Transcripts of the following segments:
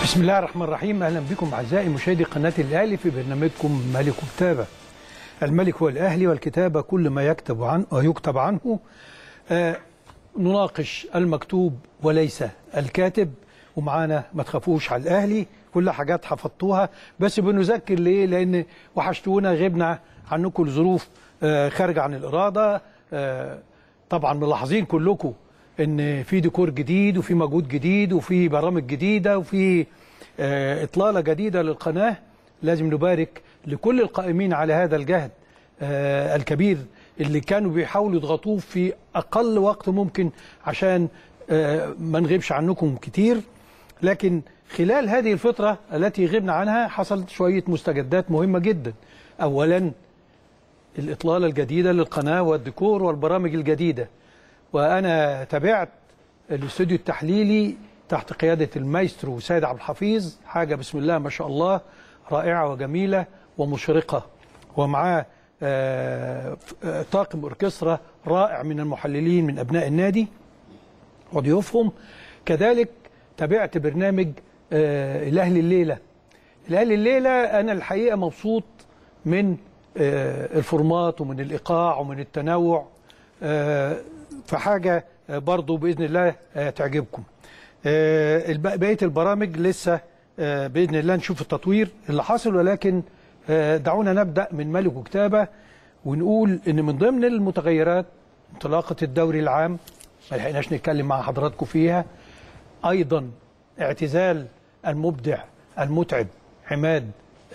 بسم الله الرحمن الرحيم اهلا بكم اعزائي مشاهدي قناه الاهلي في برنامجكم ملك كتابه. الملك هو الاهلي والكتابه كل ما يكتب عنه ويكتب عنه آه نناقش المكتوب وليس الكاتب ومعانا ما تخافوش على الاهلي كل حاجات حفظتوها بس بنذكر ليه لان وحشتونا غبنا عنكم لظروف آه خارجه عن الاراده آه طبعا ملاحظين كلكم ان في ديكور جديد وفي مجهود جديد وفي برامج جديده وفي آه اطلاله جديده للقناه لازم نبارك لكل القائمين على هذا الجهد آه الكبير اللي كانوا بيحاولوا يضغطوه في اقل وقت ممكن عشان آه ما نغيبش عنكم كتير لكن خلال هذه الفتره التي غبنا عنها حصلت شويه مستجدات مهمه جدا اولا الاطلاله الجديده للقناه والديكور والبرامج الجديده وانا تابعت الاستوديو التحليلي تحت قياده المايسترو سيد عبد الحفيظ حاجه بسم الله ما شاء الله رائعه وجميله ومشرقه ومعاه آه طاقم اوركسترا رائع من المحللين من ابناء النادي وضيوفهم كذلك تابعت برنامج آه الاهلي الليله الاهلي الليله انا الحقيقه مبسوط من آه الفورمات ومن الايقاع ومن التنوع فحاجه برضو باذن الله تعجبكم بقيه البرامج لسه باذن الله نشوف التطوير اللي حاصل ولكن دعونا نبدا من ملك وكتابه ونقول ان من ضمن المتغيرات انطلاقه الدوري العام ما لحقناش نتكلم مع حضراتكم فيها ايضا اعتزال المبدع المتعب عماد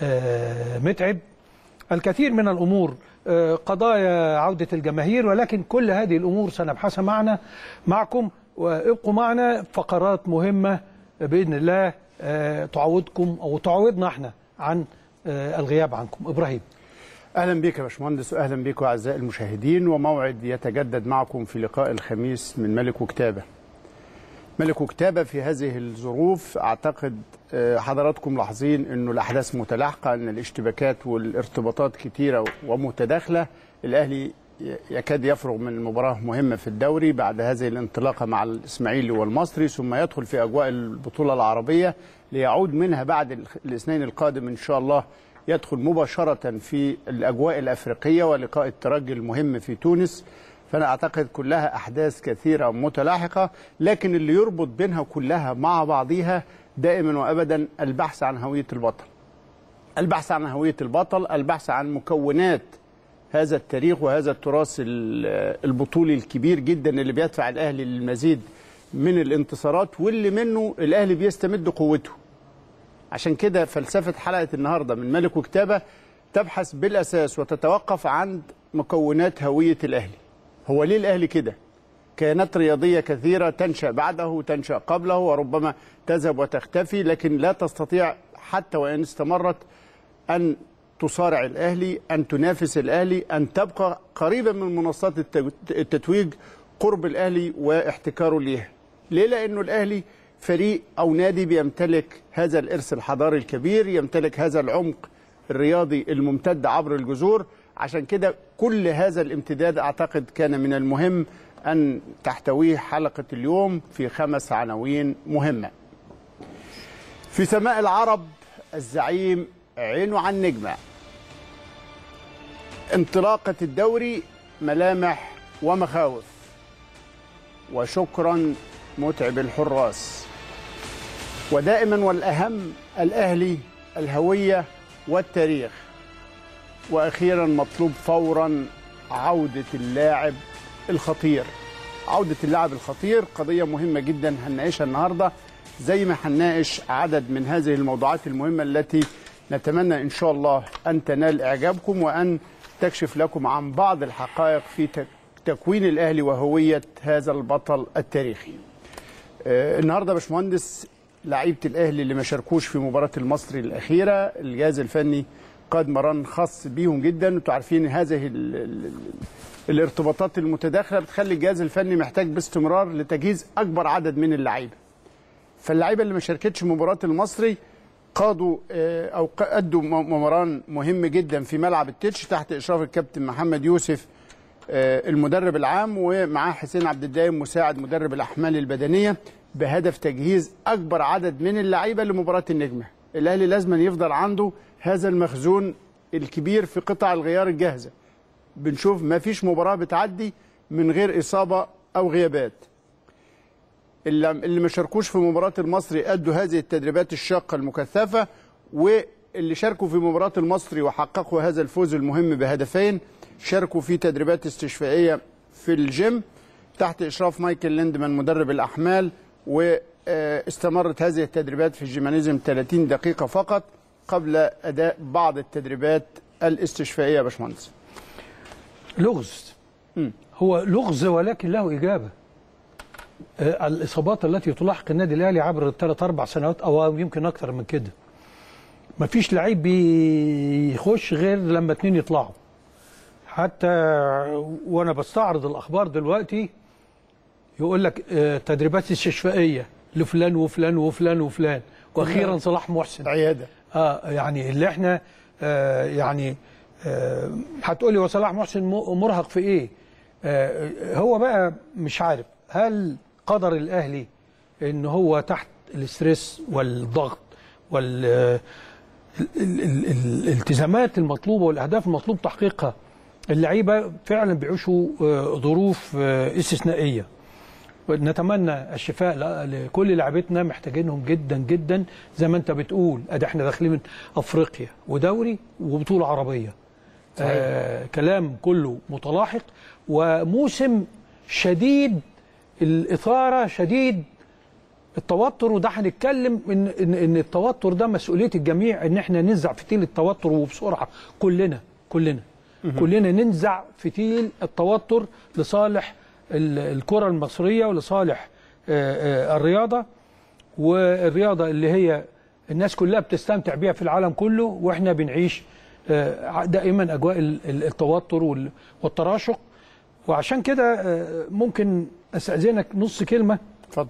متعب الكثير من الامور قضايا عودة الجماهير ولكن كل هذه الأمور سنبحثها معنا معكم وابقوا معنا فقرات مهمة بإذن الله تعوضكم أو تعوضنا احنا عن الغياب عنكم إبراهيم اهلا بك يا باشمهندس واهلا بكم اعزائي المشاهدين وموعد يتجدد معكم في لقاء الخميس من ملك وكتابه. ملك وكتابه في هذه الظروف اعتقد حضراتكم لاحظين انه الاحداث متلاحقه ان الاشتباكات والارتباطات كتيره ومتداخله الاهلي يكاد يفرغ من مباراه مهمه في الدوري بعد هذه الانطلاقه مع الاسماعيلي والمصري ثم يدخل في اجواء البطوله العربيه ليعود منها بعد الاثنين القادم ان شاء الله يدخل مباشره في الاجواء الافريقيه ولقاء الترجي المهم في تونس فانا اعتقد كلها احداث كثيره متلاحقه لكن اللي يربط بينها كلها مع بعضيها دائما وابدا البحث عن هويه البطل. البحث عن هويه البطل، البحث عن مكونات هذا التاريخ وهذا التراث البطولي الكبير جدا اللي بيدفع الاهلي للمزيد من الانتصارات واللي منه الاهلي بيستمد قوته. عشان كده فلسفه حلقه النهارده من ملك وكتابه تبحث بالاساس وتتوقف عند مكونات هويه الاهلي. هو ليه الاهلي كده؟ كيانات رياضيه كثيره تنشا بعده وتنشا قبله وربما تذهب وتختفي لكن لا تستطيع حتى وان استمرت ان تصارع الاهلي ان تنافس الاهلي ان تبقى قريبا من منصات التتويج قرب الاهلي واحتكاره ليها. ليه؟ لانه الاهلي فريق او نادي بيمتلك هذا الارث الحضاري الكبير، يمتلك هذا العمق الرياضي الممتد عبر الجذور، عشان كده كل هذا الامتداد اعتقد كان من المهم أن تحتويه حلقة اليوم في خمس عناوين مهمة في سماء العرب الزعيم عينه عن نجمة انطلاقة الدوري ملامح ومخاوف وشكرا متعب الحراس ودائما والأهم الأهلي الهوية والتاريخ وأخيرا مطلوب فورا عودة اللاعب الخطير عودة اللاعب الخطير قضية مهمة جدا هنناقشها النهاردة زي ما هنناقش عدد من هذه الموضوعات المهمة التي نتمنى إن شاء الله أن تنال إعجابكم وأن تكشف لكم عن بعض الحقائق في تكوين الأهلي وهوية هذا البطل التاريخي آه النهاردة يا باشمهندس لعيبة الأهلي اللي ما شاركوش في مباراة المصري الأخيرة الجهاز الفني قاد مران خاص بيهم جدا انتوا عارفين هذه ال ال الارتباطات المتداخله بتخلي الجهاز الفني محتاج باستمرار لتجهيز اكبر عدد من اللعيبه. فاللعيبه اللي ما شاركتش في مباراه المصري قادوا او ادوا مران مهم جدا في ملعب التتش تحت اشراف الكابتن محمد يوسف آه، المدرب العام ومعاه حسين عبد الدايم مساعد مدرب الاحمال البدنيه بهدف تجهيز اكبر عدد من اللعيبه لمباراه النجمه الاهلي لازم يفضل عنده هذا المخزون الكبير في قطع الغيار الجاهزه بنشوف ما فيش مباراه بتعدي من غير اصابه او غيابات اللي اللي ما شاركوش في مباراه المصري ادوا هذه التدريبات الشاقه المكثفه واللي شاركوا في مباراه المصري وحققوا هذا الفوز المهم بهدفين شاركوا في تدريبات استشفائيه في الجيم تحت اشراف مايكل ليندمان مدرب الاحمال واستمرت هذه التدريبات في الجيمانيزم 30 دقيقه فقط قبل اداء بعض التدريبات الاستشفائيه يا باشمهندس لغز هو لغز ولكن له إجابة آه، الإصابات التي تلاحق النادي الأهلي عبر الثلاث أربع سنوات أو يمكن أكثر من كده مفيش لعيب بيخش غير لما اتنين يطلعوا حتى وأنا بستعرض الأخبار دلوقتي يقول لك آه، تدريبات استشفائية لفلان وفلان وفلان وفلان وأخيرا صلاح محسن عياده اه يعني اللي احنا آه يعني آه هتقولي هو صلاح محسن م- مرهق في ايه؟ آه هو بقى مش عارف هل قدر الاهلي ان هو تحت الاسترس والضغط وال آه، ال- ال- ال- ال- الالتزامات المطلوبه والاهداف المطلوب تحقيقها اللعيبه فعلا بيعيشوا آه، ظروف آه، استثنائيه نتمنى الشفاء ل- لكل لاعبتنا محتاجينهم جدا جدا زي ما انت بتقول ادي احنا داخلين من افريقيا ودوري وبطوله عربيه آه كلام كله متلاحق وموسم شديد الاثاره شديد التوتر وده هنتكلم ان ان ان التوتر ده مسؤوليه الجميع ان احنا ننزع فتيل التوتر وبسرعه كلنا كلنا كلنا ننزع فتيل التوتر لصالح ال- الكره المصريه ولصالح آه، آه، الرياضه والرياضه اللي هي الناس كلها بتستمتع بيها في العالم كله واحنا بنعيش آه، دائما اجواء ال- ال- التوتر وال- والتراشق وعشان كده آه، ممكن استاذنك نص كلمه اتفضل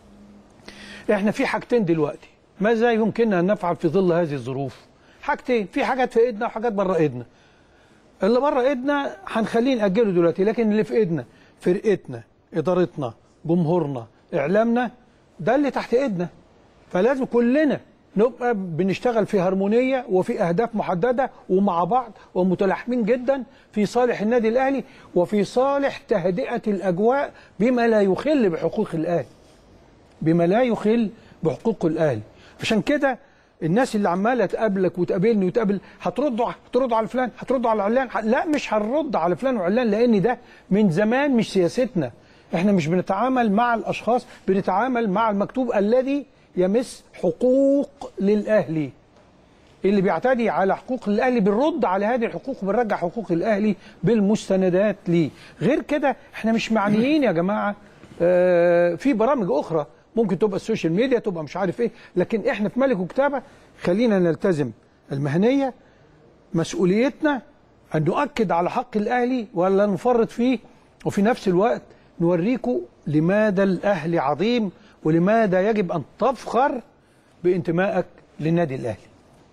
احنا في حاجتين دلوقتي ماذا يمكننا ان نفعل في ظل هذه الظروف حاجتين في حاجات في ايدنا وحاجات بره ايدنا اللي بره ايدنا هنخليه ناجله دلوقتي لكن اللي في ايدنا فرقتنا ادارتنا جمهورنا اعلامنا ده اللي تحت ايدنا فلازم كلنا نبقى بنشتغل في هرمونيه وفي اهداف محدده ومع بعض ومتلاحمين جدا في صالح النادي الاهلي وفي صالح تهدئه الاجواء بما لا يخل بحقوق الاهلي بما لا يخل بحقوق الاهلي عشان كده الناس اللي عماله تقابلك وتقابلني وتقابل هتردوا هتردوا على فلان هتردوا على علان ح- لا مش هنرد على فلان وعلان لان ده من زمان مش سياستنا احنا مش بنتعامل مع الاشخاص بنتعامل مع المكتوب الذي يمس حقوق للاهلي اللي بيعتدي على حقوق الاهلي بنرد على هذه الحقوق وبنرجع حقوق الاهلي بالمستندات ليه غير كده احنا مش معنيين يا جماعه آه، في برامج اخرى ممكن تبقى السوشيال ميديا تبقى مش عارف ايه لكن احنا في ملك وكتابه خلينا نلتزم المهنيه مسؤوليتنا ان نؤكد على حق الاهلي ولا نفرط فيه وفي نفس الوقت نوريكم لماذا الاهلي عظيم ولماذا يجب ان تفخر بانتمائك للنادي الاهلي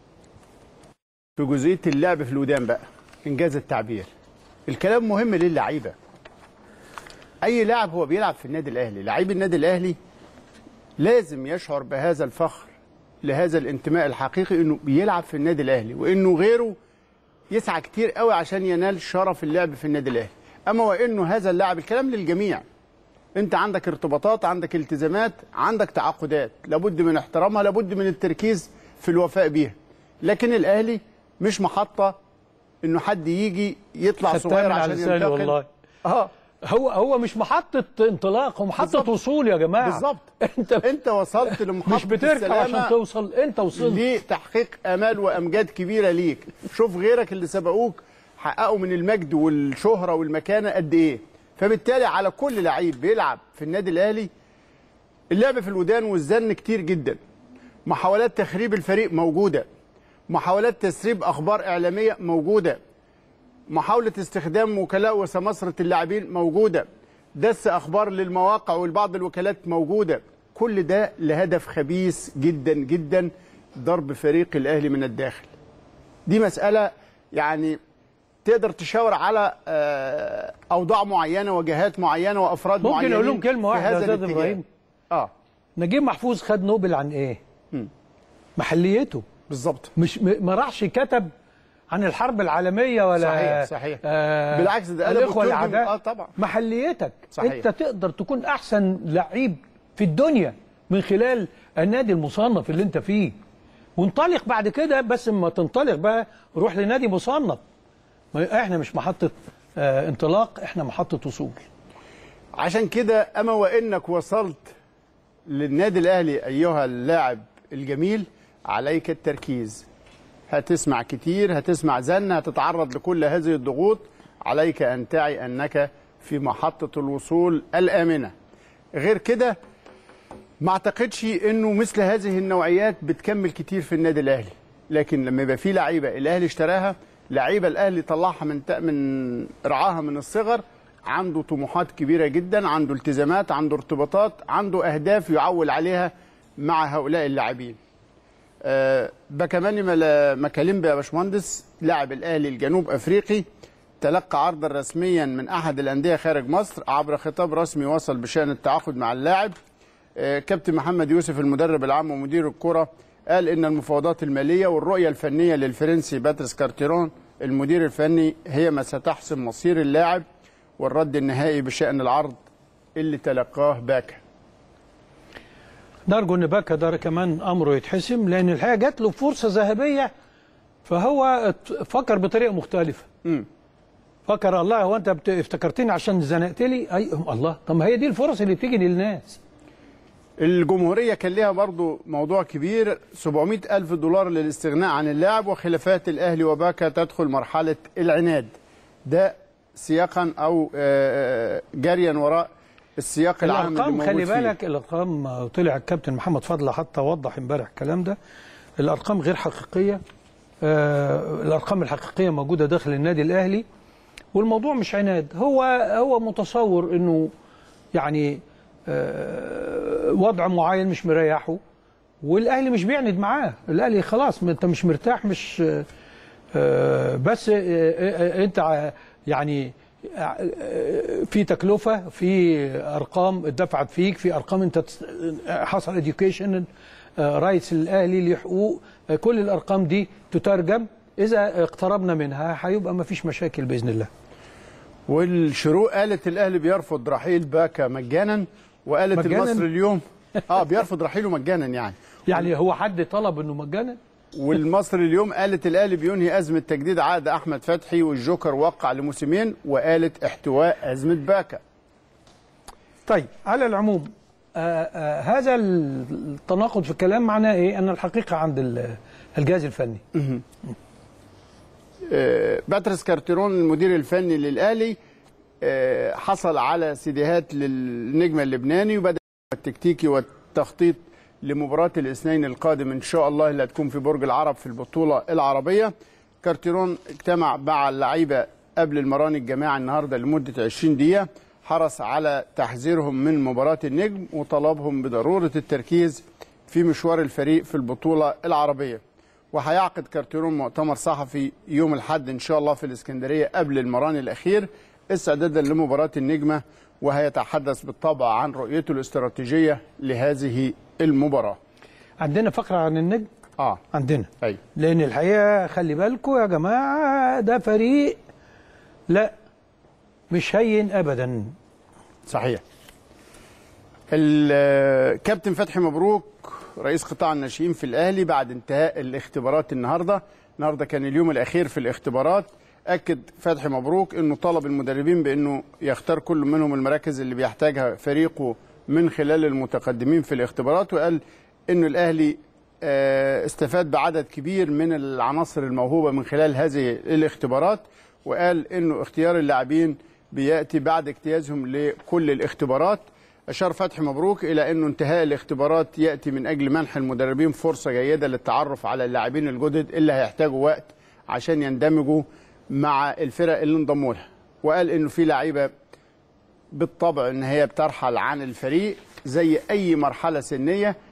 في جزئيه اللعب في الودان بقى انجاز التعبير الكلام مهم للعيبه اي لاعب هو بيلعب في النادي الاهلي لعيب النادي الاهلي لازم يشعر بهذا الفخر لهذا الانتماء الحقيقي انه بيلعب في النادي الاهلي وانه غيره يسعى كتير قوي عشان ينال شرف اللعب في النادي الاهلي اما وانه هذا اللاعب الكلام للجميع انت عندك ارتباطات عندك التزامات عندك تعاقدات لابد من احترامها لابد من التركيز في الوفاء بيها لكن الاهلي مش محطه انه حد يجي يطلع خدتها صغير من على عشان لساني ينتقل والله اه هو هو مش محطة انطلاق هو محطة بالظبط. وصول يا جماعة بالظبط انت انت وصلت لمحطه مش بتركب عشان السلامة توصل انت وصلت لتحقيق امال وامجاد كبيره ليك شوف غيرك اللي سبقوك حققوا من المجد والشهره والمكانه قد ايه فبالتالي على كل لعيب بيلعب في النادي الاهلي اللعب في الودان والزن كتير جدا محاولات تخريب الفريق موجوده محاولات تسريب اخبار اعلاميه موجوده محاوله استخدام وكلاء وسمسره اللاعبين موجوده دس اخبار للمواقع والبعض الوكالات موجوده كل ده لهدف خبيث جدا جدا ضرب فريق الاهلي من الداخل دي مساله يعني تقدر تشاور على آه، اوضاع معينه وجهات معينه وافراد ممكن معينين اقول لهم كلمه في واحده يا هذا استاذ الاتجاه. ابراهيم اه نجيب محفوظ خد نوبل عن ايه؟ محليته بالظبط مش م- ما راحش كتب عن الحرب العالميه ولا صحيح، صحيح. آه بالعكس ده قلب الاخوه وترجم. الاعداء آه طبعا. محليتك صحيح. انت تقدر تكون احسن لعيب في الدنيا من خلال النادي المصنف اللي انت فيه وانطلق بعد كده بس اما تنطلق بقى روح لنادي مصنف ما احنا مش محطه آه انطلاق احنا محطه وصول عشان كده اما وانك وصلت للنادي الاهلي ايها اللاعب الجميل عليك التركيز هتسمع كتير هتسمع زن هتتعرض لكل هذه الضغوط عليك ان تعي انك في محطه الوصول الامنه غير كده ما اعتقدش انه مثل هذه النوعيات بتكمل كتير في النادي الاهلي لكن لما يبقى في لعيبه الاهلي اشتراها لعيبه الاهلي طلعها من تق- من رعاها من الصغر عنده طموحات كبيره جدا عنده التزامات عنده ارتباطات عنده اهداف يعول عليها مع هؤلاء اللاعبين آه، بكماني ملا- مكاليمبي يا باشمهندس لاعب الاهلي الجنوب افريقي تلقى عرضا رسميا من احد الانديه خارج مصر عبر خطاب رسمي وصل بشان التعاقد مع اللاعب آه، كابتن محمد يوسف المدرب العام ومدير الكره قال ان المفاوضات الماليه والرؤيه الفنيه للفرنسي باتريس كارتيرون المدير الفني هي ما ستحسم مصير اللاعب والرد النهائي بشان العرض اللي تلقاه باكا نرجو ان باكا ده كمان امره يتحسم لان الحقيقه جات له فرصه ذهبيه فهو ات- فكر بطريقه مختلفه مم. فكر الله هو انت بت- افتكرتني عشان زنقت لي اي الله طب ما هي دي الفرص اللي بتيجي للناس الجمهورية كان ليها برضو موضوع كبير 700 ألف دولار للاستغناء عن اللاعب وخلافات الأهلي وباكا تدخل مرحلة العناد ده سياقا أو آه، جريا وراء السياق العام اللي الارقام موجود خلي فيه. بالك الارقام طلع الكابتن محمد فضل حتى وضح امبارح الكلام ده الارقام غير حقيقيه آه الارقام الحقيقيه موجوده داخل النادي الاهلي والموضوع مش عناد هو هو متصور انه يعني آه وضع معين مش مريحه والاهلي مش بيعند معاه الاهلي خلاص ما انت مش مرتاح مش آه، آه، بس آه، آه، آه، انت ع- يعني آه، آه، في تكلفه في ارقام اتدفعت فيك في ارقام انت تس- آه، حصل اديوكيشن رايتس الاهلي لحقوق آه، كل الارقام دي تترجم اذا اقتربنا منها هيبقى ما فيش مشاكل باذن الله والشروق قالت الأهلي بيرفض رحيل باكا مجانا وقالت مجاناً؟ المصري اليوم اه بيرفض رحيله مجانا يعني يعني هو حد طلب انه مجانا والمصري اليوم قالت الاهلي بينهي ازمه تجديد عقد احمد فتحي والجوكر وقع لموسمين وقالت احتواء ازمه باكا طيب على العموم آه آه هذا التناقض في الكلام معناه ايه ان الحقيقه عند ال- الجهاز الفني آه، باتريس كارتيرون المدير الفني للاهلي آه، حصل على سيديهات للنجم اللبناني وبدا التكتيكي والتخطيط لمباراه الاثنين القادم ان شاء الله اللي هتكون في برج العرب في البطوله العربيه كارتيرون اجتمع مع اللعيبه قبل المران الجماعي النهارده لمده 20 دقيقه حرص على تحذيرهم من مباراه النجم وطلبهم بضروره التركيز في مشوار الفريق في البطوله العربيه وهيعقد كارتيرون مؤتمر صحفي يوم الاحد ان شاء الله في الاسكندريه قبل المران الاخير استعدادا لمباراه النجمه وهيتحدث بالطبع عن رؤيته الاستراتيجيه لهذه المباراه. عندنا فقره عن النجم اه عندنا ايوه لان الحقيقه خلي بالكم يا جماعه ده فريق لا مش هين ابدا صحيح. الكابتن فتحي مبروك رئيس قطاع الناشئين في الاهلي بعد انتهاء الاختبارات النهارده، النهارده كان اليوم الاخير في الاختبارات، اكد فتحي مبروك انه طلب المدربين بانه يختار كل منهم المراكز اللي بيحتاجها فريقه من خلال المتقدمين في الاختبارات وقال انه الاهلي آه، استفاد بعدد كبير من العناصر الموهوبه من خلال هذه الاختبارات وقال انه اختيار اللاعبين بياتي بعد اجتيازهم لكل الاختبارات أشار فتحي مبروك إلى أنه انتهاء الاختبارات يأتي من أجل منح المدربين فرصة جيدة للتعرف على اللاعبين الجدد اللي هيحتاجوا وقت عشان يندمجوا مع الفرق اللي انضموا لها وقال أنه في لعيبة بالطبع أن هي بترحل عن الفريق زي أي مرحلة سنية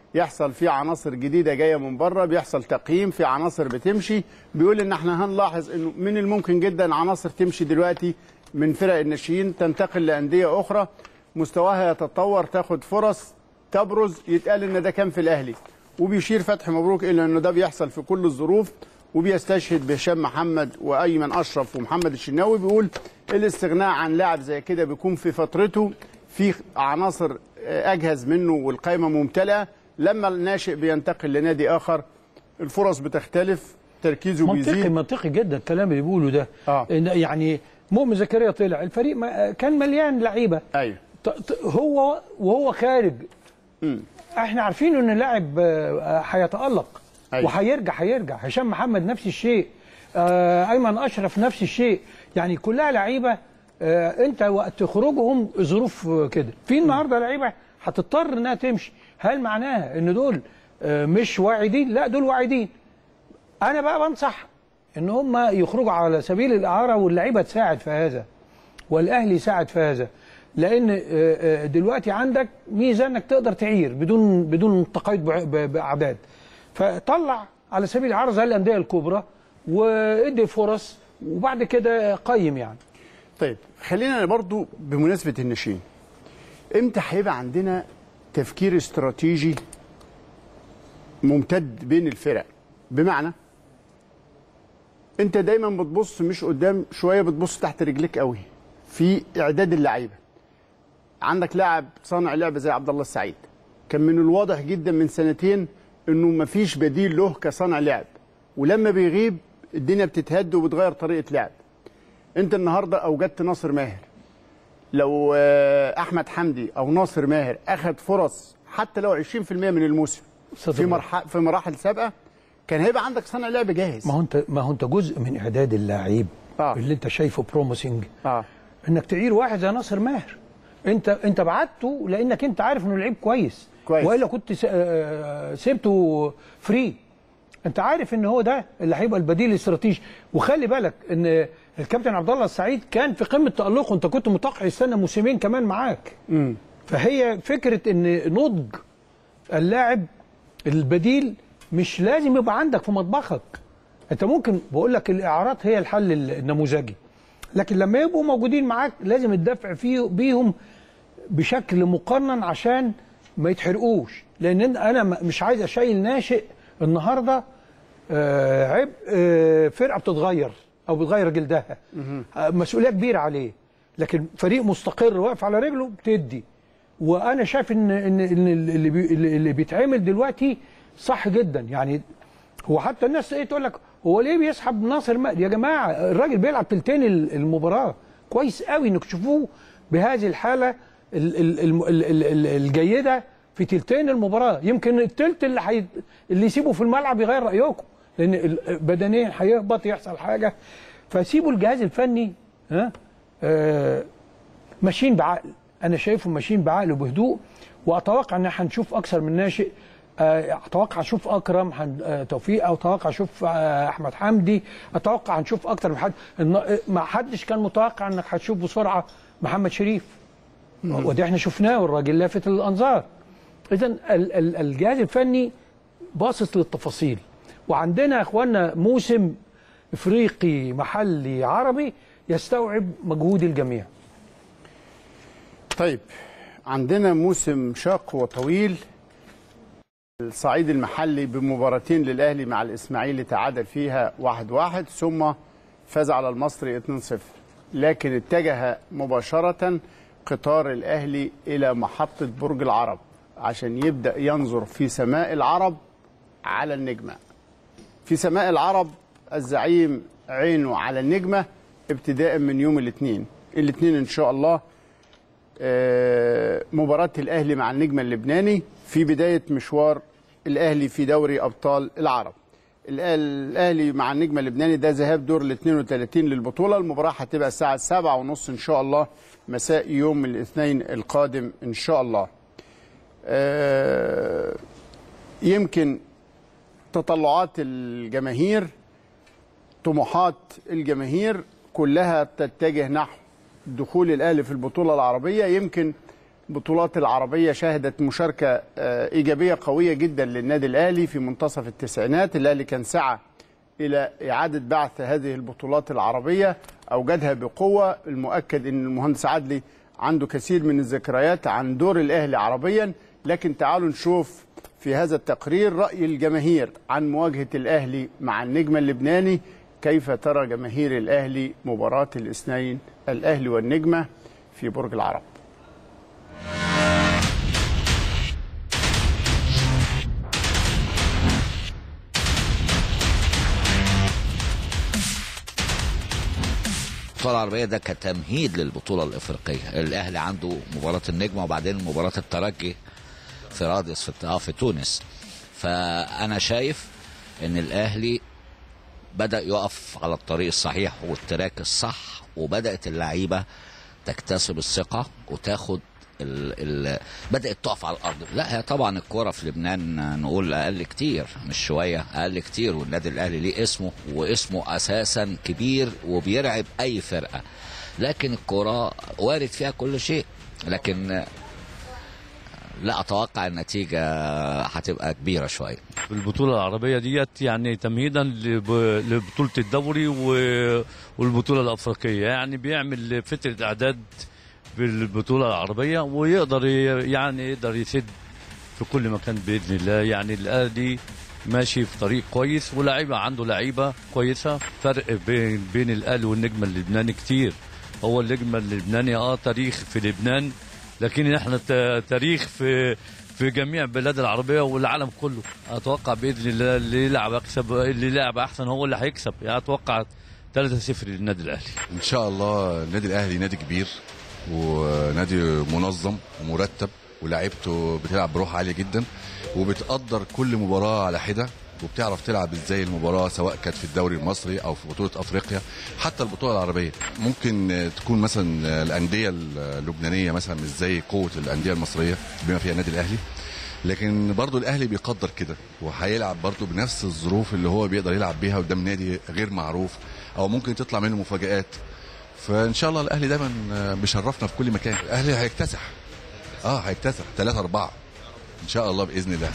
يحصل فيه عناصر جديده جايه من بره بيحصل تقييم في عناصر بتمشي بيقول ان احنا هنلاحظ انه من الممكن جدا عناصر تمشي دلوقتي من فرق الناشئين تنتقل لانديه اخرى مستواها يتطور تاخد فرص تبرز يتقال ان ده كان في الاهلي وبيشير فتحي مبروك الى انه ده بيحصل في كل الظروف وبيستشهد بهشام محمد وايمن اشرف ومحمد الشناوي بيقول الاستغناء عن لاعب زي كده بيكون في فترته في عناصر اجهز منه والقائمه ممتلئه لما الناشئ بينتقل لنادي اخر الفرص بتختلف تركيزه منطقي بيزيد منطقي جدا الكلام اللي بيقوله ده آه. إن يعني مؤمن زكريا طلع الفريق ما كان مليان لعيبه ايوه ط- ط- هو وهو خارج احنا عارفين ان اللاعب آه، هيتالق أيوة. وهيرجع هيرجع هشام محمد نفس الشيء آه، ايمن اشرف نفس الشيء يعني كلها لعيبه آه، انت وقت خروجهم ظروف آه، كده في النهارده لعيبه هتضطر انها تمشي هل معناها ان دول آه، مش واعدين لا دول واعدين انا بقى بنصح ان هم يخرجوا على سبيل الاعاره واللعيبه تساعد في هذا والاهلي يساعد في هذا لان آه، آه، دلوقتي عندك ميزه انك تقدر تعير بدون بدون تقيد بع- ب- باعداد فطلع على سبيل الاعاره زي الانديه الكبرى وادي فرص وبعد كده قيم يعني طيب خلينا برضو بمناسبة الناشئين امتى هيبقى عندنا تفكير استراتيجي ممتد بين الفرق بمعنى انت دايما بتبص مش قدام شوية بتبص تحت رجليك قوي في اعداد اللعيبة عندك لاعب صانع لعبة زي عبد الله السعيد كان من الواضح جدا من سنتين انه مفيش بديل له كصانع لعب ولما بيغيب الدنيا بتتهد وبتغير طريقة لعب انت النهارده اوجدت ناصر ماهر لو آه، احمد حمدي او ناصر ماهر اخذ فرص حتى لو 20% من الموسم صدق في الله. مرحله في مراحل سابقه كان هيبقى عندك صانع لعب جاهز ما هو انت ما هو انت جزء من اعداد اللاعب آه. اللي انت شايفه بروميسنج اه انك تعير واحد زي ناصر ماهر انت انت بعته لانك انت عارف انه لعيب كويس كويس. والا كنت س- آه، سيبته فري انت عارف ان هو ده اللي هيبقى البديل الاستراتيجي وخلي بالك ان الكابتن عبد الله السعيد كان في قمه تالقه انت كنت متوقع يستنى موسمين كمان معاك فهي فكره ان نضج اللاعب البديل مش لازم يبقى عندك في مطبخك انت ممكن بقول لك الاعارات هي الحل النموذجي لكن لما يبقوا موجودين معاك لازم الدفع فيه بيهم بشكل مقنن عشان ما يتحرقوش لان انا م- مش عايز اشيل ناشئ النهارده آه، عبء آه، فرقه بتتغير او بتغير جلدها آه، مسؤوليه كبيره عليه لكن فريق مستقر واقف على رجله بتدي وانا شايف ان ان إن اللي بي اللي بيتعمل دلوقتي صح جدا يعني هو حتى الناس ايه تقول لك هو ليه بيسحب ناصر مقدي يا جماعه الراجل بيلعب تلتين ال- المباراه كويس قوي انك تشوفوه بهذه الحاله ال- ال- الم- ال- ال- ال- الجيده في تلتين المباراه يمكن التلت اللي حي... اللي يسيبه في الملعب يغير رايكم لان ال- بدنيا هيهبط يحصل حاجه فسيبوا الجهاز الفني ها آه ماشيين بعقل انا شايفهم ماشيين بعقل وبهدوء واتوقع ان هنشوف اكثر من ناشئ آه، اتوقع اشوف اكرم هن- آه، توفيق اتوقع اشوف آه، احمد حمدي اتوقع هنشوف اكتر من حد الن- آه، ما حدش كان متوقع انك هتشوف بسرعه محمد شريف ودي احنا شفناه والراجل لافت الانظار اذا ال- ال- الجهاز الفني باصص للتفاصيل وعندنا يا اخوانا موسم افريقي محلي عربي يستوعب مجهود الجميع طيب عندنا موسم شاق وطويل الصعيد المحلي بمباراتين للاهلي مع الاسماعيلي تعادل فيها واحد واحد ثم فاز على المصري 2-0 لكن اتجه مباشرة قطار الاهلي الى محطة برج العرب عشان يبدأ ينظر في سماء العرب على النجمة في سماء العرب الزعيم عينه على النجمة ابتداء من يوم الاثنين الاثنين ان شاء الله آه، مباراة الأهلي مع النجم اللبناني في بداية مشوار الأهلي في دوري أبطال العرب الأه- الأهلي مع النجم اللبناني ده ذهاب دور ال 32 للبطولة المباراة هتبقى الساعة 7 ونص إن شاء الله مساء يوم الاثنين القادم إن شاء الله آه، يمكن تطلعات الجماهير طموحات الجماهير كلها تتجه نحو دخول الاهلي في البطوله العربيه يمكن البطولات العربية شهدت مشاركة آه، إيجابية قوية جدا للنادي الأهلي في منتصف التسعينات الأهلي كان سعى إلى إعادة بعث هذه البطولات العربية أوجدها بقوة المؤكد أن المهندس عدلي عنده كثير من الذكريات عن دور الأهلي عربيا لكن تعالوا نشوف في هذا التقرير رأي الجماهير عن مواجهة الأهلي مع النجم اللبناني كيف ترى جماهير الأهلي مباراة الاثنين الأهلي والنجمة في برج العرب البطوله العربيه ده كتمهيد للبطوله الافريقيه الاهلي عنده مباراه النجمه وبعدين مباراه الترجي في رادس في اه في تونس فانا شايف ان الاهلي بدا يقف على الطريق الصحيح والتراك الصح وبدات اللعيبه تكتسب الثقه وتاخد ال ال بدات تقف على الارض لا هي طبعا الكوره في لبنان نقول اقل كتير مش شويه اقل كتير والنادي الاهلي ليه اسمه واسمه اساسا كبير وبيرعب اي فرقه لكن الكوره وارد فيها كل شيء لكن لا اتوقع النتيجه هتبقى كبيره شويه البطولة العربية ديت يعني تمهيدا لب- لبطولة الدوري و- والبطولة الأفريقية يعني بيعمل فترة إعداد بالبطولة العربية ويقدر ي- يعني يقدر يسد في كل مكان بإذن الله يعني الأهلي ماشي في طريق كويس ولاعيبة عنده لعيبة كويسة فرق بين بين الأهلي والنجم اللبناني كتير هو النجم اللبناني اه تاريخ في لبنان لكن احنا ت- تاريخ في في جميع البلاد العربيه والعالم كله اتوقع باذن الله اللي يلعب اكسب اللي يلعب احسن هو اللي هيكسب يعني اتوقع 3-0 للنادي الاهلي ان شاء الله النادي الاهلي نادي كبير ونادي منظم ومرتب ولاعيبته بتلعب بروح عاليه جدا وبتقدر كل مباراه على حده وبتعرف تلعب ازاي المباراه سواء كانت في الدوري المصري او في بطوله افريقيا حتى البطوله العربيه ممكن تكون مثلا الانديه اللبنانيه مثلا مش زي قوه الانديه المصريه بما فيها النادي الاهلي لكن برضو الاهلي بيقدر كده وهيلعب برضو بنفس الظروف اللي هو بيقدر يلعب بيها قدام نادي غير معروف او ممكن تطلع منه مفاجآت فان شاء الله الاهلي دايما بيشرفنا في كل مكان الاهلي هيكتسح اه هيكتسح 3 4 ان شاء الله باذن الله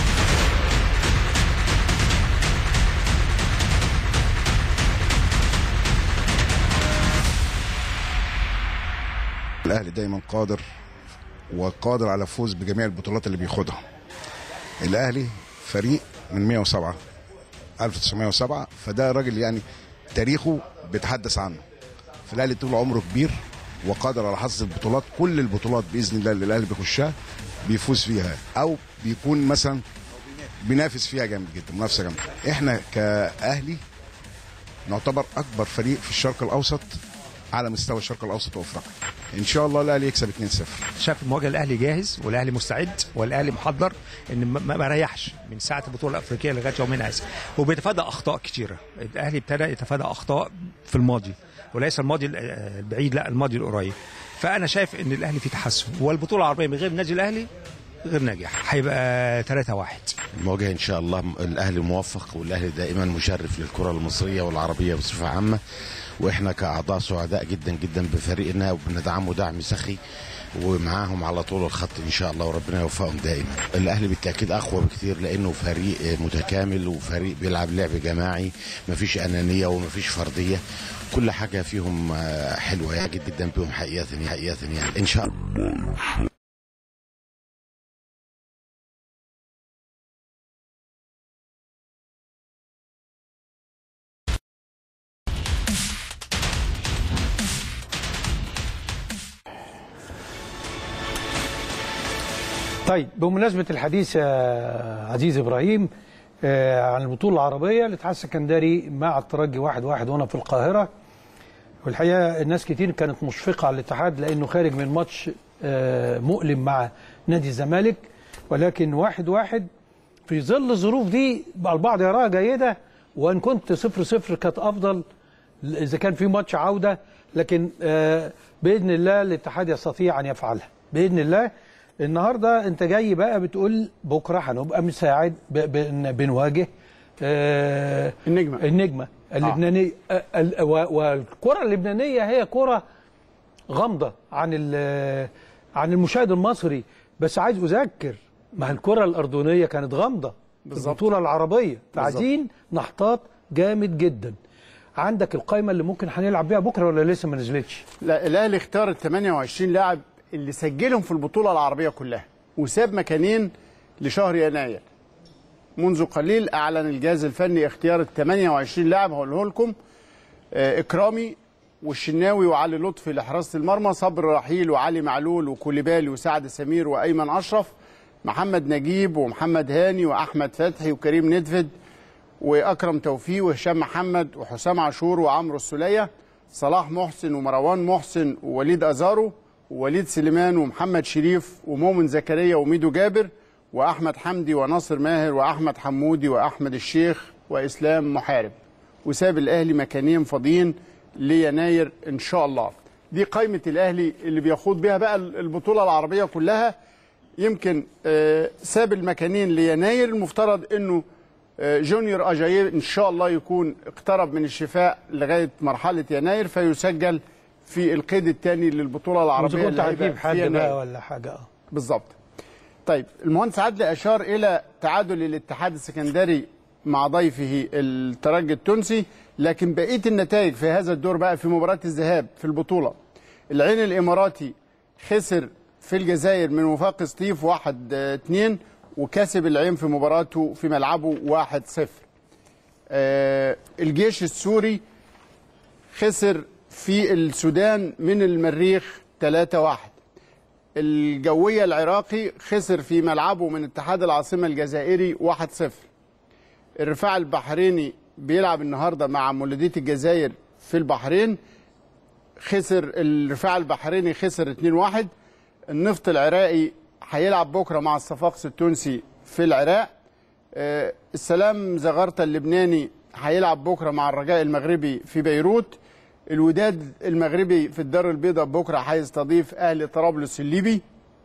الاهلي دايما قادر وقادر على الفوز بجميع البطولات اللي بياخدها الاهلي فريق من 107 1907 فده راجل يعني تاريخه بيتحدث عنه فالاهلي طول عمره كبير وقادر على حصد البطولات كل البطولات باذن الله اللي الاهلي بيخشها بيفوز فيها او بيكون مثلا بينافس فيها جامد جدا منافسه جامده احنا كاهلي نعتبر اكبر فريق في الشرق الاوسط على مستوى الشرق الاوسط وافريقيا ان شاء الله الاهلي يكسب 2-0 شاف المواجهه الاهلي جاهز والاهلي مستعد والاهلي محضر ان ما ما ريحش من ساعه البطوله الافريقيه لغايه يومنا هذا وبيتفادى اخطاء كتيره الاهلي ابتدى يتفادى اخطاء في الماضي وليس الماضي البعيد لا الماضي القريب فانا شايف ان الاهلي في تحسن والبطوله العربيه من غير النادي الاهلي غير ناجح هيبقى 3 1 المواجهه ان شاء الله الاهلي موفق والاهلي دائما مشرف للكره المصريه والعربيه بصفه عامه واحنا كاعضاء سعداء جدا جدا بفريقنا وبندعمه دعم سخي ومعاهم على طول الخط ان شاء الله وربنا يوفقهم دائما الاهلي بالتاكيد اقوى بكثير لانه فريق متكامل وفريق بيلعب لعب جماعي مفيش انانيه ومفيش فرديه كل حاجه فيهم حلوه يعني جدا بهم حقيقه حقيقه يعني ان شاء الله طيب بمناسبة الحديث يا عزيز إبراهيم آه عن البطولة العربية الاتحاد السكندري مع الترجي واحد واحد وأنا في القاهرة والحقيقة الناس كتير كانت مشفقة على الاتحاد لأنه خارج من ماتش آه مؤلم مع نادي الزمالك ولكن واحد واحد في ظل الظروف دي البعض يراها جيدة وإن كنت صفر صفر كانت أفضل إذا كان في ماتش عودة لكن آه بإذن الله الاتحاد يستطيع أن يفعلها بإذن الله النهارده انت جاي بقى بتقول بكره هنبقى مساعد بنواجه آه النجمه النجمه اللبنانيه آه. والكره اللبنانيه هي كره غامضه عن عن المشاهد المصري بس عايز اذكر ما الكره الاردنيه كانت غامضه في بالظبط. البطوله العربيه فعايزين نحتاط جامد جدا عندك القائمه اللي ممكن هنلعب بيها بكره ولا لسه ما نزلتش لا الاهلي اختار ال 28 لاعب اللي سجلهم في البطوله العربيه كلها وساب مكانين لشهر يناير منذ قليل اعلن الجهاز الفني اختيار ال 28 لاعب هقوله لكم آه، اكرامي والشناوي وعلي لطفي لحراسه المرمى صبر رحيل وعلي معلول وكوليبالي وسعد سمير وايمن اشرف محمد نجيب ومحمد هاني واحمد فتحي وكريم ندفد واكرم توفيق وهشام محمد وحسام عاشور وعمرو السوليه صلاح محسن ومروان محسن ووليد ازارو ووليد سليمان ومحمد شريف ومؤمن زكريا وميدو جابر واحمد حمدي وناصر ماهر واحمد حمودي واحمد الشيخ واسلام محارب وساب الاهلي مكانين فاضيين ليناير ان شاء الله دي قائمه الاهلي اللي بيخوض بها بقى البطوله العربيه كلها يمكن آه، ساب المكانين ليناير المفترض انه آه، جونيور اجاييه ان شاء الله يكون اقترب من الشفاء لغايه مرحله يناير فيسجل في القيد الثاني للبطوله إذا العربيه كنت اللي هيبقى هتجيب في حد يناير. بقى ولا حاجه اه بالظبط طيب المهندس عدلي اشار الى تعادل الاتحاد السكندري مع ضيفه الترجي التونسي لكن بقيه النتائج في هذا الدور بقى في مباراه الذهاب في البطوله العين الاماراتي خسر في الجزائر من وفاق سطيف 1 2 وكسب العين في مباراته في ملعبه 1 0 آه الجيش السوري خسر في السودان من المريخ 3 1 الجوية العراقي خسر في ملعبه من اتحاد العاصمة الجزائري 1-0 الرفاع البحريني بيلعب النهاردة مع مولودية الجزائر في البحرين خسر الرفاع البحريني خسر 2-1 النفط العراقي هيلعب بكرة مع الصفاقس التونسي في العراق آه، السلام زغرتا اللبناني هيلعب بكرة مع الرجاء المغربي في بيروت الوداد المغربي في الدار البيضاء بكره هيستضيف اهلي طرابلس الليبي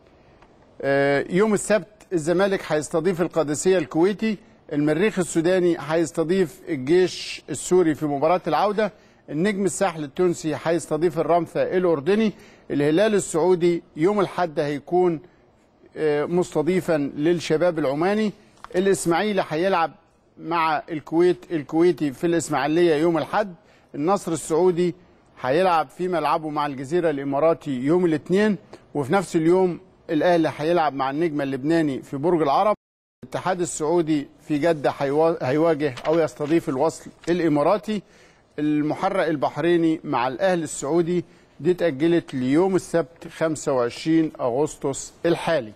آه، يوم السبت الزمالك هيستضيف القادسيه الكويتي المريخ السوداني هيستضيف الجيش السوري في مباراه العوده النجم الساحل التونسي هيستضيف الرمثة الاردني الهلال السعودي يوم الاحد هيكون آه، مستضيفا للشباب العماني الاسماعيلي هيلعب مع الكويت الكويتي في الاسماعيليه يوم الاحد النصر السعودي هيلعب في ملعبه مع الجزيره الاماراتي يوم الاثنين وفي نفس اليوم الاهلي هيلعب مع النجم اللبناني في برج العرب الاتحاد السعودي في جده هيوا- هيواجه او يستضيف الوصل الاماراتي المحرق البحريني مع الاهلي السعودي دي اتاجلت ليوم السبت 25 اغسطس الحالي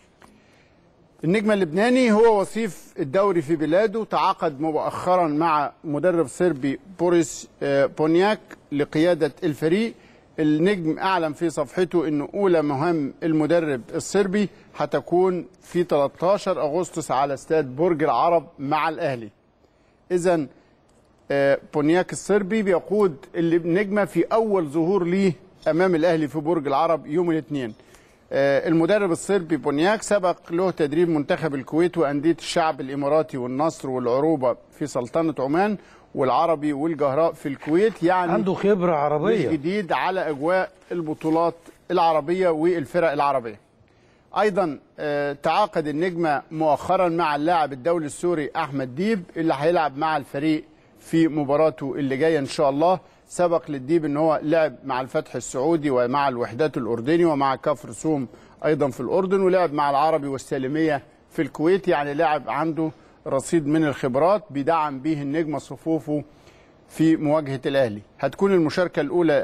النجم اللبناني هو وصيف الدوري في بلاده تعاقد مؤخرا مع مدرب صربي بوريس آه، بونياك لقيادة الفريق النجم أعلن في صفحته أنه أولى مهام المدرب الصربي هتكون في 13 أغسطس على استاد برج العرب مع الأهلي إذا بونياك الصربي بيقود النجمة في أول ظهور ليه أمام الأهلي في برج العرب يوم الاثنين آه، المدرب الصربي بونياك سبق له تدريب منتخب الكويت وأندية الشعب الإماراتي والنصر والعروبة في سلطنة عمان والعربي والجهراء في الكويت يعني عنده خبره مش عربيه جديد على أجواء البطولات العربية والفرق العربية ايضا آه، تعاقد النجمه مؤخرا مع اللاعب الدولي السوري احمد ديب اللي هيلعب مع الفريق في مباراته اللي جايه ان شاء الله سبق للديب ان هو لعب مع الفتح السعودي ومع الوحدات الاردني ومع كفر سوم ايضا في الاردن ولعب مع العربي والسالميه في الكويت يعني لاعب عنده رصيد من الخبرات بيدعم به النجمه صفوفه في مواجهه الاهلي هتكون المشاركه الاولى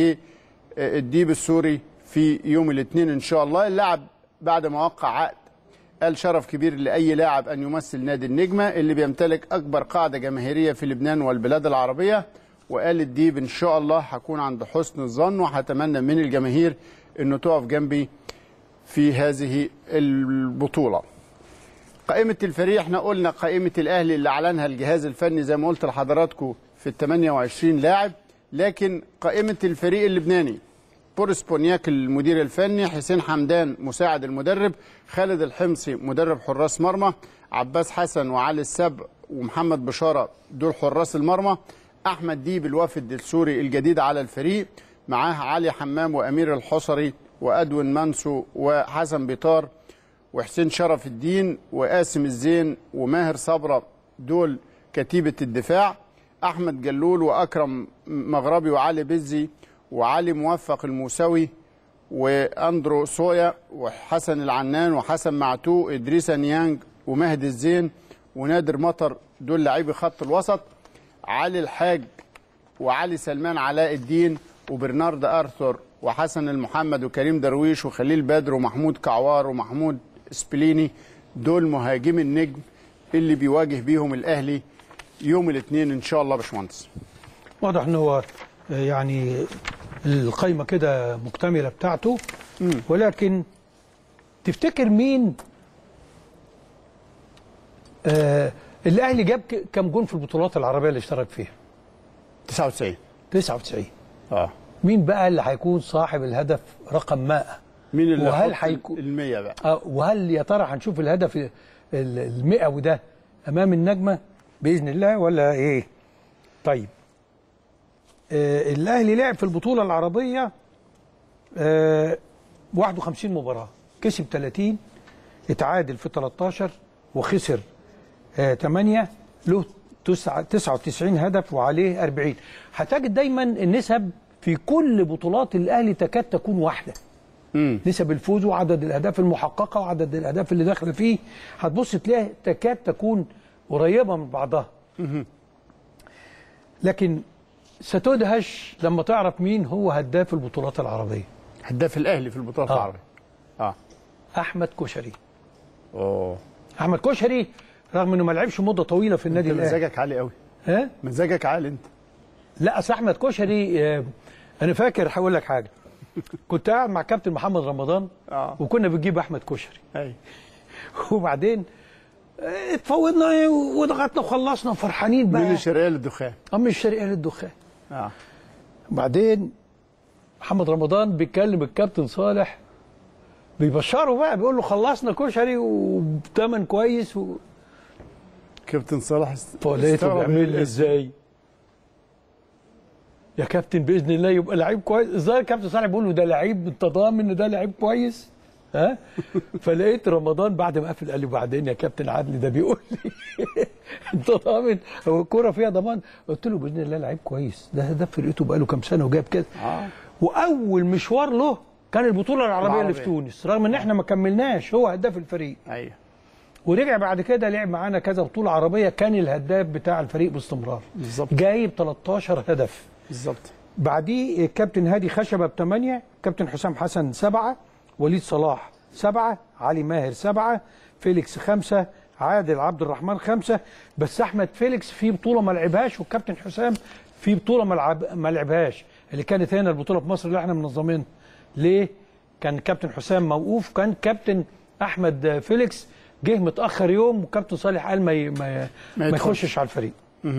للديب السوري في يوم الاثنين ان شاء الله اللاعب بعد ما وقع عقد قال شرف كبير لاي لاعب ان يمثل نادي النجمه اللي بيمتلك اكبر قاعده جماهيريه في لبنان والبلاد العربيه وقال الديب ان شاء الله هكون عند حسن الظن وهتمنى من الجماهير انه تقف جنبي في هذه البطوله قائمة الفريق احنا قلنا قائمة الأهلي اللي أعلنها الجهاز الفني زي ما قلت لحضراتكم في ال 28 لاعب لكن قائمة الفريق اللبناني بوريس بونياك المدير الفني حسين حمدان مساعد المدرب خالد الحمصي مدرب حراس مرمى عباس حسن وعلي السبع ومحمد بشارة دول حراس المرمى أحمد ديب الوافد السوري الجديد على الفريق معاه علي حمام وأمير الحصري وادوين مانسو وحسن بيطار وحسين شرف الدين وقاسم الزين وماهر صبرة دول كتيبة الدفاع أحمد جلول وأكرم مغربي وعلي بزي وعلي موفق الموسوي واندرو صويا وحسن العنان وحسن معتوق ادريس نيانج ومهدي الزين ونادر مطر دول لاعبي خط الوسط علي الحاج وعلي سلمان علاء الدين وبرنارد ارثر وحسن المحمد وكريم درويش وخليل بدر ومحمود كعوار ومحمود سبليني دول مهاجمي النجم اللي بيواجه بيهم الاهلي يوم الاثنين ان شاء الله يا باشمهندس واضح ان هو آه، يعني القايمه كده مكتمله بتاعته ولكن تفتكر مين آه الاهلي جاب ك- كام جون في البطولات العربيه اللي اشترك فيها 99 99 اه مين بقى اللي هيكون صاحب الهدف رقم 100 مين اللي وهل هيحط هيكون ال100 بقى آه وهل يا ترى هنشوف الهدف ال- المئوي ده امام النجمه باذن الله ولا ايه طيب آه الاهلي لعب في البطوله العربيه آه 51 مباراه كسب 30 اتعادل في 13 وخسر آه 8 له تسعة- 99 هدف وعليه 40 هتجد دايما النسب في كل بطولات الاهلي تكاد تكون واحده نسب الفوز وعدد الاهداف المحققه وعدد الاهداف اللي داخله فيه هتبص تلاقي تكاد تكون قريبه من بعضها لكن ستدهش لما تعرف مين هو هداف البطولات العربيه هداف الاهلي في البطولات آه. العربيه اه احمد كشري اوه احمد كشري رغم انه ما لعبش مده طويله في النادي انت الاهلي مزاجك عالي قوي ها مزاجك عالي انت لا اصل احمد كشري آه، انا فاكر هقول لك حاجه كنت قاعد مع كابتن محمد رمضان اه وكنا بنجيب احمد كشري ايوه وبعدين آه، اتفوضنا وضغطنا وخلصنا وفرحانين من بقى الشرقيه للدخان ام الشرقيه للدخان اه بعدين محمد رمضان بيكلم الكابتن صالح بيبشره بقى بيقول له خلصنا كشري وبثمن كويس و... كابتن صالح است- فلقيته استغرب بيعمل لي الاسم. ازاي يا كابتن باذن الله يبقى لعيب كويس ازاي الكابتن صالح بيقول له ده لعيب انت ضامن ان ده لعيب كويس ها فلقيت رمضان بعد ما قفل قال لي بعدين يا كابتن عدلي ده بيقول لي انت ضامن هو الكوره فيها ضمان قلت له باذن الله لعيب كويس ده هدف فرقته بقاله كام سنه وجاب كده اه واول مشوار له كان البطوله العربيه اللي في العربية. تونس رغم ان احنا ما كملناش هو هداف الفريق ايوه ورجع بعد كده لعب معانا كذا بطوله عربيه كان الهداف بتاع الفريق باستمرار بالظبط جايب 13 هدف بالظبط بعديه الكابتن هادي خشبه بثمانيه كابتن حسام حسن سبعه وليد صلاح سبعه علي ماهر سبعه فيليكس خمسه عادل عبد الرحمن خمسه بس احمد فيليكس في بطوله ما لعبهاش والكابتن حسام في بطوله ما لعب ما لعبهاش اللي كانت هنا البطوله في مصر اللي احنا منظمينها ليه؟ كان كابتن حسام موقوف كان كابتن احمد فيليكس جه متاخر يوم وكابتن صالح قال ما ي- ما, ي- ما يدخلش. يخشش على الفريق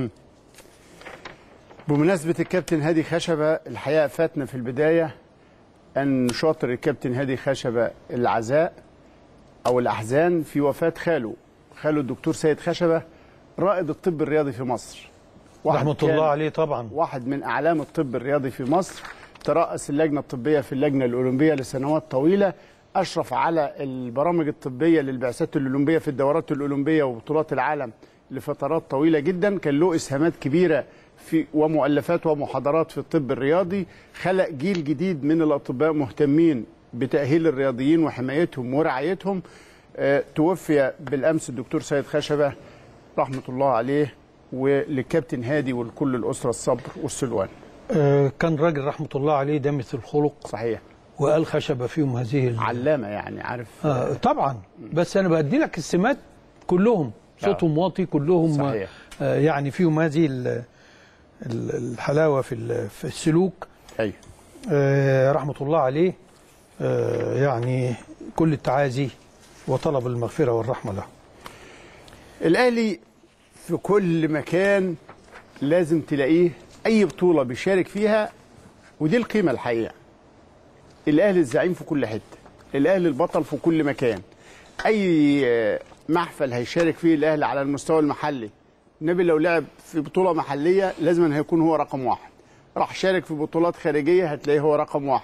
بمناسبة الكابتن هادي خشبة الحقيقة فاتنا في البداية أن شاطر الكابتن هادي خشبة العزاء أو الأحزان في وفاة خاله خاله الدكتور سيد خشبة رائد الطب الرياضي في مصر واحد رحمه كان الله عليه طبعا واحد من أعلام الطب الرياضي في مصر ترأس اللجنة الطبية في اللجنة الأولمبية لسنوات طويلة أشرف على البرامج الطبية للبعثات الأولمبية في الدورات الأولمبية وبطولات العالم لفترات طويلة جدا كان له إسهامات كبيرة في ومؤلفات ومحاضرات في الطب الرياضي خلق جيل جديد من الأطباء مهتمين بتأهيل الرياضيين وحمايتهم ورعايتهم آه، توفي بالأمس الدكتور سيد خشبة رحمة الله عليه وللكابتن هادي ولكل الأسرة الصبر والسلوان آه، كان راجل رحمه الله عليه دمث الخلق صحيح وقال خشب فيهم هذه ال- علامة يعني عارف آه طبعا بس انا بدي لك السمات كلهم صوتهم واطي كلهم صحيح. آه يعني فيهم هذه ال- ال- الحلاوه في ال- في السلوك أيوه آه رحمه الله عليه آه يعني كل التعازي وطلب المغفره والرحمه له الأهلي في كل مكان لازم تلاقيه أي بطولة بيشارك فيها ودي القيمة الحقيقة الأهلي الزعيم في كل حتة الأهلي البطل في كل مكان أي آه، محفل هيشارك فيه الأهلي على المستوى المحلي النبي لو لعب في بطولة محلية لازم هيكون هو رقم واحد راح شارك في بطولات خارجية هتلاقيه هو رقم واحد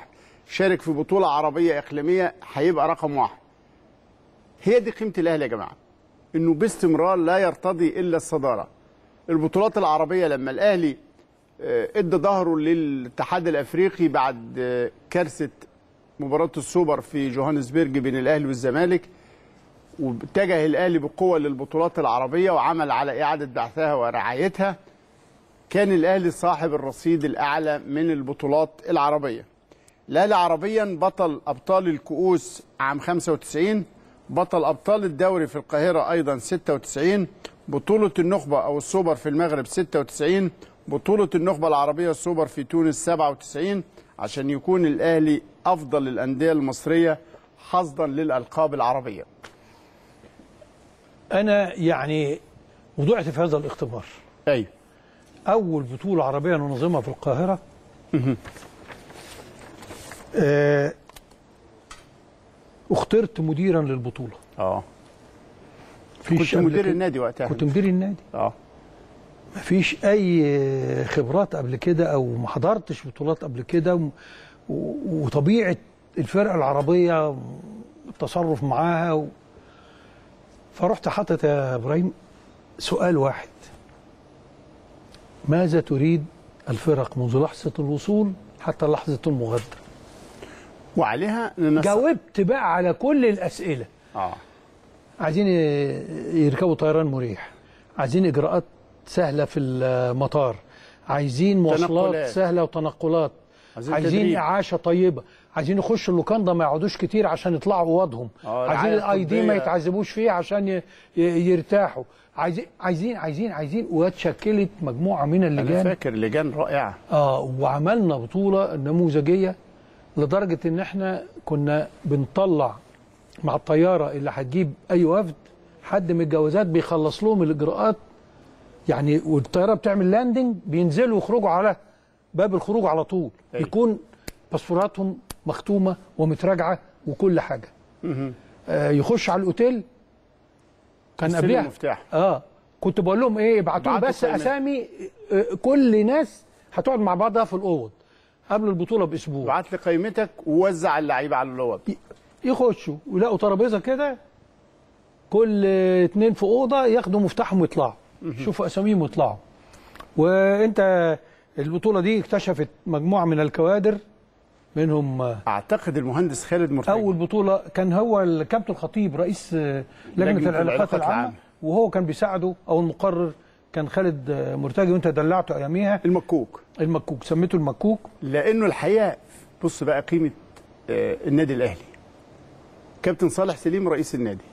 شارك في بطوله عربيه اقليميه هيبقى رقم واحد هي دي قيمه الاهلي يا جماعه انه باستمرار لا يرتضي الا الصداره البطولات العربيه لما الاهلي آه، ادى ظهره للاتحاد الافريقي بعد آه، كارثه مباراه السوبر في جوهانسبرج بين الاهلي والزمالك واتجه الاهلي بقوه للبطولات العربيه وعمل على اعاده بعثها ورعايتها كان الاهلي صاحب الرصيد الاعلى من البطولات العربيه الاهلي عربيا بطل ابطال الكؤوس عام 95 بطل ابطال الدوري في القاهره ايضا 96 بطوله النخبه او السوبر في المغرب 96 بطوله النخبه العربيه السوبر في تونس 97 عشان يكون الاهلي افضل الانديه المصريه حظا للالقاب العربيه انا يعني وضعت في هذا الاختبار ايوه اول بطوله عربيه ننظمها في القاهره آه، اخترت مديرا للبطوله اه مفيش كنت قبل مدير كده- النادي وقتها كنت مدير النادي اه مفيش اي خبرات قبل كده او ما حضرتش بطولات قبل كده و- و- وطبيعه الفرقه العربيه التصرف معاها و... فرحت حاطط يا ابراهيم سؤال واحد ماذا تريد الفرق منذ لحظه الوصول حتى لحظه المغادره وعليها ننسق جاوبت بقى على كل الاسئله اه عايزين ي- يركبوا طيران مريح عايزين اجراءات سهله في المطار عايزين مواصلات تنقلات. سهله وتنقلات عايزين عايزين تدريب. اعاشه طيبه عايزين يخشوا اللوكاندا ما يقعدوش كتير عشان يطلعوا اوضهم آه، عايزين رعاية الاي دي ما طبية. يتعذبوش فيه عشان ي- ي- يرتاحوا عايزين عايزين عايزين عايزين واتشكلت مجموعه من انا اللجان فاكر لجان رائعه اه وعملنا بطوله نموذجيه لدرجه ان احنا كنا بنطلع مع الطياره اللي هتجيب اي وفد حد من الجوازات بيخلص لهم الاجراءات يعني والطياره بتعمل لاندنج بينزلوا يخرجوا على باب الخروج على طول أيوة. يكون باسبوراتهم مختومه ومتراجعه وكل حاجه آه يخش على الاوتيل كان يستلم قبلها المفتاح. اه كنت بقول لهم ايه ابعتوا لي ابعتوا بس قائمات. اسامي آه، كل ناس هتقعد مع بعضها في الاوض قبل البطوله باسبوع بعت لي قائمتك ووزع اللعيبه على اللوب يخشوا ويلاقوا ترابيزه كده كل اتنين في اوضه ياخدوا مفتاحهم ويطلعوا شوفوا اساميهم ويطلعوا وانت البطوله دي اكتشفت مجموعه من الكوادر منهم آه، اعتقد المهندس خالد مرتجي اول بطوله كان هو الكابتن الخطيب رئيس آه، لجنه, لجنة العلاقات العلاقات العامه العامة. وهو كان بيساعده او المقرر كان خالد آه، مرتجي وانت دلعته اياميها المكوك المكوك سميته المكوك لانه الحقيقه بص بقى قيمه آه، النادي الاهلي كابتن صالح سليم رئيس النادي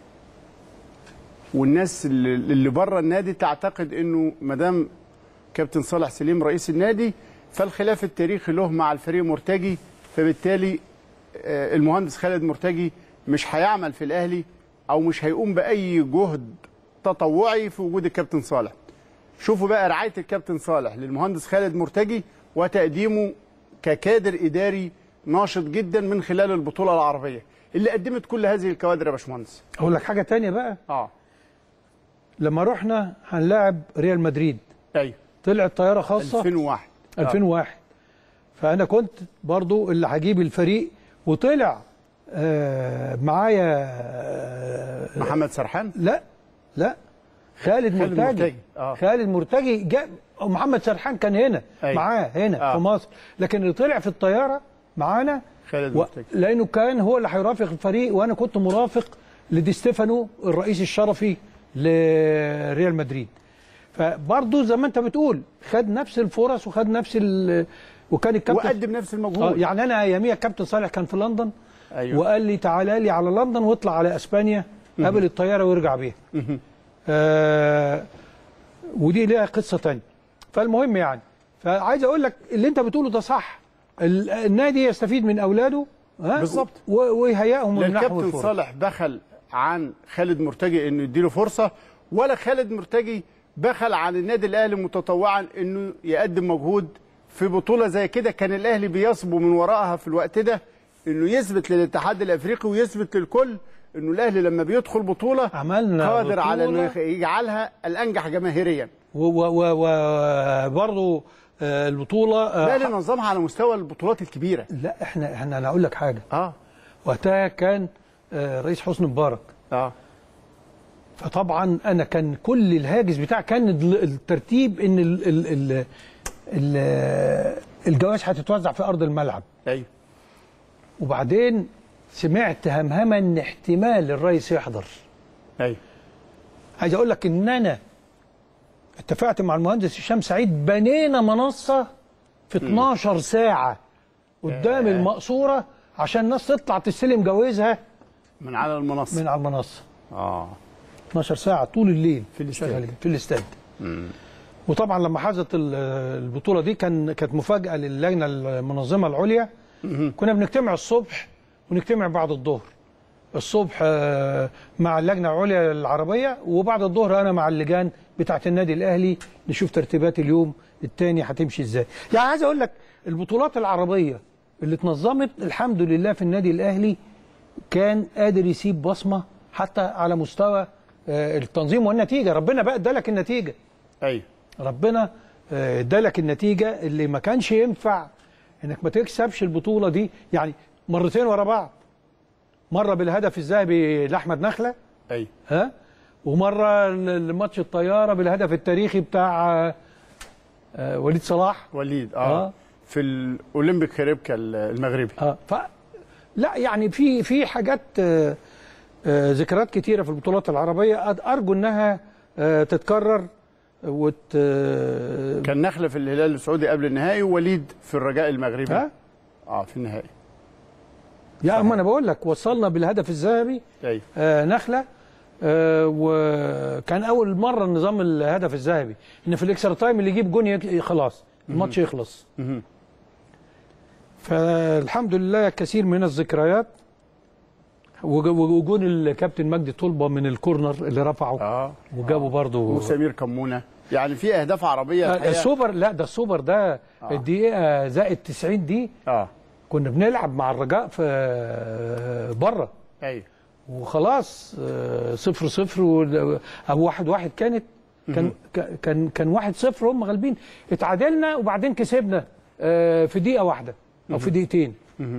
والناس اللي اللي بره النادي تعتقد انه ما دام كابتن صالح سليم رئيس النادي فالخلاف التاريخي له مع الفريق مرتجي فبالتالي آه، المهندس خالد مرتجي مش هيعمل في الاهلي او مش هيقوم باي جهد تطوعي في وجود الكابتن صالح شوفوا بقى رعايه الكابتن صالح للمهندس خالد مرتجي وتقديمه ككادر اداري ناشط جدا من خلال البطوله العربيه اللي قدمت كل هذه الكوادر يا باشمهندس اقول لك حاجه تانية بقى اه لما رحنا هنلاعب ريال مدريد ايوه طلعت طياره خاصه 2001 آه. 2001 فانا كنت برضو اللي هجيب الفريق وطلع آه معايا آه محمد سرحان لا لا خالد, خالد مرتجي, مرتجي، آه. خالد مرتجي جاء محمد سرحان كان هنا أيوة. معاه هنا آه. في مصر لكن اللي طلع في الطياره معانا خالد و... مرتجي. لانه كان هو اللي هيرافق الفريق وانا كنت مرافق لدي ستيفانو الرئيس الشرفي لريال مدريد فبرضه زي ما انت بتقول خد نفس الفرص وخد نفس ال... وكان الكابتن وقدم نفس اه المجهود يعني انا اياميها الكابتن صالح كان في لندن أيوة. وقال لي تعالى لي على لندن واطلع على اسبانيا قابل الطياره ويرجع بيها آه ودي ليها قصه تانية فالمهم يعني فعايز اقول لك اللي انت بتقوله ده صح ال- النادي يستفيد من اولاده ها بالظبط. و- ويهيئهم لا من نحو الكابتن الفرص صالح بخل عن خالد مرتجي انه يديله فرصه ولا خالد مرتجي بخل عن النادي الاهلي متطوعا انه يقدم مجهود في بطوله زي كده كان الاهلي بيصبو من وراءها في الوقت ده انه يثبت للاتحاد الافريقي ويثبت للكل انه الاهلي لما بيدخل بطوله عملنا قادر على انه بطولة. يخ- يجعلها الانجح جماهيريا وبرضه آه، البطوله آه، لا اللي نظمها على مستوى البطولات الكبيره لا احنا احنا انا اقول لك حاجه اه وقتها كان آه، رئيس حسني مبارك اه فطبعا انا كان كل الهاجس بتاع كان ال- الترتيب ان ال ال ال ال الجوائز هتتوزع في ارض الملعب ايوه وبعدين سمعت همهمه ان احتمال الرئيس يحضر ايوه عايز اقول لك ان انا اتفقت مع المهندس هشام سعيد بنينا منصه في 12 ساعه قدام المقصوره عشان الناس تطلع تستلم جوازها من على المنصه من على المنصه اه 12 ساعه طول الليل في الاستاد. شغالين في الاستاد وطبعا لما حازت ال- البطوله دي كان كانت مفاجاه للجنه المنظمه العليا كنا بنجتمع الصبح ونجتمع بعد الظهر الصبح آه، مع اللجنه العليا العربيه وبعد الظهر انا مع اللجان بتاعه النادي الاهلي نشوف ترتيبات اليوم الثاني هتمشي ازاي يعني عايز اقول لك البطولات العربيه اللي اتنظمت الحمد لله في النادي الاهلي كان قادر يسيب بصمه حتى على مستوى آه، التنظيم والنتيجه ربنا بقى ادالك النتيجه ايوه ربنا آه، ادالك النتيجه اللي ما كانش ينفع انك ما تكسبش البطوله دي يعني مرتين ورا بعض مره بالهدف الذهبي لاحمد نخله ايوه ها ومره ل- لماتش الطياره بالهدف التاريخي بتاع آه، آه، وليد صلاح وليد اه, آه. في الاولمبيك خريبكا المغربي اه ف لا يعني في في حاجات آه، آه، ذكريات كتيره في البطولات العربيه أد- ارجو انها آه، تتكرر وت آه، كان نخله في الهلال السعودي قبل النهائي ووليد في الرجاء المغربي ها اه في النهائي يا اما انا بقول لك وصلنا بالهدف الذهبي ايوه آه، نخله آه، وكان اول مره نظام الهدف الذهبي ان في الاكسترا تايم اللي يجيب جون يك- خلاص الماتش يخلص مهم. فالحمد لله كثير من الذكريات وج- وجون الكابتن مجدي طلبه من الكورنر اللي رفعه اه وجابه برضه وسمير كمونه يعني في اهداف عربيه آه، الحقيقة. السوبر لا ده السوبر ده آه. الدقيقه زائد 90 دي اه كنا بنلعب مع الرجاء في بره ايوه وخلاص آه، صفر صفر وال- او واحد واحد كانت كان ك- كان كان واحد صفر هم غالبين اتعادلنا وبعدين كسبنا آه، في دقيقه واحده او في دقيقتين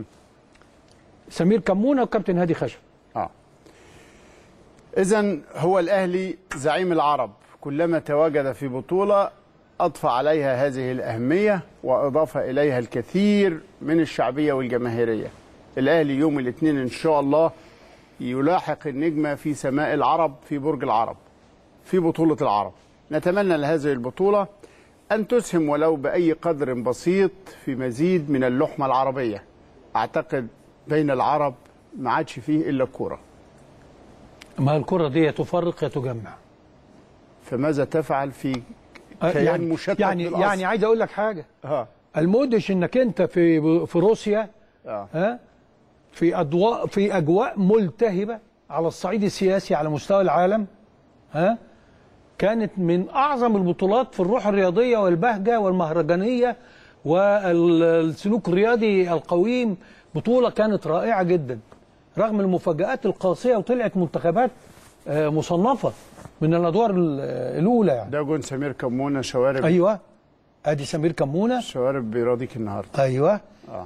سمير كمونه وكابتن هادي خشب اه اذا هو الاهلي زعيم العرب كلما تواجد في بطوله اضفى عليها هذه الاهميه واضاف اليها الكثير من الشعبيه والجماهيريه الاهلي يوم الاثنين ان شاء الله يلاحق النجمه في سماء العرب في برج العرب في بطوله العرب نتمنى لهذه البطوله ان تسهم ولو باي قدر بسيط في مزيد من اللحمه العربيه اعتقد بين العرب ما عادش فيه الا الكوره ما الكره دي تفرق يا تجمع فماذا تفعل في آه، كيان يعني مشتت يعني بالأصل؟ يعني عايز اقول لك حاجه ها المدهش انك انت في في روسيا اه ها في اضواء في اجواء ملتهبه على الصعيد السياسي على مستوى العالم ها كانت من اعظم البطولات في الروح الرياضيه والبهجه والمهرجانيه والسلوك الرياضي القويم بطوله كانت رائعه جدا رغم المفاجات القاسيه وطلعت منتخبات آه، مصنفه من الادوار ال- الاولى يعني ده جون سمير كمونه شوارب ايوه ادي سمير كمونه شوارب بيراضيك النهارده ايوه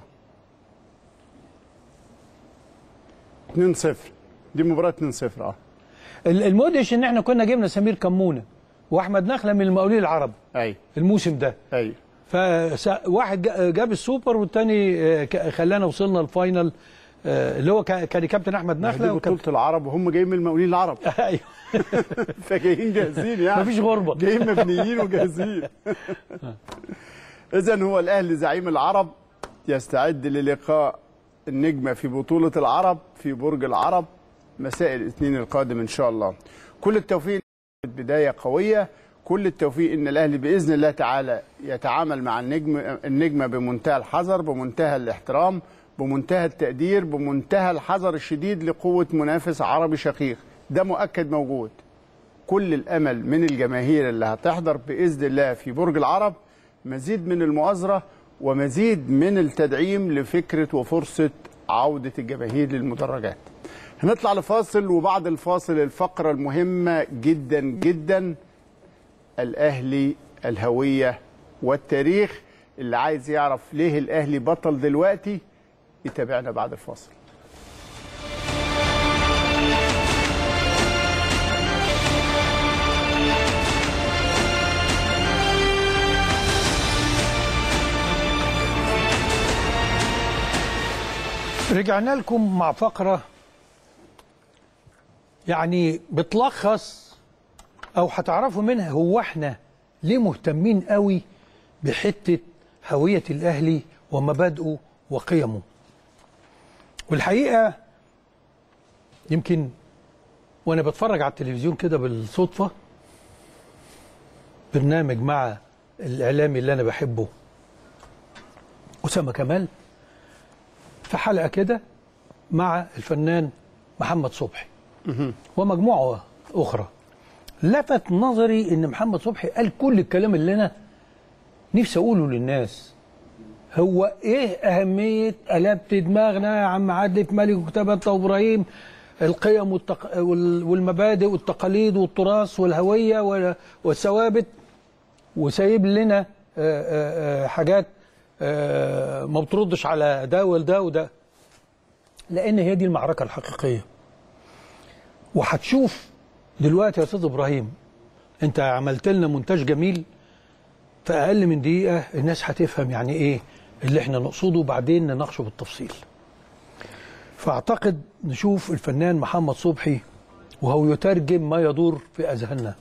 2-0 دي مباراه 2-0 اه ال- المدهش ان احنا كنا جبنا سمير كمونه واحمد نخله من المقاولين العرب ايوه الموسم ده ايوه فواحد جاب السوبر والتاني آه، ك- خلانا وصلنا الفاينل آه، اللي هو كا- كان كابتن احمد دي نخله بطوله العرب وهم جايين من المقاولين العرب ايوه فجايين جاهزين يعني مفيش غربه جايين مبنيين وجاهزين اذا هو الاهلي زعيم العرب يستعد للقاء النجمه في بطوله العرب في برج العرب مساء الاثنين القادم ان شاء الله كل التوفيق بدايه قويه كل التوفيق ان الاهلي باذن الله تعالى يتعامل مع النجم النجمه بمنتهى الحذر بمنتهى الاحترام بمنتهى التقدير بمنتهى الحذر الشديد لقوه منافس عربي شقيق ده مؤكد موجود كل الامل من الجماهير اللي هتحضر باذن الله في برج العرب مزيد من المؤازره ومزيد من التدعيم لفكره وفرصه عوده الجماهير للمدرجات. هنطلع لفاصل وبعد الفاصل الفقره المهمه جدا جدا الاهلي الهويه والتاريخ اللي عايز يعرف ليه الاهلي بطل دلوقتي يتابعنا بعد الفاصل رجعنا لكم مع فقرة يعني بتلخص أو هتعرفوا منها هو احنا ليه مهتمين قوي بحتة هوية الأهلي ومبادئه وقيمه والحقيقة يمكن وأنا بتفرج على التلفزيون كده بالصدفة برنامج مع الإعلامي اللي أنا بحبه أسامة كمال في حلقة كده مع الفنان محمد صبحي ومجموعة أخرى لفت نظري إن محمد صبحي قال كل الكلام اللي أنا نفسي أقوله للناس هو إيه أهمية قلبت دماغنا يا عم عدلي في ملك وكتابة أنت وإبراهيم القيم والتق... وال- والمبادئ والتقاليد والتراث والهوية وال- والثوابت وسايب لنا آه، آه، آه، حاجات آه، ما بتردش على ده وده وده لان هي دي المعركه الحقيقيه وهتشوف دلوقتي يا استاذ ابراهيم انت عملت لنا مونتاج جميل في اقل من دقيقه الناس هتفهم يعني ايه اللي احنا نقصده وبعدين نناقشه بالتفصيل فاعتقد نشوف الفنان محمد صبحي وهو يترجم ما يدور في اذهاننا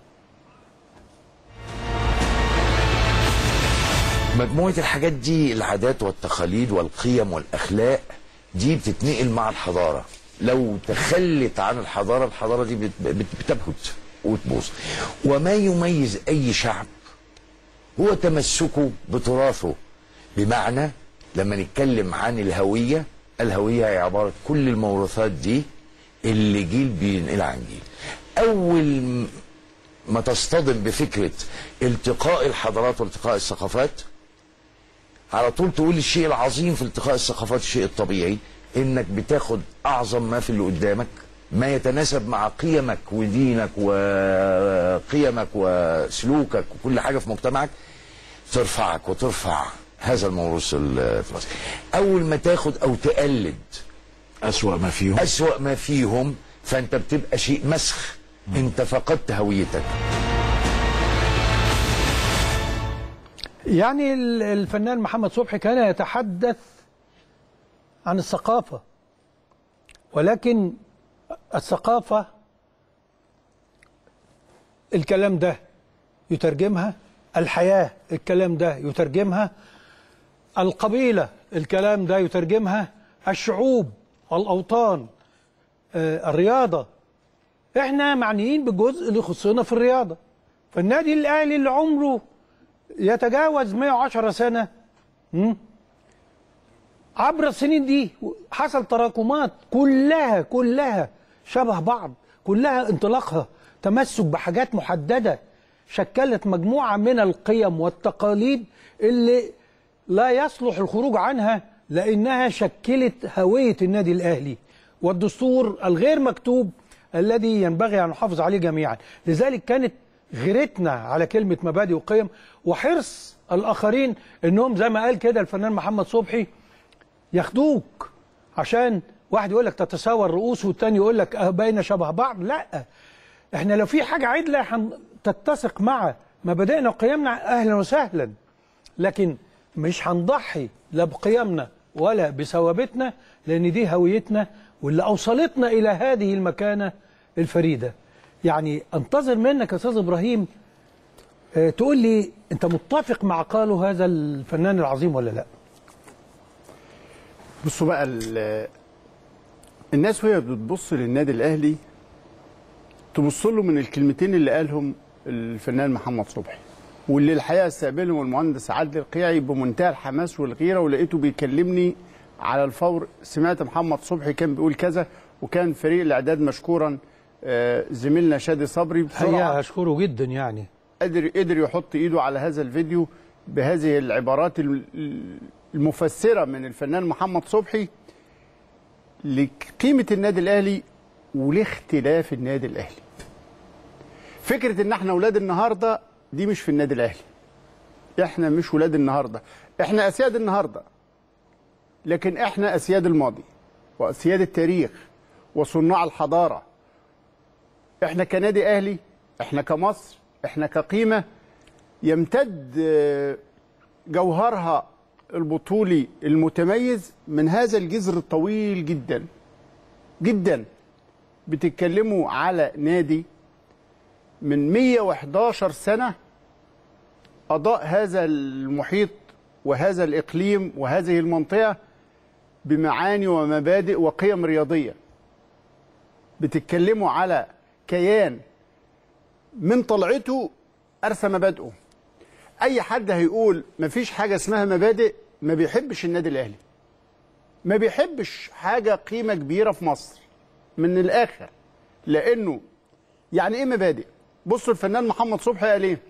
مجموعة الحاجات دي العادات والتقاليد والقيم والأخلاق دي بتتنقل مع الحضارة لو تخلت عن الحضارة الحضارة دي بت- بت- بتبهت وتبوظ وما يميز أي شعب هو تمسكه بتراثه بمعنى لما نتكلم عن الهوية الهوية هي عبارة كل الموروثات دي اللي جيل بينقل عن جيل أول م- ما تصطدم بفكرة التقاء الحضارات والتقاء الثقافات على طول تقول الشيء العظيم في التقاء الثقافات الشيء الطبيعي انك بتاخد اعظم ما في اللي قدامك ما يتناسب مع قيمك ودينك وقيمك وسلوكك وكل حاجه في مجتمعك ترفعك وترفع هذا الموروث التراثي اول ما تاخد او تقلد أسوأ ما فيهم اسوأ ما فيهم فانت بتبقى شيء مسخ انت فقدت هويتك يعني ال- الفنان محمد صبحي كان يتحدث عن الثقافة ولكن الثقافة الكلام ده يترجمها الحياة الكلام ده يترجمها القبيلة الكلام ده يترجمها الشعوب الأوطان آه، الرياضة احنا معنيين بالجزء اللي يخصنا في الرياضة فالنادي الأهلي اللي عمره يتجاوز 110 سنة مم؟ عبر السنين دي حصل تراكمات كلها كلها شبه بعض كلها انطلاقها تمسك بحاجات محددة شكلت مجموعة من القيم والتقاليد اللي لا يصلح الخروج عنها لأنها شكلت هوية النادي الأهلي والدستور الغير مكتوب الذي ينبغي أن نحافظ عليه جميعا لذلك كانت غيرتنا على كلمة مبادئ وقيم وحرص الآخرين أنهم زي ما قال كده الفنان محمد صبحي ياخدوك عشان واحد يقول لك تتساوى الرؤوس والتاني يقول لك اه باينه شبه بعض لا احنا لو في حاجه عدله هن- تتسق مع مبادئنا وقيمنا اهلا وسهلا لكن مش هنضحي لا بقيمنا ولا بثوابتنا لان دي هويتنا واللي اوصلتنا الى هذه المكانه الفريده يعني انتظر منك يا استاذ ابراهيم اه تقول لي انت متفق مع قاله هذا الفنان العظيم ولا لا بصوا بقى ال- الناس وهي بتبص للنادي الاهلي تبص له من الكلمتين اللي قالهم الفنان محمد صبحي واللي الحقيقه استقبلهم المهندس عادل القيعي بمنتهى الحماس والغيره ولقيته بيكلمني على الفور سمعت محمد صبحي كان بيقول كذا وكان فريق الاعداد مشكورا آه، زميلنا شادي صبري بسرعه هيا اشكره جدا يعني قدر قدر يحط ايده على هذا الفيديو بهذه العبارات ال- المفسره من الفنان محمد صبحي لقيمه النادي الاهلي ولاختلاف النادي الاهلي. فكره ان احنا اولاد النهارده دي مش في النادي الاهلي. احنا مش ولاد النهارده احنا اسياد النهارده لكن احنا اسياد الماضي واسياد التاريخ وصناع الحضاره احنا كنادي اهلي احنا كمصر احنا كقيمه يمتد آه، جوهرها البطولي المتميز من هذا الجذر الطويل جدا جدا بتتكلموا على نادي من 111 سنه أضاء هذا المحيط وهذا الإقليم وهذه المنطقة بمعاني ومبادئ وقيم رياضية بتتكلموا على كيان من طلعته أرسى مبادئه أي حد هيقول مفيش حاجة اسمها مبادئ ما بيحبش النادي الأهلي ما بيحبش حاجة قيمة كبيرة في مصر من الآخر لأنه يعني إيه مبادئ بصوا الفنان محمد صبحي قال إيه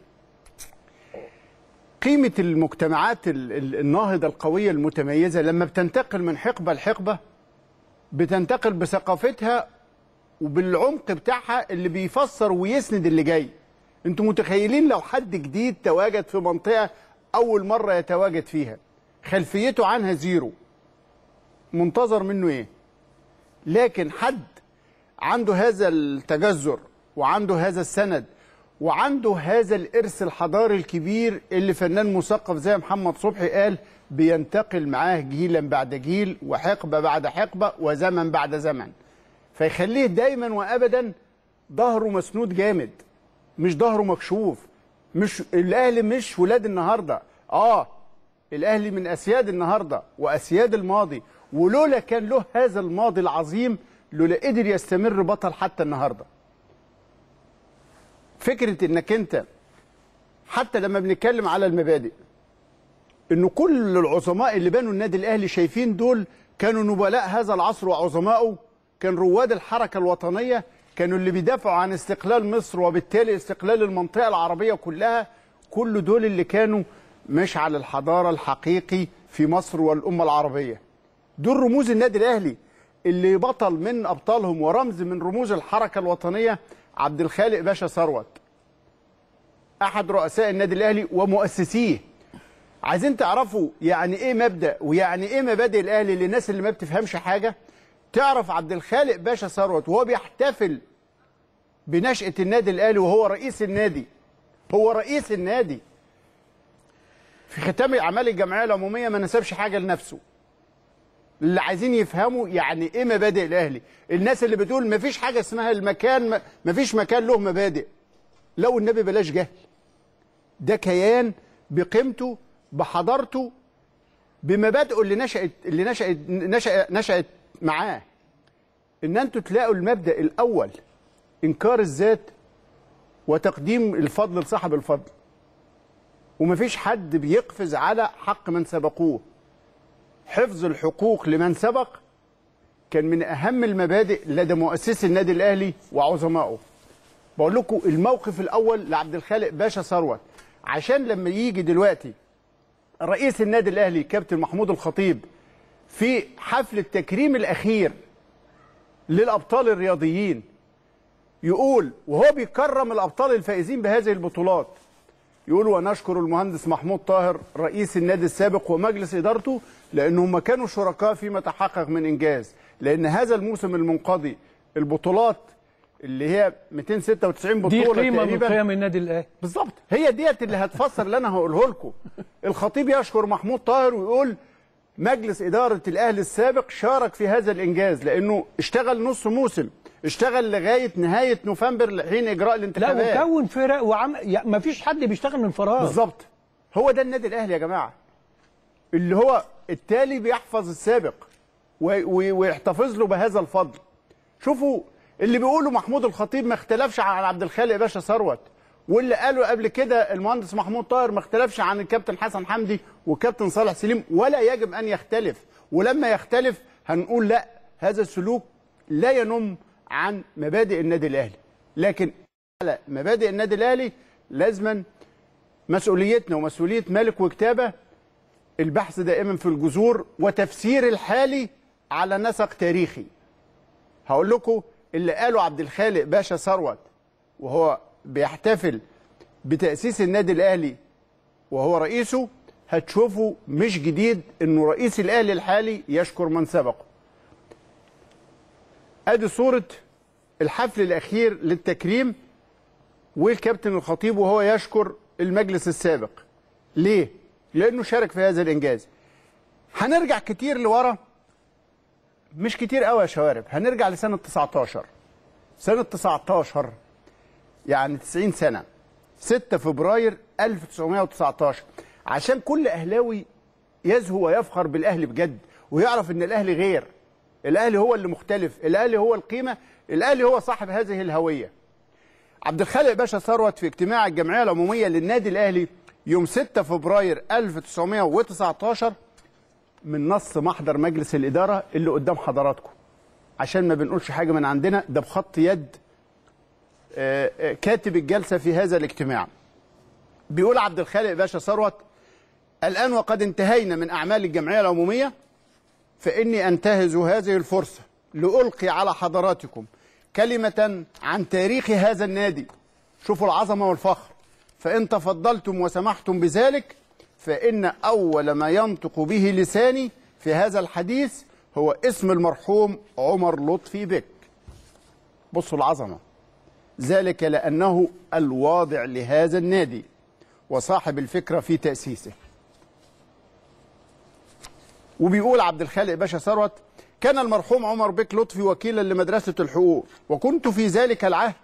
قيمة المجتمعات ال- ال- الناهضة القوية المتميزة لما بتنتقل من حقبة لحقبة بتنتقل بثقافتها وبالعمق بتاعها اللي بيفسر ويسند اللي جاي انتوا متخيلين لو حد جديد تواجد في منطقة أول مرة يتواجد فيها خلفيته عنها زيرو منتظر منه ايه لكن حد عنده هذا التجذر وعنده هذا السند وعنده هذا الإرث الحضاري الكبير اللي فنان مثقف زي محمد صبحي قال بينتقل معاه جيلا بعد جيل وحقبة بعد حقبة وزمن بعد زمن فيخليه دايما وأبدا ظهره مسنود جامد مش ظهره مكشوف مش الأهلي مش ولاد النهاردة آه الأهلي من أسياد النهاردة وأسياد الماضي ولولا كان له هذا الماضي العظيم لولا قدر يستمر بطل حتى النهارده فكره انك انت حتى لما بنتكلم على المبادئ انه كل العظماء اللي بنوا النادي الاهلي شايفين دول كانوا نبلاء هذا العصر وعظمائه كان رواد الحركه الوطنيه كانوا اللي بيدافعوا عن استقلال مصر وبالتالي استقلال المنطقه العربيه كلها كل دول اللي كانوا مشعل الحضاره الحقيقي في مصر والامه العربيه دول رموز النادي الاهلي اللي بطل من ابطالهم ورمز من رموز الحركه الوطنيه عبد الخالق باشا ثروت احد رؤساء النادي الاهلي ومؤسسيه عايزين تعرفوا يعني ايه مبدا ويعني ايه مبادئ الاهلي للناس اللي ما بتفهمش حاجه تعرف عبد الخالق باشا ثروت وهو بيحتفل بنشأة النادي الاهلي وهو رئيس النادي هو رئيس النادي في ختام اعمال الجمعيه العموميه ما نسبش حاجه لنفسه اللي عايزين يفهموا يعني ايه مبادئ الاهلي الناس اللي بتقول ما فيش حاجه اسمها المكان ما فيش مكان له مبادئ لو النبي بلاش جهل ده كيان بقيمته بحضارته بمبادئه اللي نشأت اللي نشأت نشأ نشأت معاه ان انتوا تلاقوا المبدأ الاول انكار الذات وتقديم الفضل لصاحب الفضل ومفيش حد بيقفز على حق من سبقوه حفظ الحقوق لمن سبق كان من اهم المبادئ لدى مؤسسي النادي الاهلي وعظمائه بقول لكم الموقف الاول لعبد الخالق باشا ثروت عشان لما يجي دلوقتي رئيس النادي الاهلي كابتن محمود الخطيب في حفل التكريم الاخير للابطال الرياضيين يقول وهو بيكرم الابطال الفائزين بهذه البطولات يقول ونشكر المهندس محمود طاهر رئيس النادي السابق ومجلس ادارته لانهم كانوا شركاء فيما تحقق من انجاز لان هذا الموسم المنقضي البطولات اللي هي 296 دي بطوله قيمه من تقريبا قيم النادي الاهلي بالظبط هي ديت اللي هتفسر اللي انا هقوله لكم الخطيب يشكر محمود طاهر ويقول مجلس اداره الاهلي السابق شارك في هذا الانجاز لانه اشتغل نص موسم اشتغل لغايه نهايه نوفمبر لحين اجراء لا الانتخابات وكون فرق وعم يعني ما فيش حد بيشتغل من فراغ بالظبط هو ده النادي الاهلي يا جماعه اللي هو التالي بيحفظ السابق و- و- ويحتفظ له بهذا الفضل شوفوا اللي بيقوله محمود الخطيب ما اختلفش عن عبد الخالق باشا ثروت واللي قاله قبل كده المهندس محمود طاهر ما اختلفش عن الكابتن حسن حمدي والكابتن صالح سليم ولا يجب ان يختلف ولما يختلف هنقول لا هذا السلوك لا ينم عن مبادئ النادي الاهلي لكن على مبادئ النادي الاهلي لازما مسؤوليتنا ومسؤوليه مالك وكتابه البحث دائما في الجذور وتفسير الحالي على نسق تاريخي هقول لكم اللي قاله عبد الخالق باشا ثروت وهو بيحتفل بتأسيس النادي الأهلي وهو رئيسه هتشوفوا مش جديد انه رئيس الاهلي الحالي يشكر من سبقه ادي صوره الحفل الاخير للتكريم والكابتن الخطيب وهو يشكر المجلس السابق ليه لانه شارك في هذا الانجاز هنرجع كتير لورا مش كتير قوي يا شوارب هنرجع لسنه 19 سنه 19 يعني 90 سنه 6 فبراير 1919 عشان كل اهلاوي يزهو ويفخر بالاهلي بجد ويعرف ان الاهلي غير الاهلي هو اللي مختلف الاهلي هو القيمه الاهلي هو صاحب هذه الهويه عبد الخالق باشا ثروت في اجتماع الجمعيه العموميه للنادي الاهلي يوم 6 فبراير 1919 من نص محضر مجلس الاداره اللي قدام حضراتكم عشان ما بنقولش حاجه من عندنا ده بخط يد آه، آه، كاتب الجلسه في هذا الاجتماع بيقول عبد الخالق باشا ثروت الان وقد انتهينا من اعمال الجمعيه العموميه فاني انتهز هذه الفرصه لالقي على حضراتكم كلمه عن تاريخ هذا النادي شوفوا العظمه والفخر فان تفضلتم وسمحتم بذلك فان اول ما ينطق به لساني في هذا الحديث هو اسم المرحوم عمر لطفي بك بصوا العظمه ذلك لانه الواضع لهذا النادي وصاحب الفكره في تاسيسه وبيقول عبد الخالق باشا ثروت كان المرحوم عمر بك لطفي وكيلا لمدرسة الحقوق وكنت في ذلك العهد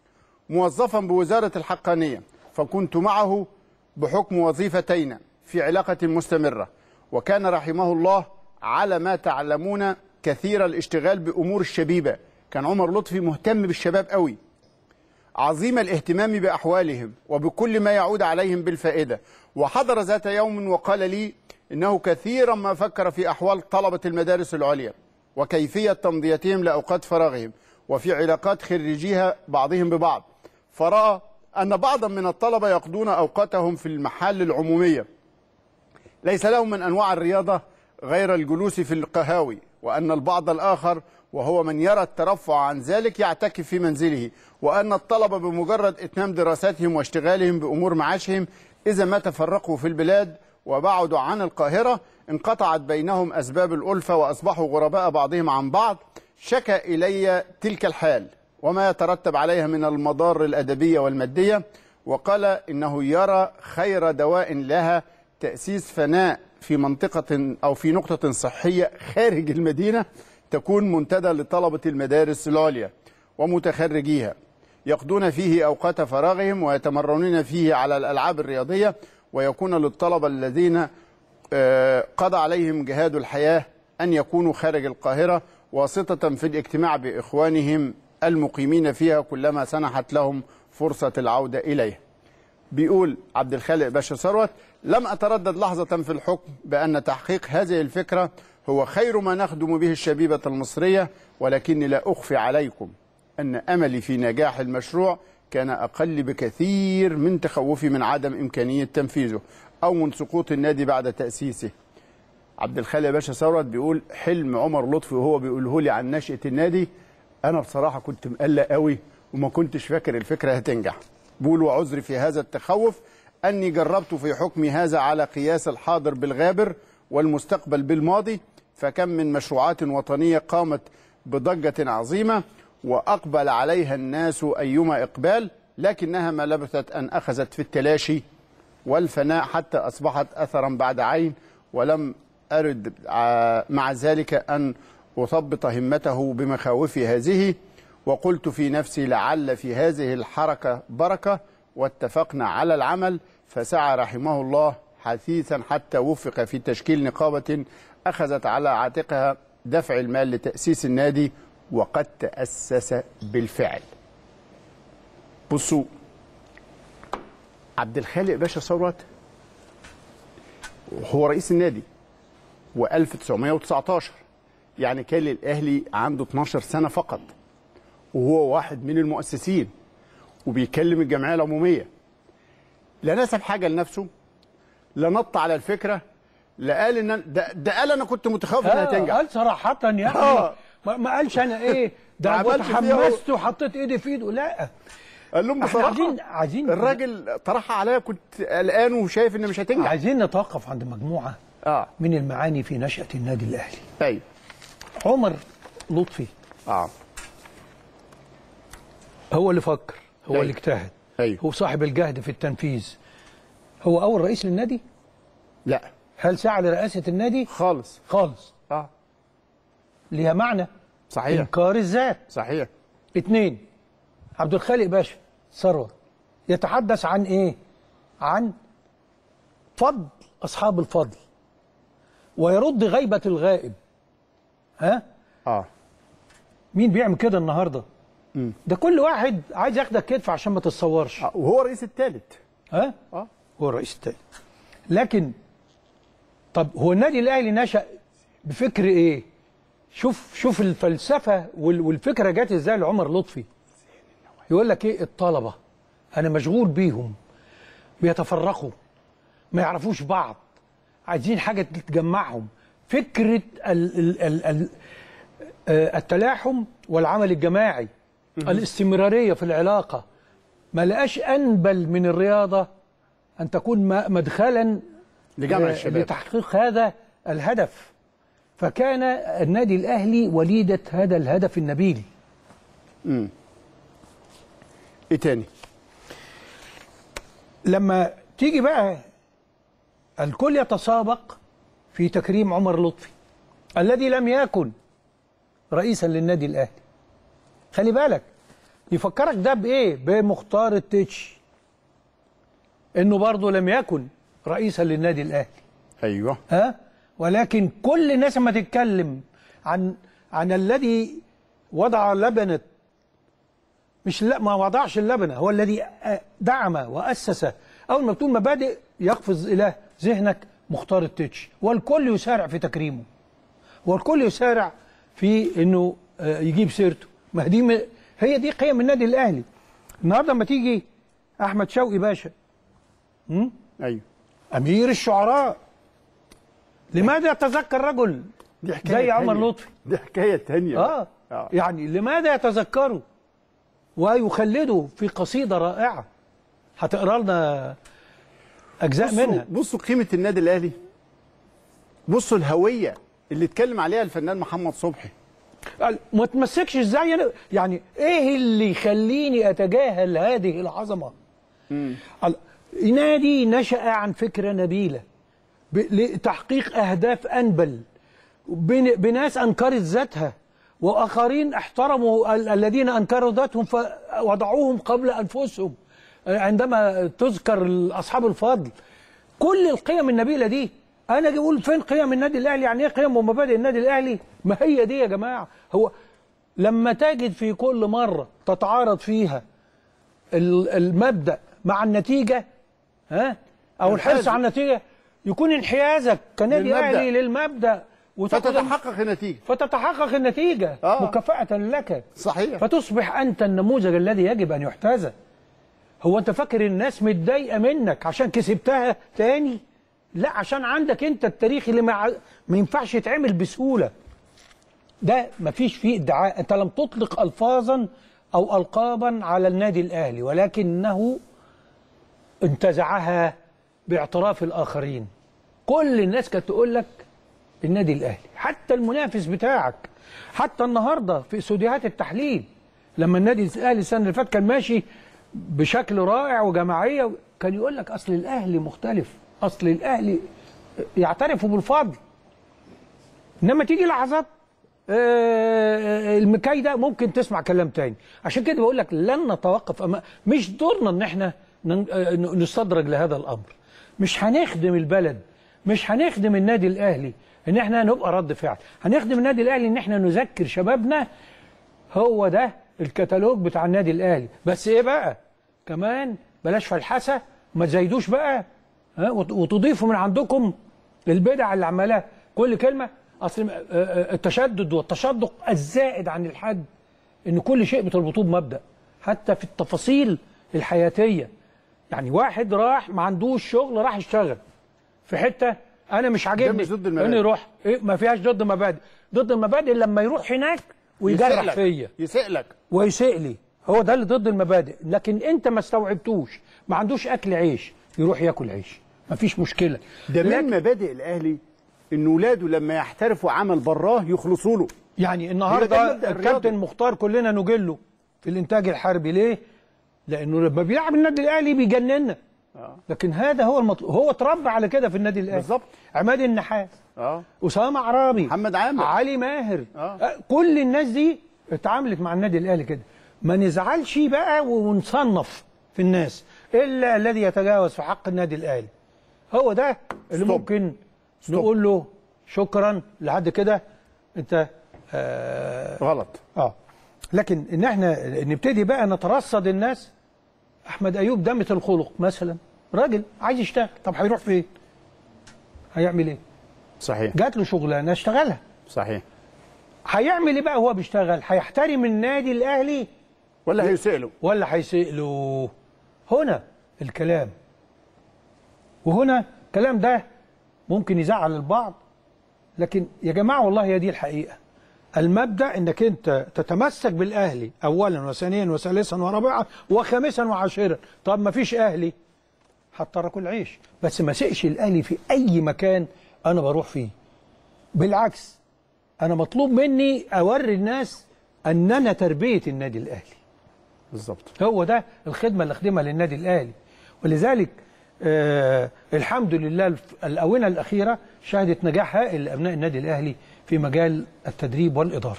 موظفا بوزارة الحقانية فكنت معه بحكم وظيفتين في علاقة مستمرة وكان رحمه الله على ما تعلمون كثير الاشتغال بأمور الشبيبة كان عمر لطفي مهتم بالشباب قوي عظيم الاهتمام بأحوالهم وبكل ما يعود عليهم بالفائدة وحضر ذات يوم وقال لي إنه كثيرا ما فكر في أحوال طلبة المدارس العليا وكيفية تمضيتهم لأوقات فراغهم وفي علاقات خريجيها بعضهم ببعض فرأى أن بعضا من الطلبة يقضون أوقاتهم في المحال العمومية ليس لهم من أنواع الرياضة غير الجلوس في القهاوي وأن البعض الآخر وهو من يرى الترفع عن ذلك يعتكف في منزله وأن الطلبة بمجرد إتمام دراساتهم واشتغالهم بأمور معاشهم إذا ما تفرقوا في البلاد وبعدوا عن القاهرة انقطعت بينهم أسباب الألفة وأصبحوا غرباء بعضهم عن بعض شكى إلي تلك الحال وما يترتب عليها من المضار الأدبية والمادية وقال إنه يرى خير دواء لها تأسيس فناء في منطقة أو في نقطة صحية خارج المدينة تكون منتدى لطلبة المدارس العليا ومتخرجيها يقضون فيه أوقات فراغهم ويتمرنون فيه على الألعاب الرياضية ويكون للطلبة الذين آه، قضى عليهم جهاد الحياة أن يكونوا خارج القاهرة واسطة في الاجتماع بإخوانهم المقيمين فيها كلما سنحت لهم فرصة العودة إليها بيقول عبد الخالق باشا ثروت لم أتردد لحظة في الحكم بأن تحقيق هذه الفكرة هو خير ما نخدم به الشبيبة المصرية ولكني لا أخفي عليكم أن أملي في نجاح المشروع كان أقل بكثير من تخوفي من عدم إمكانية تنفيذه أو من سقوط النادي بعد تأسيسه عبد الخالق باشا ثروت بيقول حلم عمر لطفي وهو بيقوله لي عن نشأة النادي أنا بصراحة كنت مقلق قوي وما كنتش فاكر الفكرة هتنجح بقول وعذري في هذا التخوف أني جربت في حكمي هذا على قياس الحاضر بالغابر والمستقبل بالماضي فكم من مشروعات وطنية قامت بضجة عظيمة وأقبل عليها الناس أيما إقبال لكنها ما لبثت أن أخذت في التلاشي والفناء حتى أصبحت أثرا بعد عين ولم أرد ع- مع ذلك أن أثبط همته بمخاوفي هذه وقلت في نفسي لعل في هذه الحركة بركة واتفقنا على العمل فسعى رحمه الله حثيثا حتى وفق في تشكيل نقابة أخذت على عاتقها دفع المال لتأسيس النادي وقد تأسس بالفعل بصوا عبد الخالق باشا ثروت هو رئيس النادي و1919 يعني كان الاهلي عنده 12 سنه فقط وهو واحد من المؤسسين وبيكلم الجمعيه العموميه لا نسب حاجه لنفسه لا نط على الفكره لا قال ان أنا- ده, ده قال انا كنت متخوف انها آه، تنجح قال صراحة يا آه. أخي ما ما قالش أنا إيه ما ده أنا عملش فيها هو. تحمست وحطيت إيدي في إيده لا قال لهم احنا بصراحه عايزين عايزين الراجل طرحها عليا كنت قلقان وشايف ان مش هتنجح عايزين نتوقف عند مجموعه اه من المعاني في نشأة النادي الأهلي ايوه عمر لطفي اه هو اللي فكر هو أيوة. اللي اجتهد ايوه هو صاحب الجهد في التنفيذ هو أول رئيس للنادي لا هل سعى لرئاسة النادي خالص خالص اه ليها معنى صحيح إنكار الذات صحيح اثنين عبد الخالق باشا ثروت يتحدث عن ايه عن فضل اصحاب الفضل ويرد غيبه الغائب ها اه مين بيعمل كده النهارده ده كل واحد عايز ياخدك كتف عشان ما تتصورش آه، وهو الرئيس الثالث ها اه هو الرئيس التاني لكن طب هو النادي الاهلي نشا بفكر ايه شوف شوف الفلسفه وال- والفكره جت ازاي لعمر لطفي يقول لك ايه الطلبه انا مشغول بيهم بيتفرقوا ما يعرفوش بعض عايزين حاجه تجمعهم فكره ال ال ال ال آه، التلاحم والعمل الجماعي الاستمراريه في العلاقه ما لقاش انبل من الرياضه ان تكون م- مدخلا لجمع ل- الشباب لتحقيق هذا الهدف فكان النادي الاهلي وليده هذا الهدف النبيل ايه تاني لما تيجي بقى الكل يتسابق في تكريم عمر لطفي الذي لم يكن رئيسا للنادي الاهلي خلي بالك يفكرك ده بايه بمختار التتش انه برضه لم يكن رئيسا للنادي الاهلي ايوه ها ولكن كل الناس لما تتكلم عن عن الذي وضع لبنة مش لا ما وضعش اللبنة هو الذي دعم وأسس أول ما بتقول مبادئ يقفز إلى ذهنك مختار التتش والكل يسارع في تكريمه والكل يسارع في انه آه، يجيب سيرته ما دي م- هي دي قيم النادي الاهلي النهارده لما تيجي احمد شوقي باشا ايوه امير الشعراء لماذا يتذكر رجل دي حكايه زي عمر تانية. لطفي دي حكايه تانية اه آه. يعني لماذا يتذكره ويخلده في قصيده رائعه هتقرا لنا اجزاء بصوا منها بصوا قيمه النادي الاهلي بصوا الهويه اللي اتكلم عليها الفنان محمد صبحي قال ما تمسكش ازاي انا يعني ايه اللي يخليني اتجاهل هذه العظمه قال نادي نشا عن فكره نبيله ب- لتحقيق اهداف انبل بن- بناس انكرت ذاتها واخرين احترموا ال- الذين انكروا ذاتهم فوضعوهم قبل انفسهم عندما تذكر اصحاب الفضل كل القيم النبيله دي انا اجي اقول فين قيم النادي الاهلي يعني ايه قيم ومبادئ النادي الاهلي ما هي دي يا جماعه هو لما تجد في كل مره تتعارض فيها ال- المبدا مع النتيجه ها او الحرص ينحاز. على النتيجه يكون انحيازك كنادي للمبدأ. اهلي للمبدا وتاخد- فتتحقق النتيجه فتتحقق النتيجه آه. مكافاه لك صحيح فتصبح انت النموذج الذي يجب ان يحتذى هو انت فاكر الناس متضايقه منك عشان كسبتها تاني لا عشان عندك انت التاريخ اللي ما, ما ينفعش يتعمل بسهوله ده مفيش فيه ادعاء انت لم تطلق الفاظا او القابا على النادي الاهلي ولكنه انتزعها باعتراف الاخرين كل الناس كانت تقول لك النادي الاهلي حتى المنافس بتاعك حتى النهارده في استوديوهات التحليل لما النادي الاهلي السنه اللي فاتت كان ماشي بشكل رائع وجماعيه كان يقول لك اصل الاهلي مختلف اصل الاهلي يعترفوا بالفضل انما تيجي لحظات آه، المكايده ممكن تسمع كلام تاني عشان كده بقول لك لن نتوقف أما مش دورنا ان احنا نن- آه، نستدرج لهذا الامر مش هنخدم البلد مش هنخدم النادي الاهلي ان احنا نبقى رد فعل هنخدم النادي الاهلي ان احنا نذكر شبابنا هو ده الكتالوج بتاع النادي الاهلي بس ايه بقى كمان بلاش فلحسه ما تزايدوش بقى ها وت- وتضيفوا من عندكم البدع اللي عمالها كل كلمه اصل آه، آه، التشدد والتشدق الزائد عن الحد ان كل شيء بتربطوه بمبدا حتى في التفاصيل الحياتيه يعني واحد راح ما عندوش شغل راح يشتغل في حته انا مش عاجبني مش ضد المبادئ. انه يروح إيه ما فيهاش ضد مبادئ ضد المبادئ لما يروح هناك ويجرح يسألك. فيا يسألك ويسيء لي هو ده اللي ضد المبادئ لكن انت ما استوعبتوش ما عندوش اكل عيش يروح ياكل عيش ما فيش مشكله ده لكن- من مبادئ الاهلي ان ولاده لما يحترفوا عمل براه يخلصوا له يعني يبقى ده النهارده المبدأ الكابتن الرياضي. مختار كلنا نجله في الانتاج الحربي ليه؟ لانه لما بيلعب النادي الاهلي بيجننا لكن هذا هو المطلوب هو اتربى على كده في النادي الاهلي بالظبط. عماد النحاس اه اسامه عرابي محمد عامر علي ماهر آه. آه، كل الناس دي اتعاملت مع النادي الاهلي كده ما نزعلش بقى ونصنف في الناس الا الذي يتجاوز في حق النادي الاهلي هو ده اللي ستوب. ممكن ستوب. نقول له شكرا لحد كده انت آه غلط اه لكن ان احنا نبتدي بقى نترصد الناس احمد ايوب دمة الخلق مثلا راجل عايز يشتغل طب هيروح فين هيعمل ايه صحيح جات له شغلانه اشتغلها صحيح هيعمل ايه بقى وهو بيشتغل هيحترم النادي الاهلي ولا هيسأله ولا هيسيء له هنا الكلام وهنا الكلام ده ممكن يزعل البعض لكن يا جماعه والله هي دي الحقيقه المبدا انك انت تتمسك بالاهلي اولا وثانيا وثالثا ورابعا وخامسا وعاشرا طب ما فيش اهلي هضطر اكل عيش بس ما سقش الاهلي في اي مكان انا بروح فيه بالعكس انا مطلوب مني اوري الناس ان انا تربيه النادي الاهلي بالظبط هو ده الخدمه اللي اخدمها للنادي الاهلي ولذلك آه الحمد لله الف- الاونه الاخيره شهدت نجاح هائل لابناء النادي الاهلي في مجال التدريب والاداره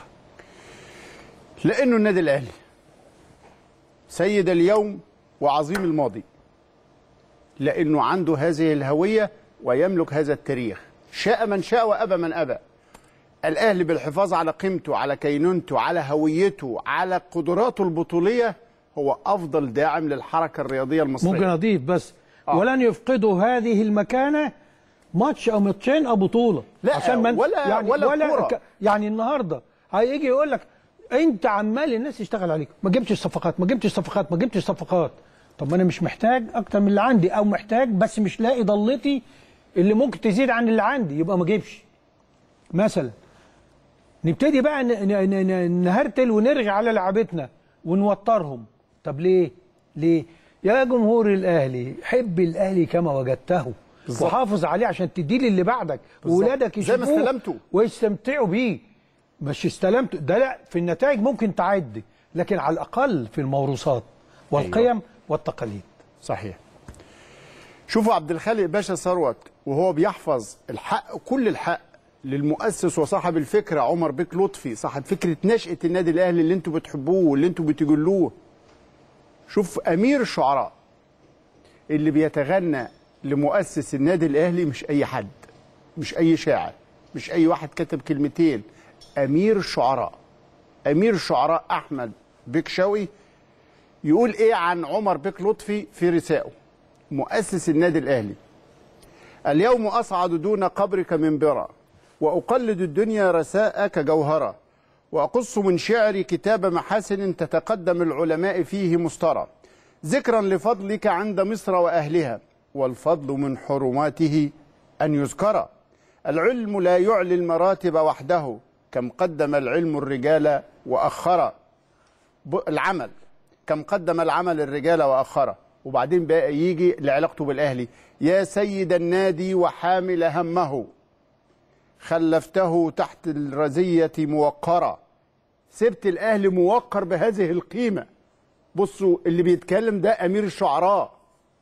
لانه النادي الاهلي سيد اليوم وعظيم الماضي لانه عنده هذه الهويه ويملك هذا التاريخ شاء من شاء وابى من ابى الاهلي بالحفاظ على قيمته على كينونته على هويته على قدراته البطوليه هو افضل داعم للحركه الرياضيه المصريه ممكن اضيف بس آه. ولن يفقدوا هذه المكانه ماتش او ماتشين او بطوله لا، عشان ما ولا- يعني ولا كورة. ك- يعني النهارده هيجي يقول لك انت عمال الناس تشتغل عليك ما جبتش صفقات ما جبتش صفقات ما جبتش صفقات طب ما انا مش محتاج اكتر من اللي عندي او محتاج بس مش لاقي ضلتي اللي ممكن تزيد عن اللي عندي يبقى ما اجيبش مثلا نبتدي بقى ن- ن- ن- ن- نهرتل ونرغي على لعبتنا ونوترهم طب ليه ليه يا جمهور الاهلي حب الاهلي كما وجدته بالظبط. وحافظ عليه عشان تديه للي بعدك بالظبط. وولادك زي ما يشوفوه استلمته. ويستمتعوا بيه مش استلمته ده لا في النتائج ممكن تعدي لكن على الاقل في الموروثات والقيم أيوة. والتقاليد صحيح شوفوا عبد الخالق باشا ثروت وهو بيحفظ الحق كل الحق للمؤسس وصاحب الفكره عمر بيك لطفي صاحب فكره نشاه النادي الاهلي اللي انتوا بتحبوه واللي انتوا بتجلوه شوف امير الشعراء اللي بيتغنى لمؤسس النادي الاهلي مش اي حد مش اي شاعر مش اي واحد كتب كلمتين امير الشعراء امير الشعراء احمد بيك شوقي يقول ايه عن عمر بيك لطفي في رسائه مؤسس النادي الاهلي اليوم اصعد دون قبرك منبرا واقلد الدنيا رساءك جوهرا واقص من شعري كتاب محاسن تتقدم العلماء فيه مسترى ذكرا لفضلك عند مصر واهلها والفضل من حرماته ان يذكر العلم لا يعلي المراتب وحده كم قدم العلم الرجال واخر ب- العمل كم قدم العمل الرجال واخره وبعدين بقى يجي لعلاقته بالاهلي يا سيد النادي وحامل همه خلفته تحت الرزيه موقرا سبت الاهلي موقر بهذه القيمه بصوا اللي بيتكلم ده امير الشعراء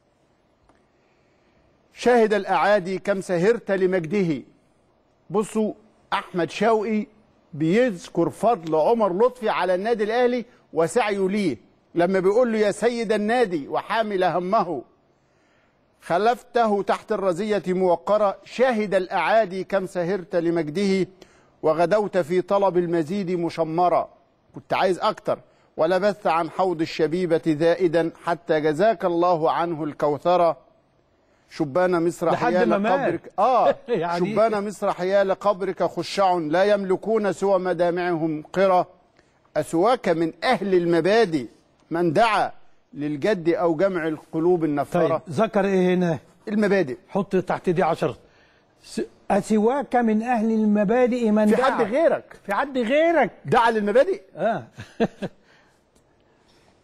شاهد الاعادي كم سهرت لمجده بصوا احمد شوقي بيذكر فضل عمر لطفي على النادي الاهلي وسعيه ليه لما بيقول له يا سيد النادي وحامل همه خلفته تحت الرزية موقرة شاهد الأعادي كم سهرت لمجده وغدوت في طلب المزيد مشمرا كنت عايز أكتر ولبثت عن حوض الشبيبة ذائدا حتى جزاك الله عنه الكوثرة شبان مصر لحد حيال ما مات. قبرك آه يعني- شبان مصر حيال قبرك خشع لا يملكون سوى مدامعهم قرى أسواك من أهل المبادئ من دعا للجد أو جمع القلوب النفرة طيب ذكر ايه هنا المبادئ حط تحت دي عشرة س- أسواك من أهل المبادئ من في دعا. حد غيرك في حد غيرك دعا للمبادئ اه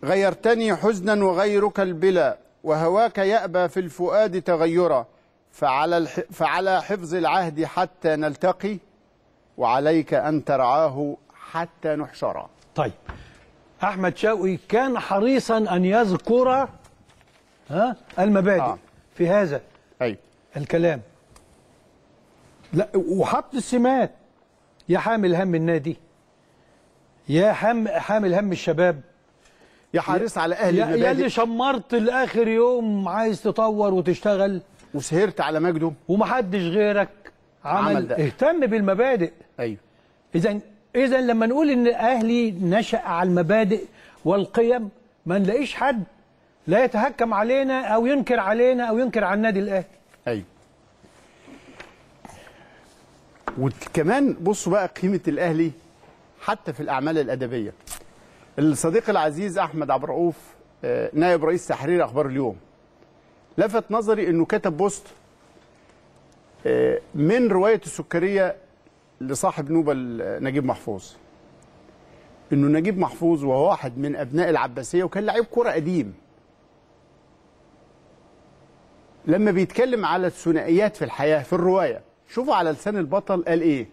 غيرتني حزنا وغيرك البلا وهواك يأبى في الفؤاد تغيرا فعلى, الح... فعلى حفظ العهد حتى نلتقي وعليك أن ترعاه حتى نحشرا طيب احمد شوقي كان حريصا ان يذكر ها المبادئ آه. آه. في هذا أي الكلام لا وحط السمات يا حامل هم النادي يا حام حامل هم الشباب يا حريص على أهل يا, يا المبادئ اللي شمرت لاخر يوم عايز تطور وتشتغل وسهرت على مجده ومحدش غيرك عمل, عمل ده. اهتم بالمبادئ أيوه اذا اذا لما نقول ان اهلي نشا على المبادئ والقيم ما نلاقيش حد لا يتهكم علينا او ينكر علينا او ينكر على النادي الاهلي ايوه وكمان بصوا بقى قيمه الاهلي حتى في الاعمال الادبيه الصديق العزيز احمد عبد الرؤوف آه، نائب رئيس تحرير اخبار اليوم لفت نظري انه كتب بوست آه، من روايه السكريه لصاحب نوبل آه، نجيب محفوظ انه نجيب محفوظ وهو واحد من ابناء العباسيه وكان لعيب كره قديم لما بيتكلم على الثنائيات في الحياة في الرواية شوفوا على لسان البطل قال ايه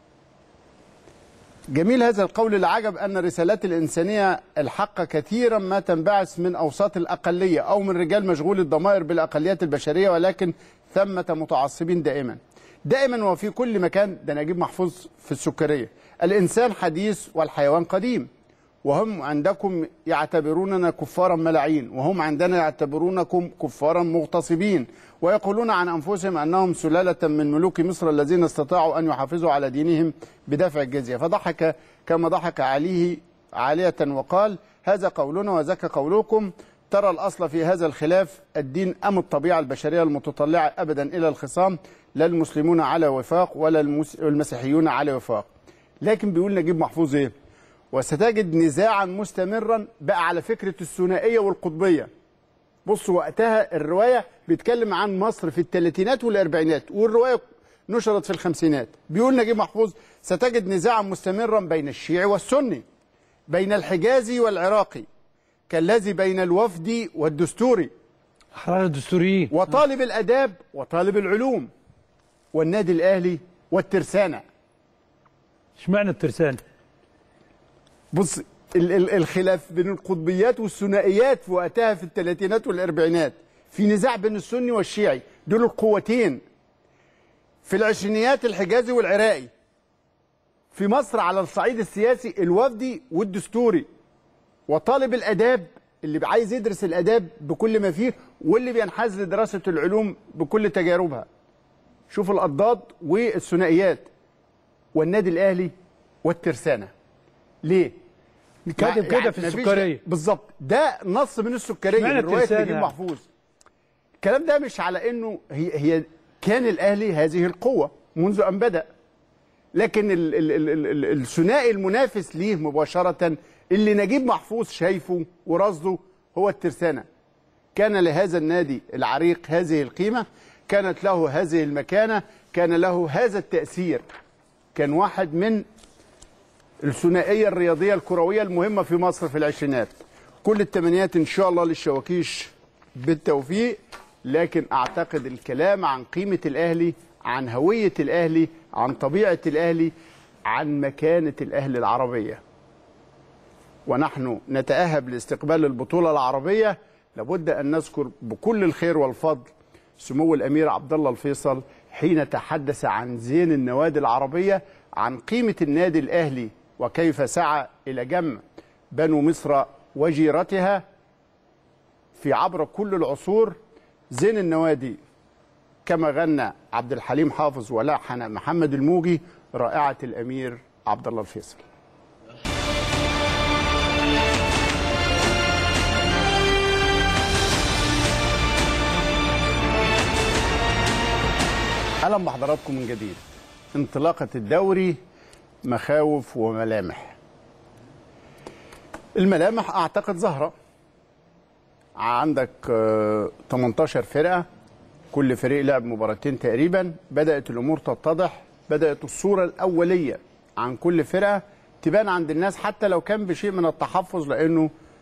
جميل هذا القول العجب أن رسالات الإنسانية الحق كثيرا ما تنبعث من أوساط الأقلية أو من رجال مشغول الضمائر بالأقليات البشرية ولكن ثمة متعصبين دائما دائما وفي كل مكان ده نجيب محفوظ في السكرية الإنسان حديث والحيوان قديم وهم عندكم يعتبروننا كفارا ملاعين وهم عندنا يعتبرونكم كفارا مغتصبين ويقولون عن أنفسهم أنهم سلالة من ملوك مصر الذين استطاعوا أن يحافظوا على دينهم بدفع الجزية فضحك كما ضحك عليه عالية وقال هذا قولنا وذاك قولكم ترى الأصل في هذا الخلاف الدين أم الطبيعة البشرية المتطلعة أبدا إلى الخصام لا المسلمون على وفاق ولا المس- المسيحيون على وفاق لكن بيقول نجيب محفوظ إيه وستجد نزاعا مستمرا بقى على فكرة الثنائية والقطبية بصوا وقتها الرواية بيتكلم عن مصر في الثلاثينات والأربعينات والرواية نشرت في الخمسينات بيقول نجيب محفوظ ستجد نزاعا مستمرا بين الشيعي والسني بين الحجازي والعراقي كالذي بين الوفدي والدستوري احرار الدستوريين وطالب الاداب وطالب العلوم والنادي الاهلي والترسانه اشمعنى الترسانة بص ال- ال- الخلاف بين القطبيات والثنائيات في وقتها في الثلاثينات والاربعينات في نزاع بين السني والشيعي دول القوتين في العشرينيات الحجازي والعراقي في مصر على الصعيد السياسي الوفدي والدستوري وطالب الاداب اللي عايز يدرس الاداب بكل ما فيه واللي بينحاز لدراسه العلوم بكل تجاربها شوف الاضداد والثنائيات والنادي الاهلي والترسانه ليه كاتب مع- كده في مفيش- السكرية. بالظبط ده نص من السكريه اشمعنى من روايه الترسانة نجيب يعني؟ محفوظ الكلام ده مش على انه هي هي كان الاهلي هذه القوه منذ ان بدا لكن ال- ال- ال- ال- ال- الثنائي المنافس ليه مباشره اللي نجيب محفوظ شايفه ورصده هو الترسانه كان لهذا النادي العريق هذه القيمه كانت له هذه المكانه كان له هذا التاثير كان واحد من الثنائيه الرياضيه الكرويه المهمه في مصر في العشرينات كل التمنيات ان شاء الله للشواكيش بالتوفيق لكن اعتقد الكلام عن قيمه الاهلي عن هويه الاهلي عن طبيعه الاهلي عن مكانه الاهلي العربيه ونحن نتاهب لاستقبال البطوله العربيه لابد ان نذكر بكل الخير والفضل سمو الامير عبد الله الفيصل حين تحدث عن زين النوادي العربيه عن قيمه النادي الاهلي وكيف سعى الى جمع بنو مصر وجيرتها في عبر كل العصور زين النوادي كما غنى عبد الحليم حافظ ولحن محمد الموجي رائعه الامير عبد الله الفيصل اهلا بحضراتكم من جديد انطلاقه الدوري مخاوف وملامح الملامح اعتقد ظاهره عندك آه، 18 فرقه كل فريق لعب مباراتين تقريبا بدات الامور تتضح بدات الصوره الاوليه عن كل فرقه تبان عند الناس حتى لو كان بشيء من التحفظ لانه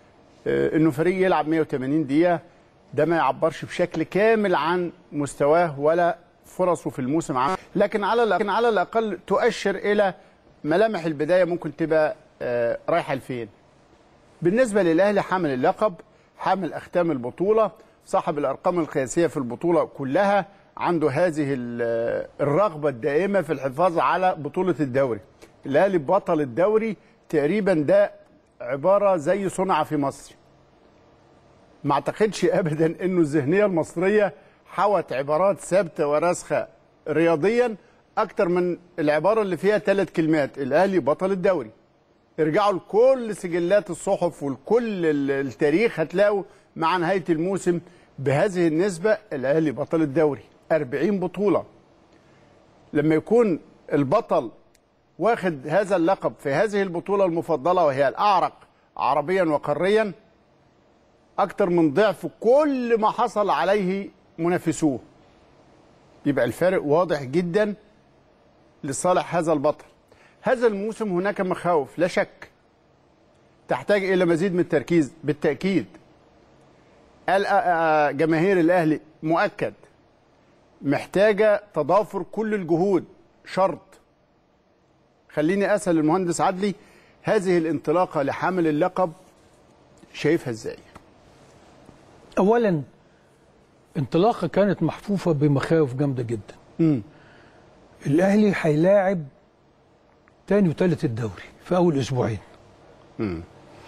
آه، انه فريق يلعب 180 دقيقه ده ما يعبرش بشكل كامل عن مستواه ولا فرصه في الموسم عام لكن على لكن على الاقل تؤشر الى ملامح البدايه ممكن تبقى آه، رايحه لفين بالنسبه للاهلي حامل اللقب حامل اختام البطوله صاحب الارقام القياسيه في البطوله كلها عنده هذه ال- الرغبه الدائمه في الحفاظ على بطوله الدوري الاهلي بطل الدوري تقريبا ده عباره زي صنع في مصر ما اعتقدش ابدا انه الذهنيه المصريه حوت عبارات ثابته وراسخه رياضيا اكتر من العباره اللي فيها ثلاث كلمات الاهلي بطل الدوري ارجعوا لكل سجلات الصحف ولكل ال- التاريخ هتلاقوا مع نهايه الموسم بهذه النسبه الاهلي بطل الدوري 40 بطوله لما يكون البطل واخد هذا اللقب في هذه البطوله المفضله وهي الاعرق عربيا وقاريا اكتر من ضعف كل ما حصل عليه منافسوه يبقى الفارق واضح جدا لصالح هذا البطل هذا الموسم هناك مخاوف لا شك تحتاج الى مزيد من التركيز بالتاكيد قال- آه، آه، جماهير الاهلي مؤكد محتاجه تضافر كل الجهود شرط خليني اسال المهندس عدلي هذه الانطلاقه لحامل اللقب شايفها ازاي اولا انطلاقه كانت محفوفه بمخاوف جامده جدا مم. الاهلي هيلاعب تاني وتالت الدوري في اول اسبوعين مم.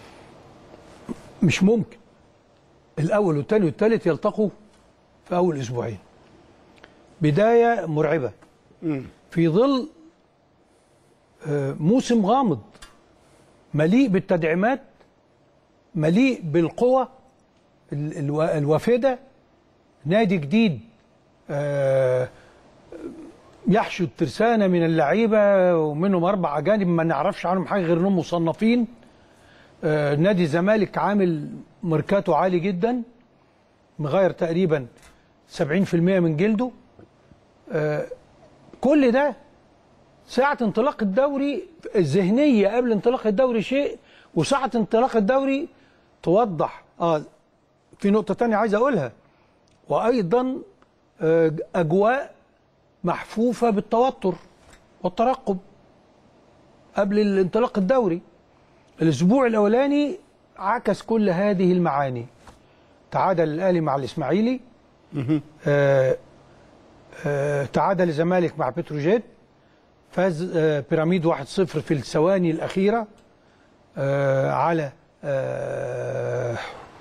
مش ممكن الاول والتاني والتالت يلتقوا في اول اسبوعين بدايه مرعبه مم. في ظل آه، موسم غامض مليء بالتدعيمات مليء بالقوى ال- الوا- الوافده نادي جديد آه، يحشد ترسانه من اللعيبه ومنهم اربع اجانب ما نعرفش عنهم حاجه غير انهم مصنفين آه، نادي الزمالك عامل ميركاتو عالي جدا مغير تقريبا 70% من جلده آه، كل ده ساعة انطلاق الدوري الذهنية قبل انطلاق الدوري شيء وساعة انطلاق الدوري توضح اه في نقطة تانية عايز أقولها وأيضا آه، أجواء محفوفة بالتوتر والترقب قبل الانطلاق الدوري الأسبوع الأولاني عكس كل هذه المعاني تعادل الأهلي مع الإسماعيلي آه آه تعادل الزمالك مع بتروجيت فاز آه بيراميد 1-0 في الثواني الأخيرة آه على آه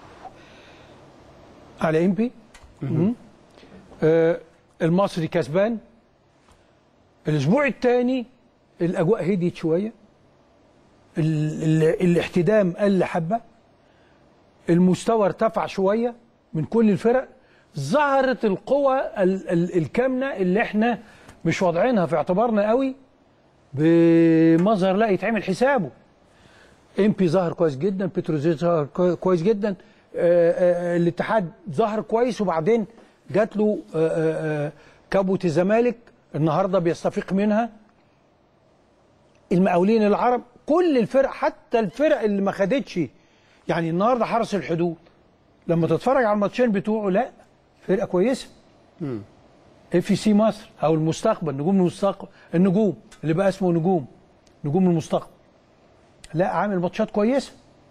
على إمبي مم. آه المصري كسبان الأسبوع الثاني الأجواء هديت شوية ال ال الاحتدام قل حبة المستوى ارتفع شوية من كل الفرق ظهرت القوى ال ال الكامنة اللي احنا مش واضعينها في اعتبارنا قوي بمظهر لا يتعمل حسابه امبي ظهر كويس جدا بتروزيت ظهر كوي- كويس جدا آه، آه، الاتحاد ظهر كويس وبعدين جات له آه، آه، آه، كبوة الزمالك النهارده بيستفيق منها المقاولين العرب كل الفرق حتى الفرق اللي ما خدتش يعني النهارده حرس الحدود لما تتفرج على الماتشين بتوعه لا فرقه كويسه اف سي مصر او المستقبل نجوم المستقبل النجوم اللي بقى اسمه نجوم نجوم المستقبل لا عامل ماتشات كويسه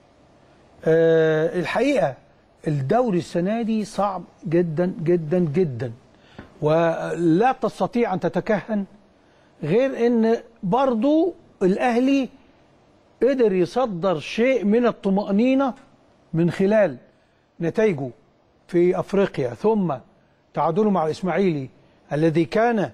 أه الحقيقه الدوري السنه دي صعب جدا جدا جدا ولا تستطيع ان تتكهن غير ان برضو الاهلي قدر يصدر شيء من الطمأنينة من خلال نتائجه في افريقيا ثم تعادله مع الاسماعيلي الذي كان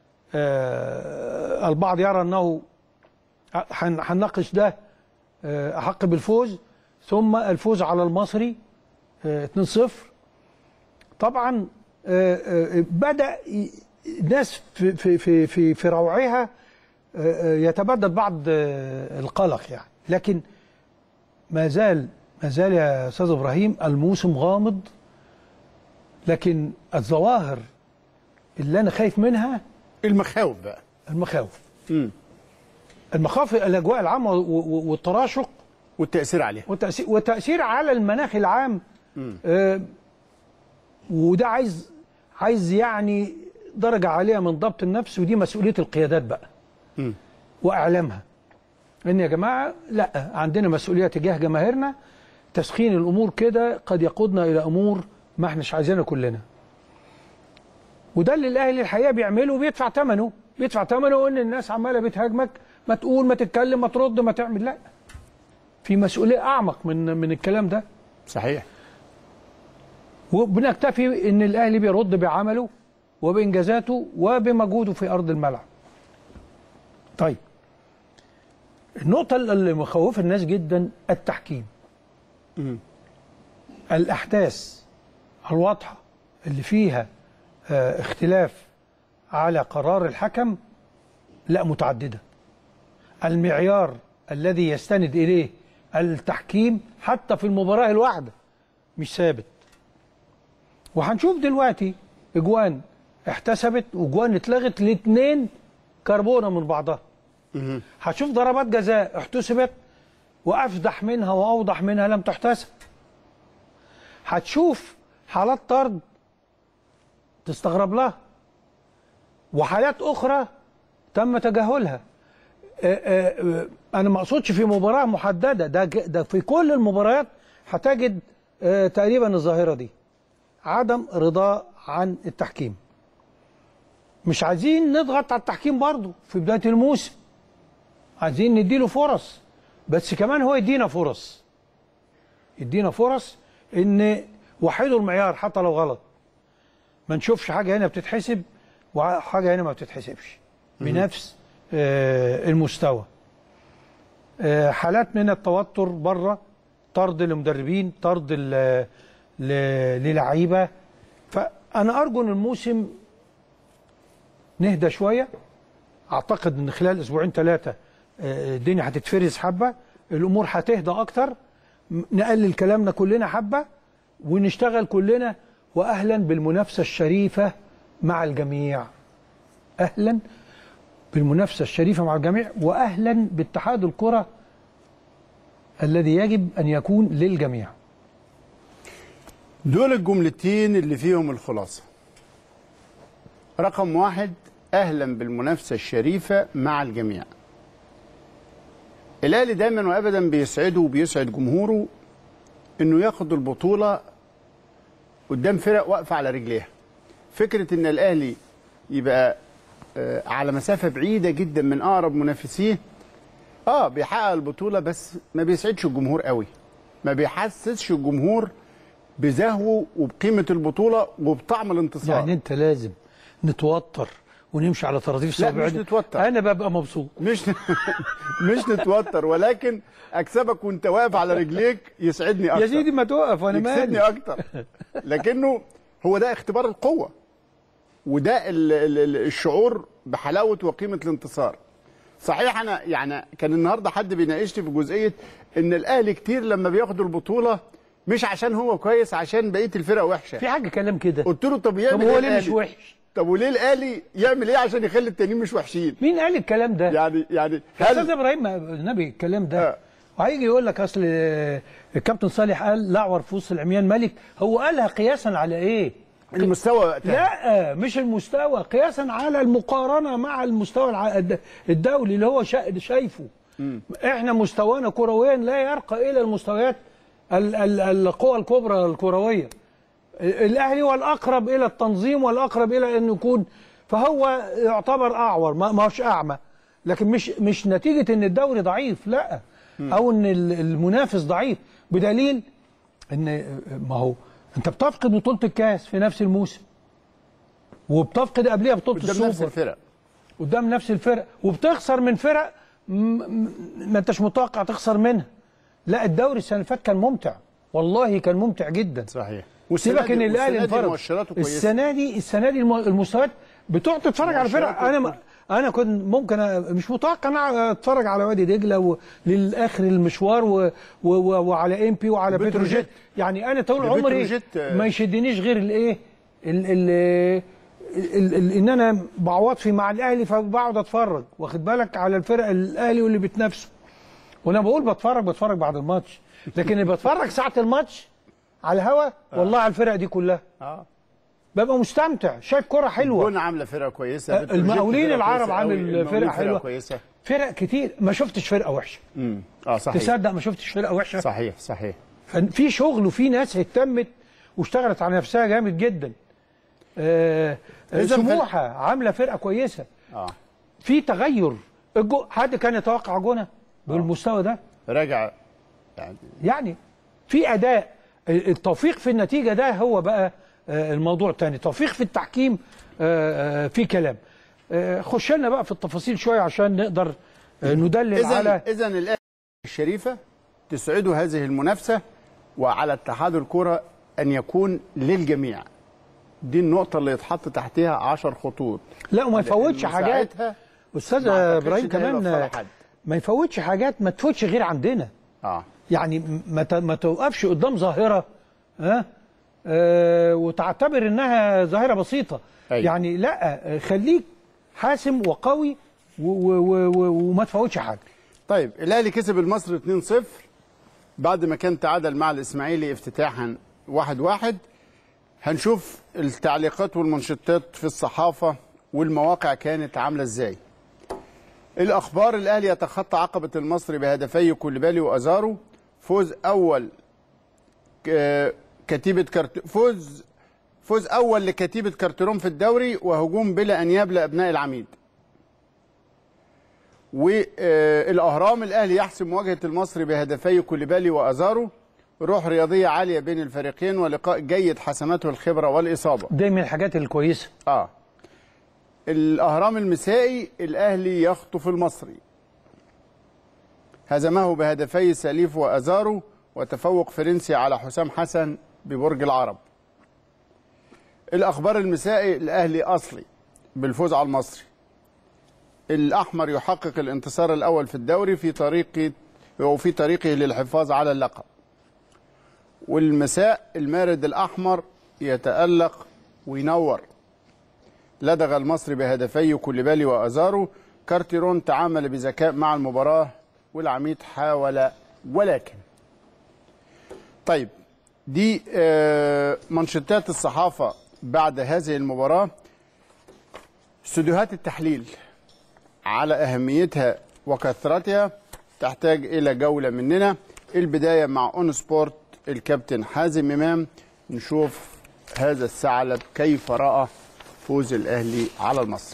آه البعض يرى انه هن- هنناقش ده آه احق بالفوز ثم الفوز على المصري آه 2-0 طبعا آه آه بدا ي- ناس في في في في, في روعها آه، آه، يتبدد بعض آه، القلق يعني لكن ما زال ما زال يا استاذ ابراهيم الموسم غامض لكن الظواهر اللي انا خايف منها المخاوف بقى المخاوف مم. المخاوف الاجواء العامه و- و- والتراشق والتاثير عليها وتأثير, وتأثير على المناخ العام آه وده عايز عايز يعني درجة عالية من ضبط النفس ودي مسؤولية القيادات بقى مم. وإعلامها إن يا جماعة لا عندنا مسؤولية تجاه جماهيرنا تسخين الأمور كده قد يقودنا إلى أمور ما احناش عايزينها كلنا وده اللي الأهلي الحقيقة بيعمله وبيدفع ثمنه بيدفع ثمنه إن الناس عمالة بتهاجمك ما تقول ما تتكلم ما ترد ما تعمل لا في مسؤولية أعمق من من الكلام ده صحيح وبنكتفي ان الاهلي بيرد بعمله وبانجازاته وبمجهوده في ارض الملعب. طيب النقطة اللي مخوفة الناس جدا التحكيم. الأحداث الواضحة اللي فيها آه، اختلاف على قرار الحكم لا متعددة. المعيار الذي يستند إليه التحكيم حتى في المباراة الواحدة مش ثابت. وهنشوف دلوقتي اجوان احتسبت واجوان اتلغت الاثنين كربونه من بعضها هتشوف ضربات جزاء احتسبت وافدح منها واوضح منها لم تحتسب هتشوف حالات طرد تستغرب لها وحالات اخرى تم تجاهلها آه، آه، آه، انا ما اقصدش في مباراه محدده ده ج- ده في كل المباريات هتجد آه، تقريبا الظاهره دي عدم رضا عن التحكيم مش عايزين نضغط على التحكيم برضه في بدايه الموسم عايزين نديله فرص بس كمان هو يدينا فرص يدينا فرص ان وحدوا المعيار حتى لو غلط ما نشوفش حاجه هنا بتتحسب وحاجه هنا ما بتتحسبش بنفس آه، المستوى آه، حالات من التوتر بره طرد لمدربين طرد ل- ل- للعيبه فانا ارجو ان الموسم نهدى شويه اعتقد ان خلال اسبوعين ثلاثه الدنيا هتتفرز حبه الامور هتهدى اكتر م- نقلل كلامنا كلنا حبه ونشتغل كلنا واهلا بالمنافسه الشريفه مع الجميع اهلا بالمنافسه الشريفه مع الجميع واهلا باتحاد الكره الذي يجب ان يكون للجميع دول الجملتين اللي فيهم الخلاصة رقم واحد أهلا بالمنافسة الشريفة مع الجميع الأهلي دايما وأبدا بيسعده وبيسعد جمهوره إنه ياخد البطولة قدام فرق واقفة على رجليها فكرة إن الأهلي يبقى آه، على مسافة بعيدة جدا من أقرب منافسيه اه بيحقق البطولة بس ما بيسعدش الجمهور قوي ما بيحسسش الجمهور بزهوه وبقيمة البطولة وبطعم الانتصار يعني انت لازم نتوتر ونمشي على طراطيف لا، صوابعنا مش نتوتر. انا ببقى مبسوط مش مش نتوتر ولكن اكسبك وانت واقف على رجليك يسعدني اكتر يا سيدي ما توقف وانا يكسبني مالي اكتر لكنه هو ده اختبار القوه وده ال ال ال الشعور بحلاوه وقيمه الانتصار صحيح انا يعني كان النهارده حد بيناقشني في جزئيه ان الاهلي كتير لما بياخد البطوله مش عشان هو كويس عشان بقيه الفرق وحشه في حاجه كلام كده قلت له طب طب يعمل هو إيه ليه مش الأهلي؟ وحش طب وليه الاهلي يعمل ايه عشان يخلي التانيين مش وحشين مين قال الكلام ده يعني يعني استاذ ابراهيم النبي الكلام ده آه. وهيجي يقول لك اصل آه، الكابتن صالح قال لاعور في وسط العميان ملك هو قالها قياسا على ايه المستوى وقتها لا مش المستوى قياسا على المقارنه مع المستوى الع- الد- الدولي اللي هو شا- شايفه احنا مستوانا كرويا لا يرقى الى المستويات ال- ال- القوى الكبرى الكرويه الاهلي هو الاقرب الى التنظيم والاقرب الى ان يكون فهو يعتبر اعور ما ما هوش اعمى لكن مش مش نتيجه ان الدوري ضعيف لا او ان ال- المنافس ضعيف بدليل ان ما هو انت بتفقد بطوله الكاس في نفس الموسم وبتفقد قبلها بطوله قدام السوبر نفس الفرق قدام نفس الفرق وبتخسر من فرق م- م- ما انتش متوقع تخسر منها لا الدوري السنه اللي فاتت كان ممتع والله كان ممتع جدا صحيح سيبك ان الاهلي والسنة دي انفرد مؤشراته كويسة. السنه دي السنه دي الم- المستويات بتقعد تتفرج على فرق مؤشراته انا ما انا كنت ممكن أ- مش متوقع ان أنا اتفرج على وادي دجله وللاخر المشوار و و و وعلى ام بي وعلى وبتروجيت. بتروجيت يعني انا طول ده عمري بتروجيت، آه. ما يشدنيش غير الايه ال ال ال- ال- ان انا بعوض في مع الاهلي فبقعد اتفرج واخد بالك على الفرق الاهلي واللي بتنافسه وانا بقول بتفرج بتفرج بعد الماتش لكن اللي بتفرج ساعه الماتش على الهوا والله على الفرق دي كلها اه ببقى مستمتع شايف كره حلوه جون عامله فرقه كويسه آه، بتروجيت المقاولين فرقة العرب كويسة عامل أوي، المقاولين فرقة حلوة. كويسه فرق كتير ما شفتش فرقه وحشه امم اه صحيح تصدق ما شفتش فرقه وحشه صحيح صحيح في شغل وفي ناس اهتمت واشتغلت على نفسها جامد جدا آه إذا في- سموحه عامله فرقه كويسه اه في تغير الجو حد كان يتوقع جونه بالمستوى ده راجع يعني يعني في اداء التوفيق في النتيجه ده هو بقى آه، الموضوع تاني توفيق في التحكيم آه، آه، في كلام آه، خش لنا بقى في التفاصيل شويه عشان نقدر آه، ندلل اذا على اذا الاهلي الشريفه تسعد هذه المنافسه وعلى اتحاد الكره ان يكون للجميع دي النقطه اللي يتحط تحتها 10 خطوط لا وما يفوتش حاجات مساعدتها استاذ ما أعتقدش ابراهيم ده هيبقى كمان في آه، صالح حد. ما يفوتش حاجات ما تفوتش غير عندنا اه يعني م- ما ت- ما توقفش قدام ظاهره ها آه وتعتبر انها ظاهره بسيطه أيوة. يعني لا آه، خليك حاسم وقوي و- و- و- و- وما تفوتش حاجه طيب الاهلي كسب المصري 2-0 بعد ما كان تعادل مع الاسماعيلي افتتاحا 1-1 هنشوف التعليقات والمنشطات في الصحافه والمواقع كانت عامله ازاي الاخبار الاهلي يتخطى عقبه المصري بهدفي كوليبالي وازارو فوز اول ك- كتيبه كارت فوز فوز اول لكتيبه كارتيرون في الدوري وهجوم بلا انياب لابناء العميد والاهرام الاهلي يحسم مواجهه المصري بهدفي كوليبالي وازارو روح رياضيه عاليه بين الفريقين ولقاء جيد حسمته الخبره والاصابه ده من الحاجات الكويسه اه الاهرام المسائي الاهلي يخطف المصري هزمه بهدفي سليف وازارو وتفوق فرنسي على حسام حسن ببرج العرب الاخبار المسائي الاهلي اصلي بالفوز على المصري الاحمر يحقق الانتصار الاول في الدوري في طريقه وفي طريقه للحفاظ على اللقب والمساء المارد الاحمر يتالق وينور لدغ المصري بهدفي كوليبالي وازارو كارتيرون تعامل بذكاء مع المباراه والعميد حاول ولكن طيب دي آه، منشطات الصحافه بعد هذه المباراه استوديوهات التحليل على اهميتها وكثرتها تحتاج الى جوله مننا البدايه مع اون سبورت الكابتن حازم امام نشوف هذا الثعلب كيف راى فوز الاهلي على المصري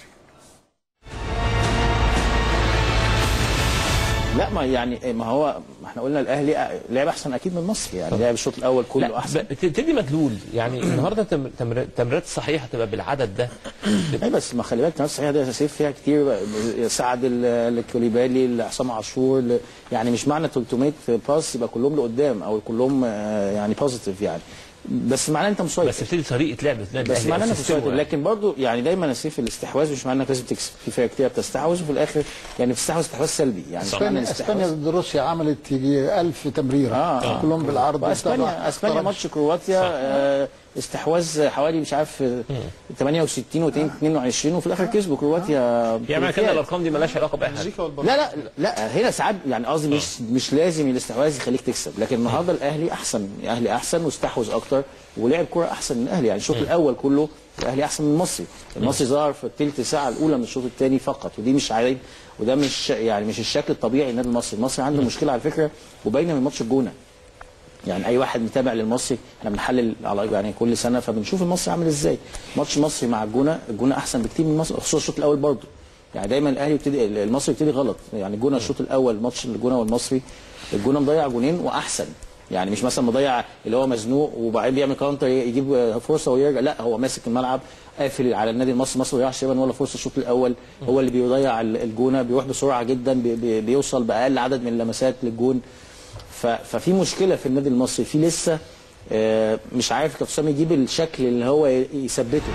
لا ما يعني ما هو ما احنا قلنا الاهلي لعب احسن اكيد من مصر يعني لعب الشوط الاول كله لا احسن ب- تدي مدلول يعني النهارده تم- تمر- التمريرات الصحيحه تبقى بالعدد ده اي بس ما خلي بالك التمريرات الصحيحه دي اساسيه فيها كتير سعد ال- الكوليبالي لحسام عاشور ل- يعني مش معنى 300 باس يبقى كلهم لقدام او كلهم آه، يعني بوزيتيف يعني بس معناه انت مسيطر بس ابتدي طريقه لعب النادي بس الأهلي معناه أو انك سيستمه مسيطر يعني. لكن برضو يعني دايما اسيف الاستحواذ مش معناه انك لازم تكسب في فرق كتير بتستحوذ وفي الاخر يعني بتستحوذ استحواذ سلبي يعني مش معنى اسبانيا الاستحواذ اسبانيا ضد روسيا عملت يجي 1000 تمريره آه. كلهم بالعرض اسبانيا اسبانيا ماتش كرواتيا آه، استحواذ حوالي مش عارف آه، 68 و 22 وفي الاخر كسبوا كرواتيا يعني معنى كده الارقام دي مالهاش علاقه باي حاجه لا لا لا هنا ساعات يعني قصدي مش مش لازم الاستحواذ يخليك تكسب لكن النهارده الاهلي احسن الاهلي احسن واستحوذ اكتر ولعب كره احسن من الاهلي يعني الشوط الاول كله الاهلي احسن من المصري المصري ظهر في الثلث ساعه الاولى من الشوط الثاني فقط ودي مش عيب وده مش يعني مش الشكل الطبيعي للنادي المصري المصري عنده مشكله على فكره وباينه من ماتش الجونه يعني اي واحد متابع للمصري احنا بنحلل على يعني كل سنه فبنشوف المصري عامل ازاي ماتش المصري مع الجونه الجونه احسن بكتير من المصري خصوصا الشوط الاول برضه يعني دايما الاهلي يبتدي المصري يبتدي غلط يعني الجونه الشوط الاول ماتش الجونه والمصري الجونه مضيع جونين واحسن يعني مش مثلا مضيع اللي هو مزنوق وبعدين بيعمل كاونتر يجيب فرصه ويرجع لا هو ماسك الملعب قافل على النادي المصري مصر ما ضيعش تقريبا ولا فرصه الشوط الاول هو اللي بيضيع الجونه بيروح بسرعه جدا بي- بي- بيوصل باقل عدد من اللمسات للجون ف- ففي مشكله في النادي المصري في لسه آه، مش عارف كابتن حسام يجيب الشكل اللي هو ي- يثبته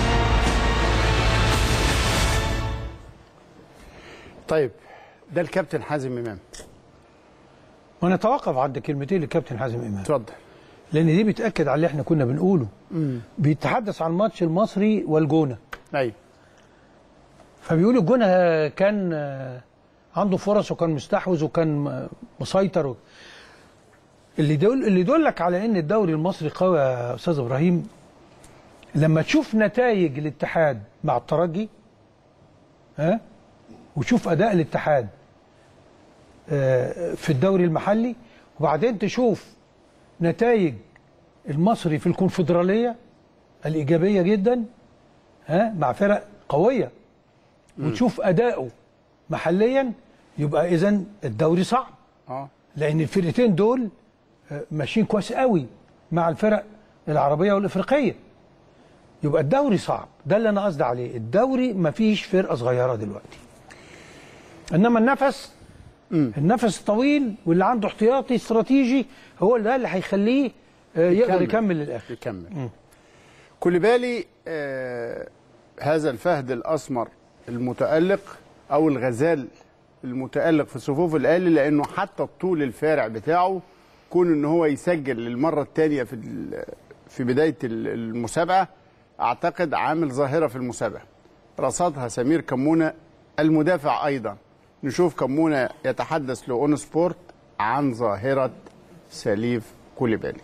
طيب ده الكابتن حازم امام ونتوقف عند كلمتين للكابتن حازم امام اتفضل لان دي بتاكد على اللي احنا كنا بنقوله بيتحدث عن الماتش المصري والجونه ايوه فبيقول الجونه كان آه، عنده فرص وكان مستحوذ وكان م- مسيطر و... اللي دول اللي يدلك على ان الدوري المصري قوي يا استاذ ابراهيم لما تشوف نتائج الاتحاد مع الترجي ها وتشوف اداء الاتحاد آه، في الدوري المحلي وبعدين تشوف نتائج المصري في الكونفدراليه الايجابيه جدا ها مع فرق قويه وتشوف اداؤه محليا يبقى اذا الدوري صعب اه لان الفرقتين دول آه، ماشيين كويس قوي مع الفرق العربيه والافريقيه يبقى الدوري صعب ده اللي انا قصدي عليه الدوري مفيش فرقه صغيره دلوقتي انما النفس النفس الطويل واللي عنده احتياطي استراتيجي هو ده اللي هيخليه آه، يقدر يكمل. يكمل للاخر يكمل كوليبالي آه هذا الفهد الاسمر المتالق او الغزال المتالق في صفوف الاهلي لانه حتى الطول الفارع بتاعه كون ان هو يسجل للمره الثانيه في ال- في بدايه ال- المسابقه اعتقد عامل ظاهره في المسابقه رصدها سمير كمونه المدافع ايضا نشوف كمونه يتحدث لاون سبورت عن ظاهره سليف كوليبالي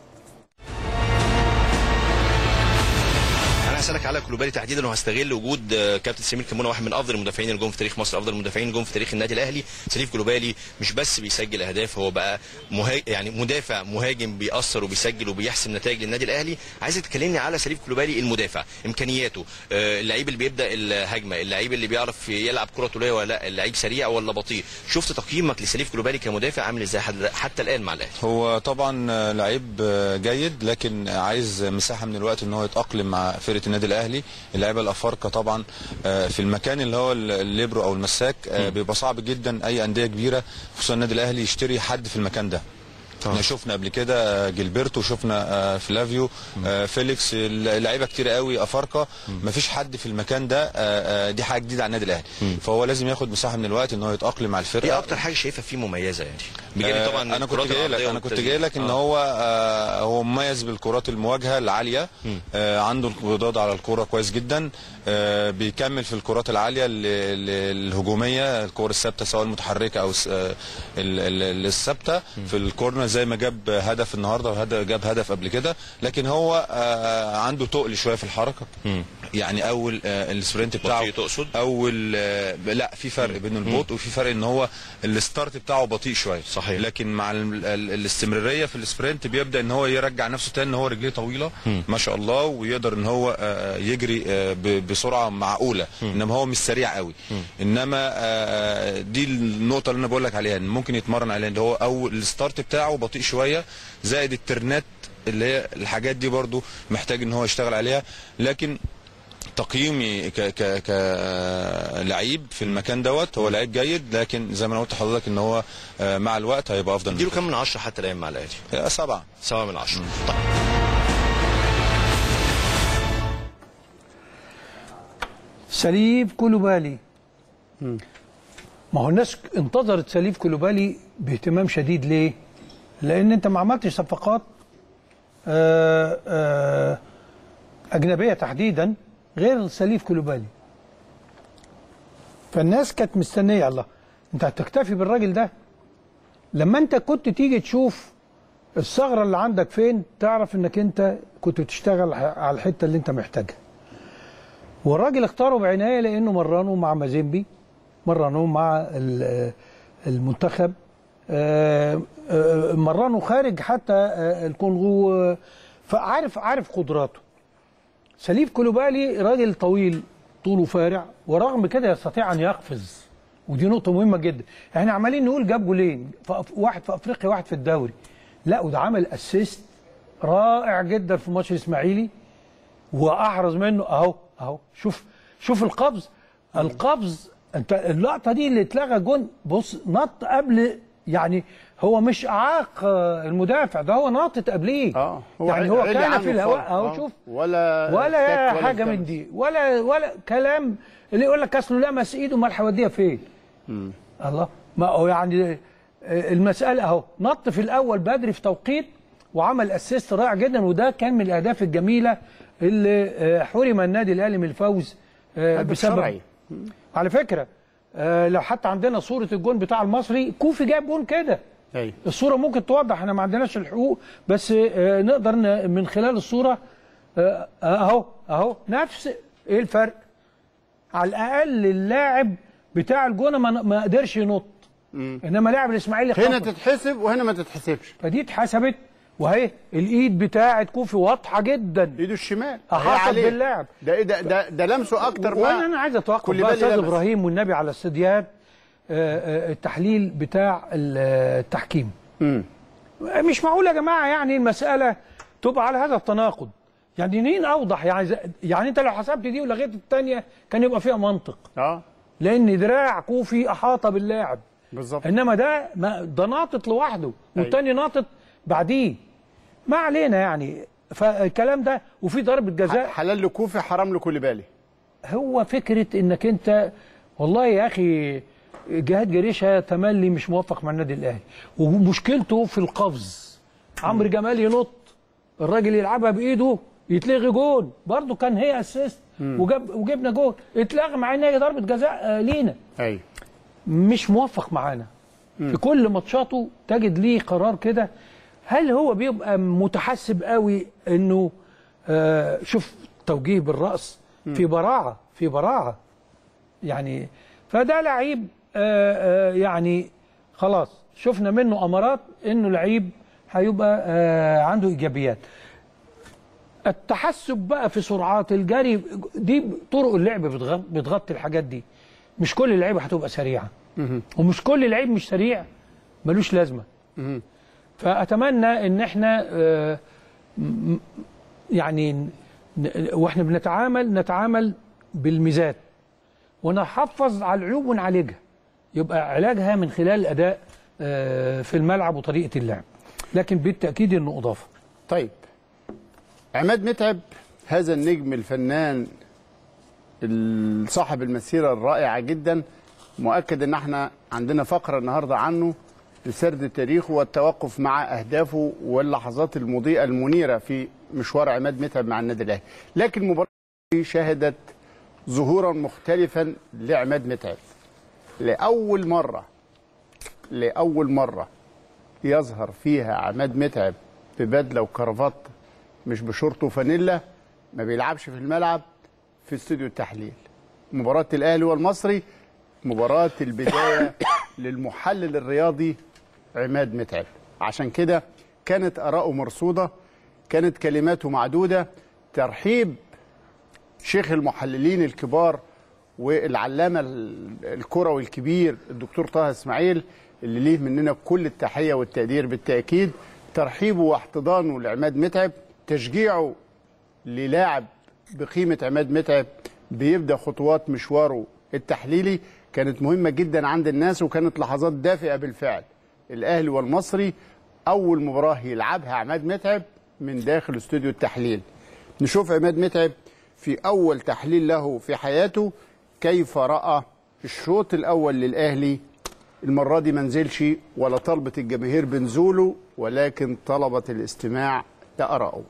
انا هسالك على كلوبالي تحديدا وهستغل وجود آه، كابتن سمير كمونه واحد من افضل المدافعين اللي جم في تاريخ مصر افضل المدافعين اللي جم في تاريخ النادي الاهلي سليف كلوبالي مش بس بيسجل اهداف هو بقى مهاج... يعني مدافع مهاجم بيأثر وبيسجل وبيحسم نتائج للنادي الاهلي عايزك تكلمني على سليف كلوبالي المدافع امكانياته آه، اللعيب اللي بيبدا الهجمه اللعيب اللي بيعرف يلعب كره طوليه ولا لا اللعيب سريع ولا بطيء شفت تقييمك لسليف كلوبالي كمدافع عامل ازاي حد- حتى الان مع الاهلي هو طبعا لعيب جيد لكن عايز مساحه من الوقت ان هو يتاقلم مع فرقه النادي الاهلي اللعيبه الافارقه طبعا في المكان اللي هو الليبرو او المساك بيبقى صعب جدا اي انديه كبيره خصوصا النادي الاهلي يشتري حد في المكان ده احنا شفنا قبل كده جilberto شفنا فلافيو فيليكس لعيبه كتير قوي افارقه مفيش حد في المكان ده دي حاجه جديده على النادي الاهلي فهو لازم ياخد مساحه من الوقت ان هو يتاقلم مع الفرقه ايه اكتر حاجه شايفها فيه مميزه يعني بجانب طبعا انا كنت الكرات جاي لك العرضية انا كنت والتسديد. جاي لك ان آه. هو آه هو مميز بالكرات المواجهه العاليه آه عنده الانقضاض على الكوره كويس جدا آه بيكمل في الكرات العاليه ال- ال- الهجوميه الكور الثابته سواء المتحركه او الس- آه ال- ال- الثابته في الكورنر زي ما جاب هدف النهارده وهد- جاب هدف قبل كده لكن هو آه عنده تقل شويه في الحركه يعني اول آه السبرنت بتاعه بطيء تقصد؟ اول آه لا في فرق بين البطء وفي فرق ان هو الستارت بتاعه بطيء شويه صحيح. لكن مع ال- ال- الاستمراريه في السبرنت بيبدا ان هو يرجع نفسه تاني ان هو رجليه طويله ما شاء الله ويقدر ان هو آه، يجري آه، ب- بسرعه معقوله انما هو مش سريع قوي انما آه، دي النقطه اللي انا بقول لك عليها ان ممكن يتمرن عليها ان هو اول الستارت بتاعه بطيء شويه زائد الترنات اللي هي الحاجات دي برضو محتاج ان هو يشتغل عليها لكن تقييمي ك ك كلعيب في المكان دوت هو لعيب جيد لكن زي ما انا قلت لحضرتك ان هو آه، مع الوقت هيبقى افضل اديله كام من عشرة حتى الان مع الاهلي آه، سبعة سبعة من عشرة طيب سليف كولوبالي ما هو الناس انتظرت سليف كولوبالي باهتمام شديد ليه؟ لان انت ما عملتش صفقات آه، آه، اجنبيه تحديدا غير سليف كولوبالي فالناس كانت مستنيه الله انت هتكتفي بالراجل ده لما انت كنت تيجي تشوف الثغره اللي عندك فين تعرف انك انت كنت بتشتغل على الحته اللي انت محتاجها والراجل اختاره بعنايه لانه مرنه مع مازيمبي مرنه مع ال- المنتخب آه، آه، مرنه خارج حتى آه، الكونغو آه، فعارف عارف قدراته سليف كولوبالي راجل طويل طوله فارع ورغم كده يستطيع ان يقفز ودي نقطة مهمة جدا احنا عمالين نقول جاب جولين فأف- واحد في افريقيا واحد في الدوري لا وده عمل اسيست رائع جدا في ماتش الاسماعيلي واحرز منه اهو اهو شوف شوف القفز القفز انت اللقطه دي اللي اتلغى جون بص نط قبل يعني هو مش اعاق آه، المدافع ده هو ناطط قبليه اه هو يعني هو علي كان عنه في الهواء خالص. اهو آه. شوف ولا ولا احتك حاجه من التمس. دي ولا ولا كلام اللي يقول لك اصله لمس ايده امال هيوديها فين الله ما هو يعني آه، المساله اهو نط في الاول بدري في توقيت وعمل اسيست رائع جدا وده كان من الاهداف الجميله اللي آه، حرم النادي الاهلي من الفوز آه، هدف بسبب شرعي. على فكره آه لو حتى عندنا صوره الجون بتاع المصري كوفي جاب جون كده ايوه الصوره ممكن توضح احنا ما عندناش الحقوق بس آه نقدر ن- من خلال الصوره آه، اهو اهو نفس ايه الفرق على الاقل اللاعب بتاع الجونه ما ما قدرش ينط انما لاعب الاسماعيلي هنا خبط. تتحسب وهنا ما تتحسبش فدي اتحسبت وهي الايد بتاعه كوفي واضحه جدا ايده الشمال احاطت عليه. باللاعب ده إيه ده ده, ده لمسه اكتر مع وانا انا عايز اتوقف كل بقى بالي استاذ لمس. ابراهيم والنبي على استديان آه، آه، التحليل بتاع ال- التحكيم مش معقول يا جماعه يعني المساله تبقى على هذا التناقض يعني مين اوضح يعني زي- يعني انت لو حسبت دي ولغيت الثانيه كان يبقى فيها منطق اه لان دراع كوفي احاط باللاعب بالظبط انما ده ما ده ناطط لوحده والتاني ناطط بعديه ما علينا يعني فالكلام ده وفي ضربه جزاء حلال لكوفي حرام لكل بالي هو فكره انك انت والله يا اخي جهاد جريشه تملي مش موفق مع النادي الاهلي ومشكلته في القفز عمرو جمال ينط الراجل يلعبها بايده يتلغي جول برضه كان هي اسيست مم. وجاب وجبنا جول اتلغى مع ان هي ضربه جزاء آه، لينا ايوه مش موفق معانا في كل ماتشاته تجد ليه قرار كده هل هو بيبقى متحسب قوي انه آه شوف توجيه بالراس في براعه في براعه يعني فده لعيب آه آه يعني خلاص شفنا منه امارات انه لعيب هيبقى آه عنده ايجابيات التحسب بقى في سرعات الجري دي طرق اللعب بتغ- بتغطي الحاجات دي مش كل اللعيبه هتبقى سريعه ومش كل لعيب مش سريع ملوش لازمه فاتمنى ان احنا آه، م- م- يعني ن- واحنا بنتعامل نتعامل بالميزات ونحافظ على العيوب ونعالجها يبقى علاجها من خلال الاداء آه، في الملعب وطريقه اللعب لكن بالتاكيد انه اضافه طيب عماد متعب هذا النجم الفنان ال- صاحب المسيرة الرائعة جدا مؤكد ان احنا عندنا فقرة النهاردة عنه لسرد تاريخه والتوقف مع اهدافه واللحظات المضيئة المنيرة في مشوار عماد متعب مع النادي الاهلي لكن المباراة دي شهدت ظهورا مختلفا لعماد متعب لأول مرة لأول مرة يظهر فيها عماد متعب ببدله وكرافات مش بشورت وفانيلا ما بيلعبش في الملعب في استوديو التحليل مباراة الأهلي والمصري مباراة البداية للمحلل الرياضي عماد متعب عشان كده كانت آراءه مرصودة كانت كلماته معدودة ترحيب شيخ المحللين الكبار والعلامة ال- الكروي الكبير الدكتور طه اسماعيل اللي ليه مننا كل التحية والتقدير بالتأكيد ترحيبه واحتضانه لعماد متعب تشجيعه للاعب بقيمة عماد متعب بيبدأ خطوات مشواره التحليلي كانت مهمة جدا عند الناس وكانت لحظات دافئة بالفعل الأهلي والمصري أول مباراة يلعبها عماد متعب من داخل استوديو التحليل نشوف عماد متعب في أول تحليل له في حياته كيف رأى الشوط الأول للأهلي المرة دي ما نزلش ولا طلبت الجماهير بنزوله ولكن طلبت الاستماع لآرائه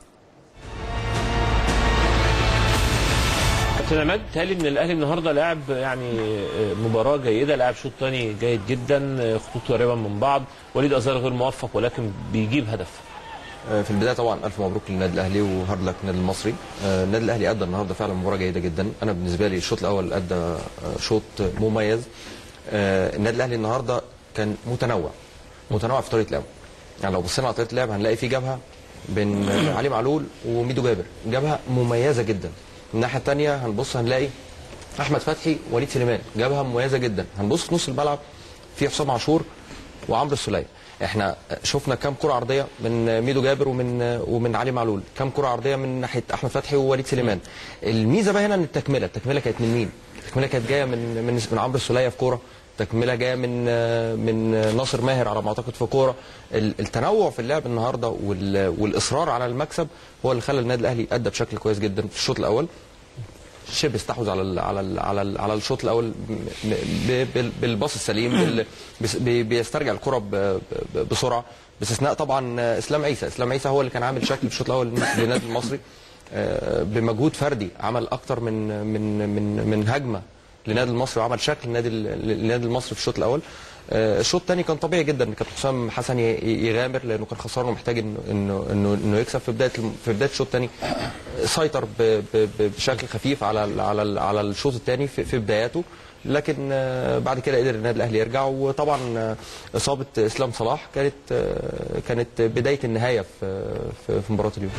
كابتن عماد بيتهيألي ان الاهلي النهارده لعب يعني مباراه جيده لعب شوط ثاني جيد جدا خطوط قريبه من بعض وليد ازار غير موفق ولكن بيجيب هدف في البدايه طبعا الف مبروك للنادي الاهلي وهارد لك للنادي المصري آه، النادي الاهلي ادى النهارده فعلا مباراه جيده جدا انا بالنسبه لي الشوط الاول ادى آه، شوط مميز آه، النادي الاهلي النهارده كان متنوع متنوع في طريقه لعبه يعني لو بصينا على طريقه اللعب هنلاقي في جبهه بين آه، علي معلول وميدو جابر جبهه مميزه جدا الناحيه الثانيه هنبص هنلاقي احمد فتحي وليد سليمان جبهه مميزه جدا هنبص في نص الملعب في حسام عاشور وعمرو السوليه احنا شفنا كام كره عرضيه من ميدو جابر ومن ومن علي معلول كام كره عرضيه من ناحيه احمد فتحي ووليد سليمان الميزه بقى هنا ان التكمله التكمله كانت من مين التكمله كانت جايه من من من عمرو السوليه في كوره تكمله جايه من من ناصر ماهر على ما اعتقد في كوره ال- التنوع في اللعب النهارده وال- والاصرار على المكسب هو اللي خلى النادي الاهلي ادى بشكل كويس جدا في الشوط الاول شبه استحوذ على ال على ال على ال على الشوط الاول م- ب- بال- بالباص السليم بال- بس- بي- بيسترجع الكره ب- ب- بسرعه باستثناء طبعا اسلام عيسى اسلام عيسى هو اللي كان عامل شكل في الشوط الاول للنادي المصري آه، بمجهود فردي عمل اكتر من من من من هجمه للنادي المصري وعمل شكل النادي للنادي المصري في الشوط الاول آه، الشوط الثاني كان طبيعي جدا ان كابتن حسام حسن ي- يغامر لانه كان خسران ومحتاج انه انه انه, إنه يكسب في بدايه الم- في بدايه الشوط الثاني سيطر ب- ب- ب- بشكل خفيف على ال- على ال- على الشوط الثاني في, في بداياته لكن آه، بعد كده قدر النادي الاهلي يرجع وطبعا آه، اصابه اسلام صلاح كانت آه، كانت بدايه النهايه في في في مباراه اليوم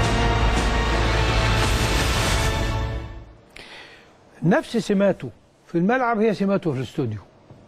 نفس سماته في الملعب هي سماته في الاستوديو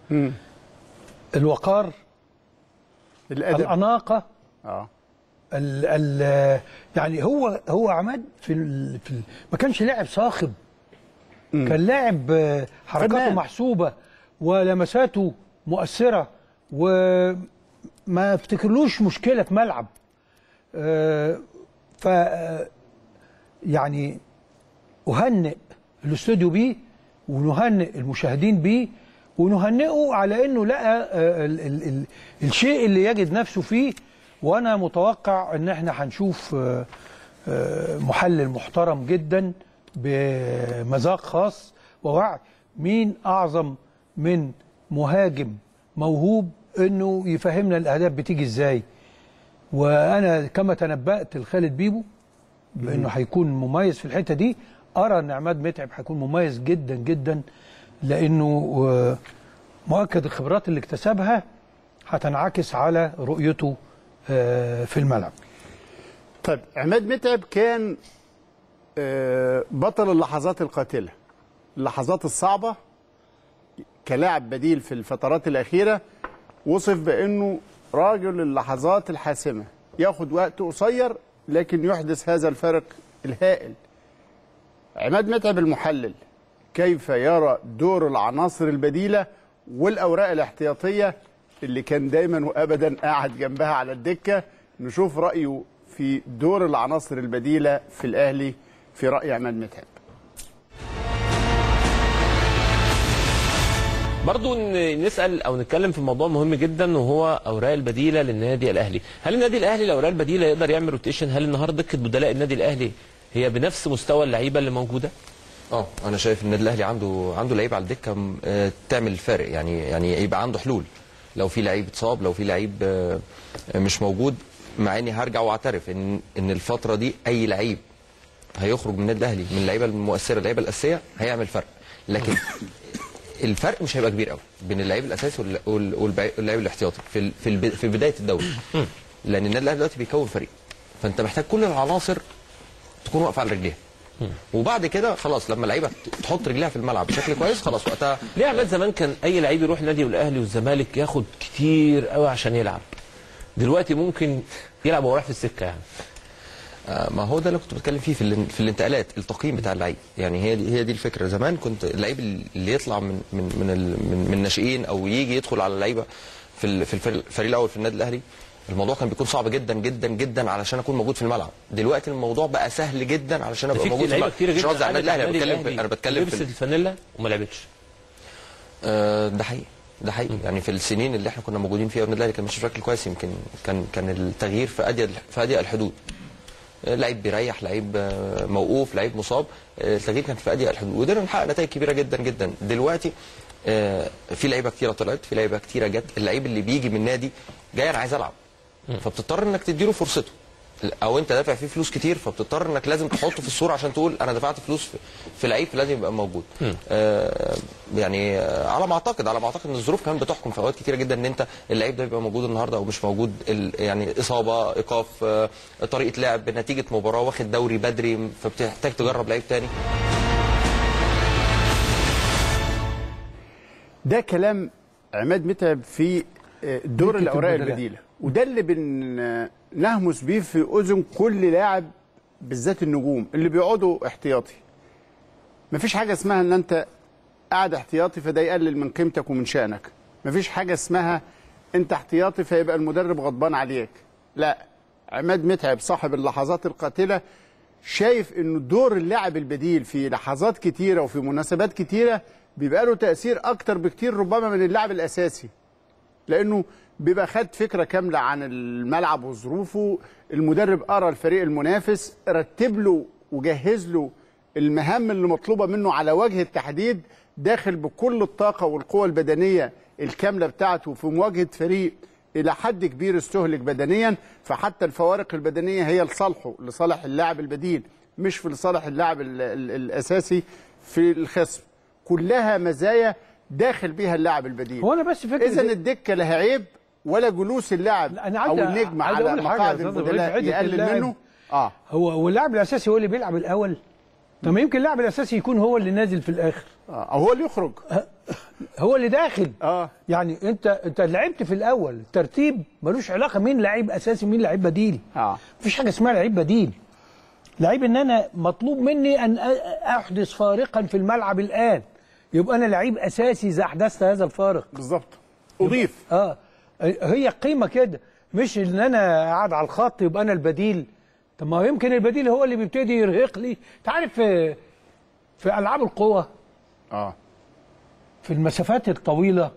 الوقار الأدب. الأناقة اه ال ال يعني هو هو عماد في ال في ال ما كانش لاعب صاخب كان لاعب آه، حركاته فنان. محسوبة ولمساته مؤثرة وما افتكرلوش مشكلة في ملعب آه، ف آه، يعني أهنئ الاستوديو بيه ونهنئ المشاهدين بيه ونهنئه على انه لقى آه، ال ال ال الشيء اللي يجد نفسه فيه وانا متوقع ان احنا هنشوف آه، آه، محلل محترم جدا بمذاق خاص ووعي مين اعظم من مهاجم موهوب انه يفهمنا الاهداف بتيجي ازاي وانا كما تنبأت لخالد بيبو بانه هيكون مميز في الحته دي ارى ان عماد متعب هيكون مميز جدا جدا لانه آه، مؤكد الخبرات اللي اكتسبها هتنعكس على رؤيته آه، في الملعب طيب عماد متعب كان آه، بطل اللحظات القاتلة اللحظات الصعبة كلاعب بديل في الفترات الأخيرة وصف بأنه راجل اللحظات الحاسمة ياخد وقت قصير لكن يحدث هذا الفرق الهائل عماد متعب المحلل كيف يرى دور العناصر البديلة والأوراق الاحتياطية اللي كان دايما وأبدا قاعد جنبها على الدكة نشوف رأيه في دور العناصر البديلة في الأهلي في رأي عماد متعب برضو ن- نسال او نتكلم في موضوع مهم جدا وهو اوراق البديله للنادي الاهلي هل النادي الاهلي الاوراق البديله يقدر يعمل روتيشن هل النهارده دكه بدلاء النادي الاهلي هي بنفس مستوى اللعيبه اللي موجوده اه انا شايف ان النادي الاهلي عنده عنده لعيبه على الدكه م- آه، تعمل فارق يعني يعني يبقى عنده حلول لو في لعيب اتصاب لو في لعيب آه، مش موجود مع اني هرجع واعترف ان ان الفتره دي اي لعيب هيخرج من النادي الاهلي من اللعيبه المؤثره اللعيبه الاساسيه هيعمل فرق لكن الفرق مش هيبقى كبير قوي بين اللعيب الاساسي وال- وال- والبع- واللعيب الاحتياطي في ال- في الب- في بدايه الدوري لان النادي الاهلي دلوقتي بيكون فريق فانت محتاج كل العناصر تكون واقفه على رجليها وبعد كده خلاص لما اللعيبه تحط رجليها في الملعب بشكل كويس خلاص وقتها ليه عماد زمان كان اي لعيب يروح نادي الاهلي والزمالك ياخد كتير قوي عشان يلعب دلوقتي ممكن يلعب وهو رايح في السكه يعني آه، ما هو ده اللي كنت بتكلم فيه في, الان- في الانتقالات التقييم بتاع اللعيب يعني هي دي هي دي الفكره زمان كنت اللعيب اللي يطلع من من من ال- من, من الناشئين او يجي يدخل على اللعيبه في ال- في الفريق الفريق الاول في النادي الاهلي الموضوع كان بيكون صعب جدا جدا جدا علشان اكون موجود في الملعب دلوقتي الموضوع بقى سهل جدا علشان ده ابقى في موجود كتير في لعيبه الملعب كتير مش جدا قصدي على النادي الاهلي انا عملت بتكلم النادي انا بتكلم لبست في الفانيلا وما لعبتش آه، ده حقيقي ده حقيقي يعني في السنين اللي احنا كنا موجودين فيها والنادي الاهلي كان ماشي بشكل كويس يمكن كان كان التغيير في اضيق في اضيق الحدود آه، لعيب بيريح لعيب آه، موقوف لعيب مصاب آه، التغيير كان في اضيق الحدود وقدرنا نحقق نتائج كبيره جدا جدا دلوقتي آه، في لعيبه كتيره طلعت في لعيبه كتيره جت اللعيب اللي بيجي من نادي جاي انا عايز العب فبتضطر انك تديله فرصته او انت دافع فيه فلوس كتير فبتضطر انك لازم تحطه في الصوره عشان تقول انا دفعت فلوس في, في لعيب فلازم يبقى موجود آه يعني آه على ما اعتقد على ما اعتقد ان الظروف كمان بتحكم في اوقات كتيره جدا ان انت اللعيب ده يبقى موجود النهارده او مش موجود ال- يعني اصابه ايقاف آه طريقه لعب نتيجه مباراه واخد دوري بدري فبتحتاج تجرب لعيب تاني ده كلام عماد متعب في آه، دور دكة الاوراق البدلاء. البديله وده اللي بنهمس بيه في اذن كل لاعب بالذات النجوم اللي بيقعدوا احتياطي مفيش حاجه اسمها ان انت قاعد احتياطي فده يقلل من قيمتك ومن شانك مفيش حاجه اسمها انت احتياطي فيبقى المدرب غضبان عليك لا عماد متعب صاحب اللحظات القاتله شايف انه دور اللاعب البديل في لحظات كتيره وفي مناسبات كتيره بيبقى له تاثير اكتر بكتير ربما من اللاعب الاساسي لانه بيبقى خد فكره كامله عن الملعب وظروفه المدرب قرا الفريق المنافس رتب له وجهز له المهام اللي مطلوبه منه على وجه التحديد داخل بكل الطاقه والقوه البدنيه الكامله بتاعته في مواجهه فريق الى حد كبير استهلك بدنيا فحتى الفوارق البدنيه هي لصالحه لصالح اللاعب البديل مش في لصالح اللاعب ال- ال- الاساسي في الخصم كلها مزايا داخل بيها اللاعب البديل هو انا بس فكره اذا الدكه لها عيب ولا جلوس اللاعب أنا او عايز- النجم عايز على أقول حاجة مقاعد يا أستاذ البدلاء إبراهيم في عدة يقلل اللاعب. منه اه هو هو اللاعب الاساسي هو اللي بيلعب الاول طب ما يمكن اللاعب الاساسي يكون هو اللي نازل في الاخر او هو اللي يخرج هو اللي داخل اه يعني انت انت لعبت في الاول الترتيب ملوش علاقه مين لعيب اساسي مين لعيب بديل اه مفيش حاجه اسمها لعيب بديل لعيب ان انا مطلوب مني ان أ- احدث فارقا في الملعب الان يبقى انا لعيب اساسي اذا احدثت هذا الفارق بالظبط اضيف اه هي قيمه كده مش ان انا قاعد على الخط يبقى انا البديل طب ما هو يمكن البديل هو اللي بيبتدي يرهق لي انت عارف في في العاب القوه اه في المسافات الطويله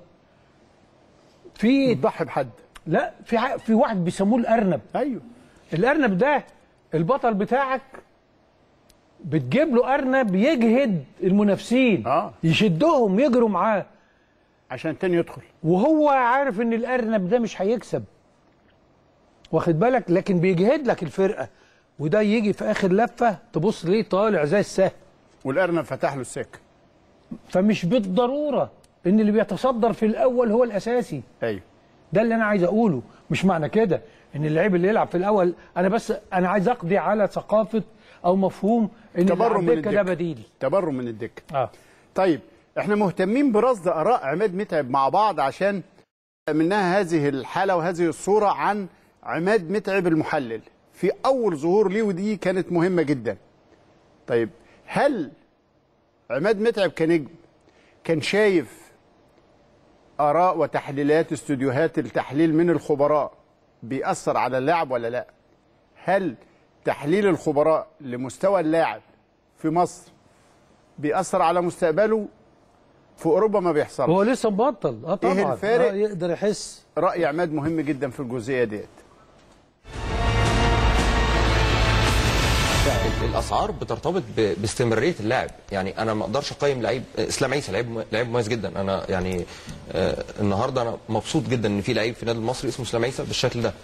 في بتضحي بحد لا في ح- في واحد بيسموه الارنب ايوه الارنب ده البطل بتاعك بتجيب له ارنب يجهد المنافسين اه يشدهم يجروا معاه عشان التاني يدخل وهو عارف ان الارنب ده مش هيكسب واخد بالك لكن بيجهد لك الفرقه وده يجي في اخر لفه تبص ليه طالع زي السهم والارنب فتح له السكه فمش بالضروره ان اللي بيتصدر في الاول هو الاساسي ايوه ده اللي انا عايز اقوله مش معنى كده ان اللعيب اللي يلعب في الاول انا بس انا عايز اقضي على ثقافه او مفهوم ان تبرم من اللي على الدكه ده الدكة. بديل تبرم من الدكه اه طيب احنا مهتمين برصد اراء عماد متعب مع بعض عشان منها هذه الحاله وهذه الصوره عن عماد متعب المحلل في اول ظهور ليه ودي كانت مهمه جدا طيب هل عماد متعب كنجم كان شايف اراء وتحليلات استوديوهات التحليل من الخبراء بيأثر على اللاعب ولا لا هل تحليل الخبراء لمستوى اللاعب في مصر بيأثر على مستقبله في اوروبا ما بيحصلش هو لسه مبطل اه طبعا ايه الفارق آه يقدر يحس راي عماد مهم جدا في الجزئيه ديت ال- الاسعار بترتبط ب- باستمراريه اللاعب يعني انا ما اقدرش اقيم لعيب اسلام عيسى لعيب لعيب مميز جدا انا يعني آه النهارده انا مبسوط جدا ان في لعيب في النادي المصري اسمه اسلام عيسى بالشكل ده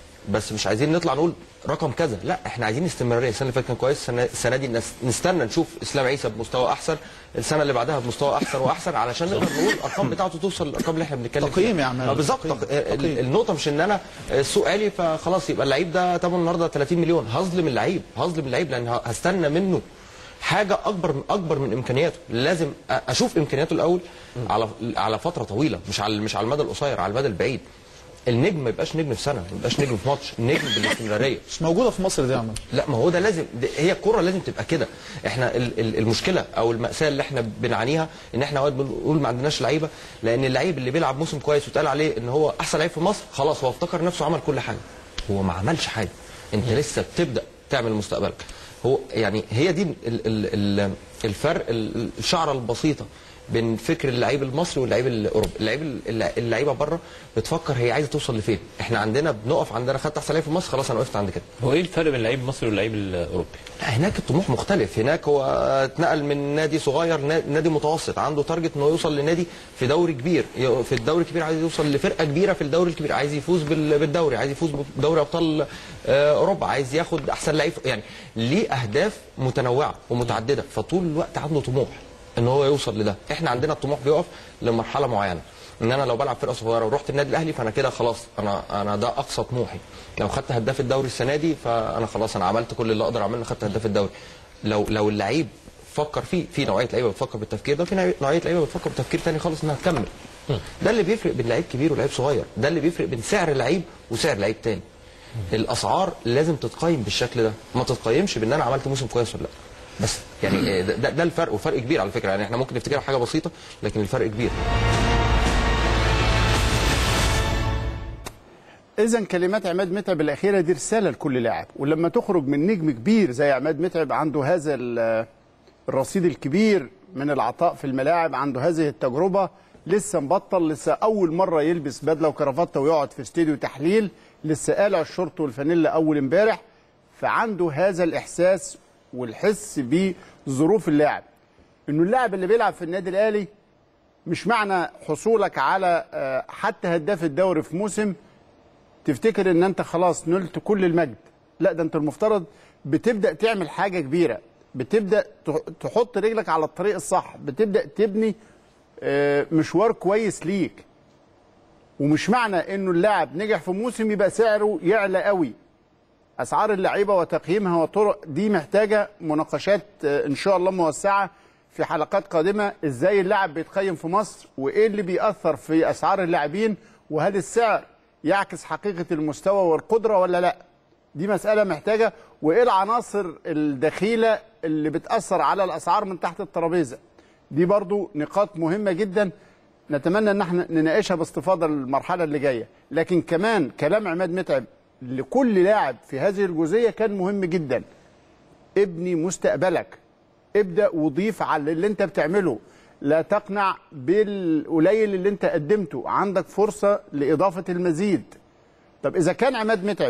بس مش عايزين نطلع نقول رقم كذا لا احنا عايزين استمراريه السنه اللي فاتت كان كويس السنه السنه دي نس- نستنى نشوف اسلام عيسى بمستوى احسن السنه اللي بعدها بمستوى احسن واحسن علشان نقدر نقول الارقام بتاعته توصل للارقام اللي احنا بنتكلم تقييم فيها. يا عماد. آه بالظبط تقييم. تق- ال- تقييم. النقطه مش ان انا السوق عالي فخلاص يبقى اللعيب ده ثمنه النهارده 30 مليون هظلم اللعيب هظلم اللعيب لان ه- هستنى منه حاجه اكبر من اكبر من امكانياته لازم أ- اشوف امكانياته الاول على على فتره طويله مش على مش على المدى القصير على المدى البعيد النجم ما يبقاش نجم في سنه ما يبقاش نجم في ماتش نجم بالاستمراريه مش موجوده في مصر دي يا عماد لا ما هو ده لازم ده هي الكره لازم تبقى كده احنا ال- ال- المشكله او الماساه اللي احنا بنعانيها ان احنا اوقات بنقول ما عندناش لعيبه لان اللعيب اللي بيلعب موسم كويس واتقال عليه ان هو احسن لعيب في مصر خلاص هو افتكر نفسه عمل كل حاجه هو ما عملش حاجه انت لسه بتبدا تعمل مستقبلك هو يعني هي دي ال ال ال الفرق ال- الشعره البسيطه بين فكر اللعيب المصري واللعيب الاوروبي اللعيب ال- اللعيبه بره بتفكر هي عايزه توصل لفين احنا عندنا بنقف عندنا خدت احسن لعيب في مصر خلاص انا وقفت عند كده هو ايه الفرق بين اللعيب المصري واللعيب الاوروبي؟ هناك الطموح مختلف هناك هو اتنقل من نادي صغير نا- نادي متوسط عنده تارجت انه يوصل لنادي في دوري كبير ي- في الدوري الكبير عايز يوصل لفرقه كبيره في الدوري الكبير عايز يفوز بال- بالدوري عايز يفوز بدوري ابطال آه، اوروبا عايز ياخد احسن لعيب يعني ليه اهداف متنوعه ومتعدده فطول الوقت عنده طموح ان هو يوصل لده احنا عندنا الطموح بيقف لمرحله معينه ان انا لو بلعب فرقه صغيره ورحت النادي الاهلي فانا كده خلاص انا انا ده اقصى طموحي لو خدت هداف الدوري السنه دي فانا خلاص انا عملت كل اللي اقدر اعمله خدت هداف الدوري لو لو اللعيب فكر فيه في نوعيه لعيبه بتفكر بالتفكير ده في نوعية- نوعيه لعيبه بتفكر بتفكير تاني خالص انها تكمل ده اللي بيفرق بين لعيب كبير ولعيب صغير ده اللي بيفرق بين سعر لعيب وسعر لعيب تاني الاسعار لازم تتقيم بالشكل ده ما تتقيمش بان انا عملت موسم كويس ولا لا بس يعني ده, ده, ده الفرق وفرق كبير على فكره يعني احنا ممكن نفتكرها حاجه بسيطه لكن الفرق كبير اذا كلمات عماد متعب الاخيره دي رساله لكل لاعب ولما تخرج من نجم كبير زي عماد متعب عنده هذا ال- الرصيد الكبير من العطاء في الملاعب عنده هذه التجربه لسه مبطل لسه اول مره يلبس بدله وكرافته ويقعد في استوديو تحليل لسه قالع الشورت والفانيلا اول امبارح فعنده هذا الاحساس والحس بظروف اللاعب انه اللاعب اللي بيلعب في النادي الاهلي مش معنى حصولك على آه، حتى هداف الدوري في موسم تفتكر ان انت خلاص نلت كل المجد لا ده انت المفترض بتبدا تعمل حاجه كبيره بتبدا تح- تحط رجلك على الطريق الصح بتبدا تبني آه، مشوار كويس ليك ومش معنى انه اللاعب نجح في موسم يبقى سعره يعلى قوي اسعار اللعيبه وتقييمها وطرق دي محتاجه مناقشات آه، ان شاء الله موسعه في حلقات قادمه ازاي اللاعب بيتقيم في مصر وايه اللي بيأثر في اسعار اللاعبين وهل السعر يعكس حقيقه المستوى والقدره ولا لا دي مساله محتاجه وايه العناصر الدخيله اللي بتأثر على الاسعار من تحت الترابيزه دي برضو نقاط مهمه جدا نتمنى ان احنا نناقشها باستفاضه المرحله اللي جايه لكن كمان كلام عماد متعب لكل لاعب في هذه الجزئيه كان مهم جدا ابني مستقبلك ابدا وضيف على اللي انت بتعمله لا تقنع بالقليل اللي انت قدمته عندك فرصه لاضافه المزيد طب اذا كان عماد متعب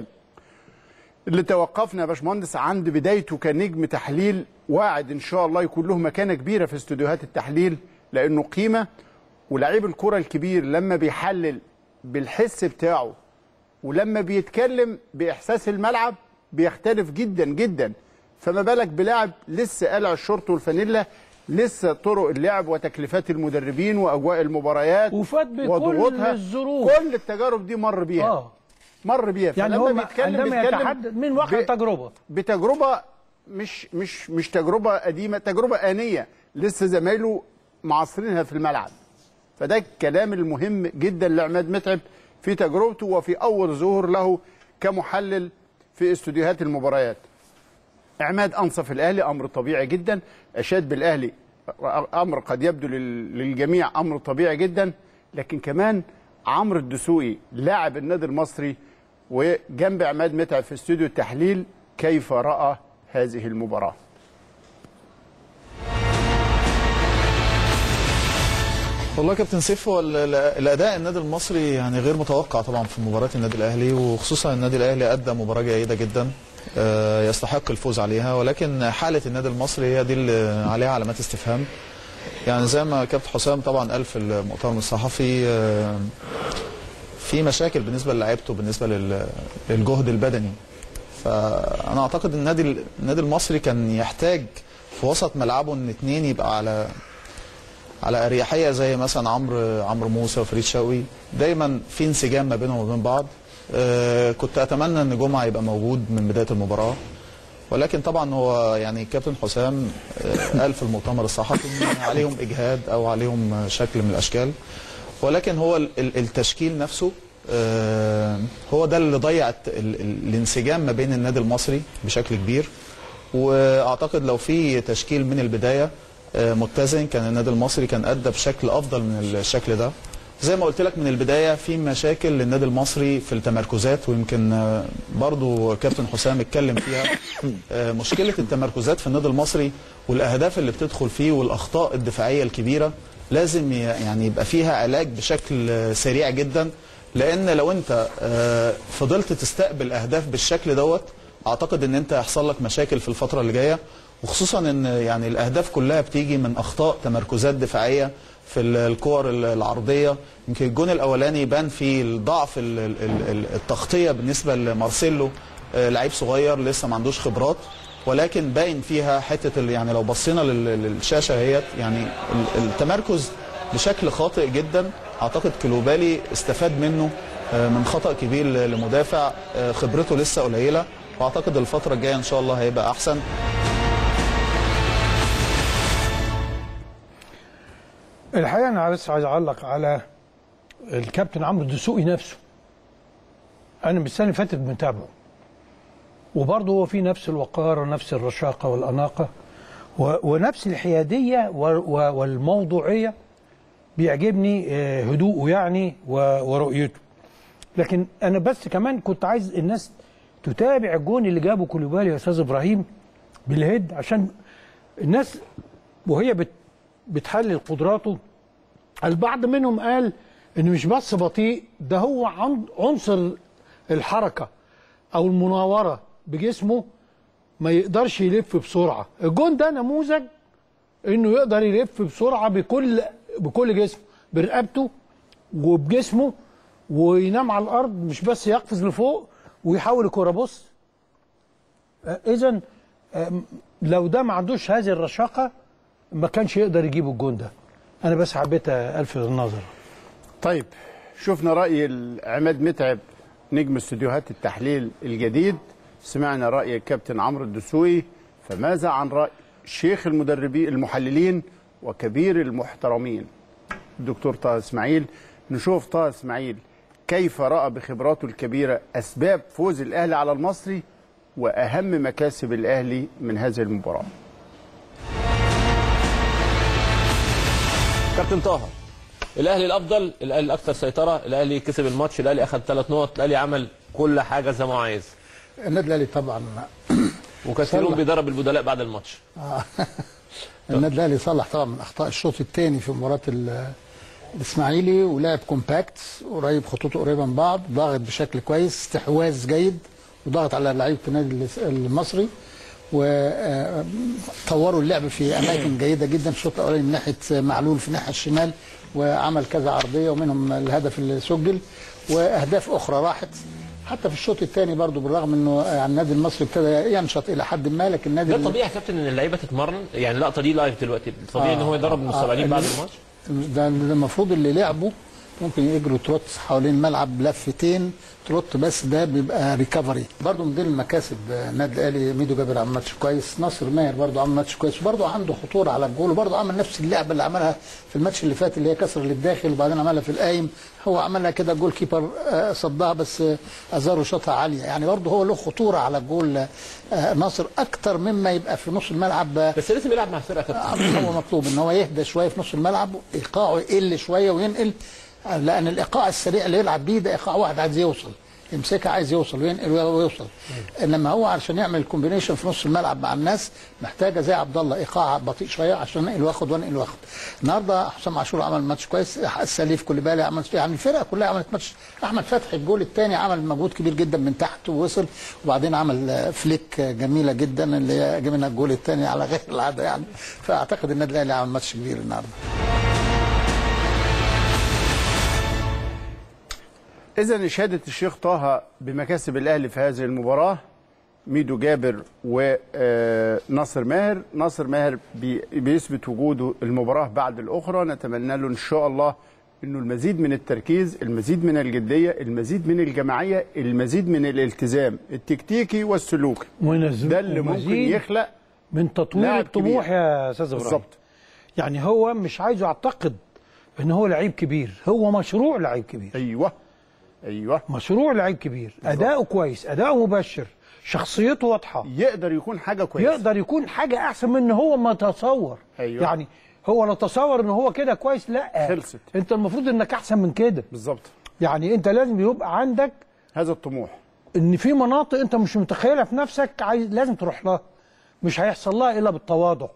اللي توقفنا يا باشمهندس عند بدايته كنجم تحليل واعد ان شاء الله يكون له مكانه كبيره في استوديوهات التحليل لانه قيمه ولاعيب الكره الكبير لما بيحلل بالحس بتاعه ولما بيتكلم باحساس الملعب بيختلف جدا جدا فما بالك بلاعب لسه قلع الشورت والفانيلا لسه طرق اللعب وتكليفات المدربين واجواء المباريات وفات بكل وضغوطها الظروف. كل التجارب دي مر بيها آه. مر بيها يعني فلما هو بيتكلم عندما بيتكلم يتحدث من واقع ب- تجربه بتجربه مش مش مش تجربه قديمه تجربه انيه لسه زمايله معاصرينها في الملعب فده الكلام المهم جدا لعماد متعب في تجربته وفي اول ظهور له كمحلل في استوديوهات المباريات عماد انصف الاهلي امر طبيعي جدا اشاد بالاهلي امر قد يبدو لل- للجميع امر طبيعي جدا لكن كمان عمرو الدسوقي لاعب النادي المصري وجنب عماد متعب في استوديو التحليل كيف راى هذه المباراه والله يا كابتن سيف هو ال- ال- الاداء النادي المصري يعني غير متوقع طبعا في مباراه النادي الاهلي وخصوصا النادي الاهلي ادى مباراه جيده جدا آه، يستحق الفوز عليها ولكن حاله النادي المصري هي دي اللي عليها علامات استفهام يعني زي ما كابتن حسام طبعا قال في المؤتمر الصحفي آه، في مشاكل بالنسبه للاعيبته بالنسبه لل- للجهد البدني فانا اعتقد ان النادي النادي المصري كان يحتاج في وسط ملعبه ان اتنين يبقى على على اريحيه زي مثلا عمرو عمرو موسى وفريد شوقي دايما في انسجام ما بينهم وبين بعض آه، كنت اتمنى ان جمعه يبقى موجود من بدايه المباراه ولكن طبعا هو يعني كابتن حسام آه، قال في المؤتمر الصحفي ان عليهم اجهاد او عليهم شكل من الاشكال ولكن هو ال- ال- التشكيل نفسه آه، هو ده اللي ضيع الت- ال- ال- الانسجام ما بين النادي المصري بشكل كبير واعتقد لو في تشكيل من البدايه آه، متزن كان النادي المصري كان ادى بشكل افضل من الشكل ده زي ما قلت لك من البدايه في مشاكل للنادي المصري في التمركزات ويمكن آه، برضو كابتن حسام اتكلم فيها آه، مشكله التمركزات في النادي المصري والاهداف اللي بتدخل فيه والاخطاء الدفاعيه الكبيره لازم ي- يعني يبقى فيها علاج بشكل آه، سريع جدا لان لو انت آه، فضلت تستقبل اهداف بالشكل دوت اعتقد ان انت هيحصل لك مشاكل في الفتره اللي جايه وخصوصا ان يعني الاهداف كلها بتيجي من اخطاء تمركزات دفاعيه في ال- الكور ال- العرضيه يمكن الجون الاولاني يبان في الضعف ال- ال- ال- التغطيه بالنسبه لمارسيلو آه، لعيب صغير لسه ما عندوش خبرات ولكن باين فيها حته ال- يعني لو بصينا لل- للشاشه اهيت يعني ال- التمركز بشكل خاطئ جدا اعتقد كلوبالي استفاد منه آه، من خطا كبير ل- لمدافع آه، خبرته لسه قليله واعتقد الفتره الجايه ان شاء الله هيبقى احسن الحقيقه انا بس عايز اعلق على الكابتن عمرو الدسوقي نفسه انا من السنه اللي فاتت متابعه وبرضه هو في نفس الوقار ونفس الرشاقه والاناقه و- ونفس الحياديه و- و- والموضوعيه بيعجبني آه، هدوءه يعني و- ورؤيته لكن انا بس كمان كنت عايز الناس تتابع الجون اللي جابه كوليبالي يا استاذ ابراهيم بالهيد عشان الناس وهي بت بتحلل قدراته البعض منهم قال ان مش بس بطيء ده هو عن- عنصر الحركه او المناوره بجسمه ما يقدرش يلف بسرعه الجون ده نموذج انه يقدر يلف بسرعه بكل بكل جسمه برقبته وبجسمه وينام على الارض مش بس يقفز لفوق ويحاول الكوره بص اذا لو ده ما عندوش هذه الرشاقه ما كانش يقدر يجيب الجون ده انا بس حبيت الفت النظر طيب شفنا رأي عماد متعب نجم استوديوهات التحليل الجديد سمعنا رأي الكابتن عمرو الدسوقي فماذا عن رأي شيخ المدربين المحللين وكبير المحترمين الدكتور طه اسماعيل نشوف طه اسماعيل كيف رأى بخبراته الكبيرة أسباب فوز الأهلي على المصري وأهم مكاسب الأهلي من هذه المباراة كابتن طه الاهلي الافضل الاهلي الاكثر سيطره الاهلي كسب الماتش الاهلي اخذ ثلاث نقط الاهلي عمل كل حاجه زي ما هو عايز النادي الاهلي طبعا وكاستيلون صلح. بيدرب البدلاء بعد الماتش آه. النادي الاهلي صلح طبعا من اخطاء الشوط الثاني في مباراه ال- الاسماعيلي ولعب كومباكت قريب خطوطه قريبه من بعض ضاغط بشكل كويس استحواذ جيد وضغط على لعيبه النادي الاس- المصري وطوروا اللعب في اماكن جيده جدا الشوط الاولاني من ناحيه معلول في الناحيه الشمال وعمل كذا عرضيه ومنهم الهدف اللي سجل واهداف اخرى راحت حتى في الشوط الثاني برضو بالرغم انه يعني النادي المصري ابتدى ينشط الى حد ما لكن النادي ده طبيعي يا كابتن ان اللعيبه تتمرن يعني اللقطه دي لايف دلوقتي طبيعي ان هو يدرب المستبعدين بعد ال- الماتش ده ده المفروض اللي لعبوا ممكن يجروا تروت حوالين الملعب لفتين تروت بس ده بيبقى ريكفري برضه من ضمن المكاسب آه، النادي الاهلي ميدو جابر عمل ماتش كويس ناصر ماهر برضه عمل ماتش كويس وبرضه عنده خطوره على الجول وبرضه عمل نفس اللعبه اللي عملها في الماتش اللي فات اللي هي كسر للداخل وبعدين عملها في القايم هو عملها كده جول كيبر آه، صدها بس آه، ازارو شاطها عاليه يعني برضه هو له خطوره على الجول آه، ناصر اكتر مما يبقى في نص الملعب آه، بس لازم يلعب مع الفرقه كابتن هو مطلوب ان هو يهدى شويه في نص الملعب ايقاعه يقل شويه وينقل لان الايقاع السريع اللي يلعب بيه ده ايقاع واحد عايز يوصل يمسكها عايز يوصل وينقل ويوصل انما هو علشان يعمل الكومبينيشن في نص الملعب مع الناس محتاجه زي عبد الله ايقاع بطيء شويه عشان انقل واخد وانقل واخد النهارده حسام عاشور عمل ماتش كويس السليف كوليبالي عمل يعني الفرقه كلها عملت ماتش احمد فتحي الجول الثاني عمل مجهود كبير جدا من تحت ووصل وبعدين عمل آه، فليك آه، جميله جدا اللي هي جاب لنا الجول الثاني على غير العاده يعني فاعتقد النادي الاهلي عمل ماتش كبير النهارده إذا إشادة الشيخ طه بمكاسب الأهلي في هذه المباراة ميدو جابر وناصر ماهر ناصر ماهر بي- بيثبت وجوده المباراة بعد الأخرى نتمنى له إن شاء الله إنه المزيد من التركيز المزيد من الجدية المزيد من الجماعية المزيد من الالتزام التكتيكي والسلوكي ونزل ده اللي ممكن ومزيد يخلق من تطوير لاعب الطموح كبير. يا استاذ ابراهيم بالظبط. يعني هو مش عايز يعتقد ان هو لعيب كبير هو مشروع لعيب كبير ايوه ايوه مشروع لعيب كبير اداؤه كويس اداؤه مبشر شخصيته واضحه يقدر يكون حاجه كويسه يقدر يكون حاجه احسن من ان هو ما تصور أيوة. يعني هو لو تصور ان هو كده كويس لا خلصت. انت المفروض انك احسن من كده بالظبط يعني انت لازم يبقى عندك هذا الطموح ان في مناطق انت مش متخيلها في نفسك عايز لازم تروح لها مش هيحصل لها الا بالتواضع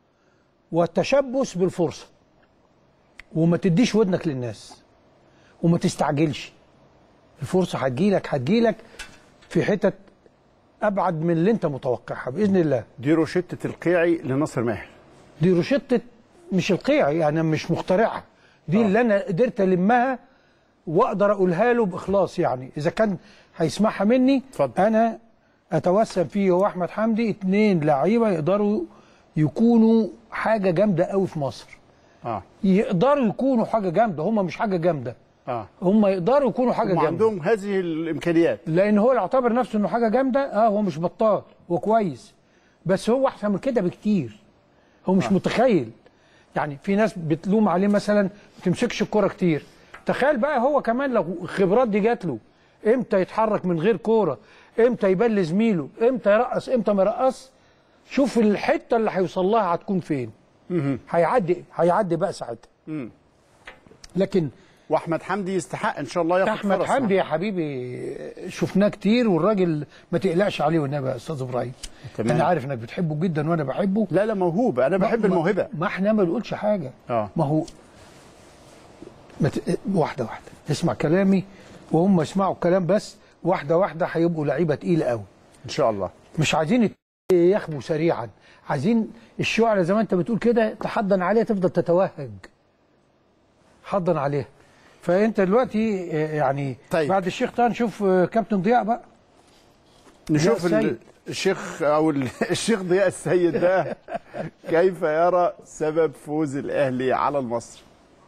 والتشبث بالفرصه وما تديش ودنك للناس وما تستعجلش الفرصه هتجيلك هتجيلك في حتت ابعد من اللي انت متوقعها باذن الله دي روشتة القيعي لناصر ماهر دي روشتة مش القيع يعني مش مخترعها دي اللي انا قدرت المها واقدر اقولها له باخلاص يعني اذا كان هيسمعها مني اتفضل. انا اتوسم فيه هو احمد حمدي اتنين لعيبه يقدروا يكونوا حاجه جامده قوي في مصر اه يقدروا يكونوا حاجه جامده هم مش حاجه جامده اه هم يقدروا يكونوا حاجه هم جامده عندهم هذه الامكانيات لان هو اللي اعتبر نفسه انه حاجه جامده اه هو مش بطال هو كويس بس هو احسن من كده بكتير هو مش آه. متخيل يعني في ناس بتلوم عليه مثلا ما تمسكش الكوره كتير تخيل بقى هو كمان لو الخبرات دي جات له امتى يتحرك من غير كوره امتى يبان لزميله امتى يرقص امتى ما يرقص شوف الحته اللي هيوصل لها هتكون فين هيعدي هيعدي بقى ساعتها مم. لكن واحمد حمدي يستحق ان شاء الله ياخد احمد فرص حمدي يا حبيبي شفناه كتير والراجل ما تقلقش عليه والنبي يا استاذ ابراهيم تمام. انا عارف انك بتحبه جدا وانا بحبه لا لا موهوب انا بحب ما- الموهبه ما احنا ما بنقولش حاجه اه ما هو ما ت... واحده واحده اسمع كلامي وهم يسمعوا الكلام بس واحده واحده هيبقوا لعيبه تقيله قوي ان شاء الله مش عايزين يخبو سريعا عايزين الشعلة زي ما انت بتقول كده تحضن عليها تفضل تتوهج حضن عليها فانت دلوقتي آه، يعني طيب. بعد الشيخ طه نشوف آه، كابتن ضياء بقى نشوف ضياء ال- السيد. الشيخ او ال- الشيخ ضياء السيد ده كيف يرى سبب فوز الاهلي على المصري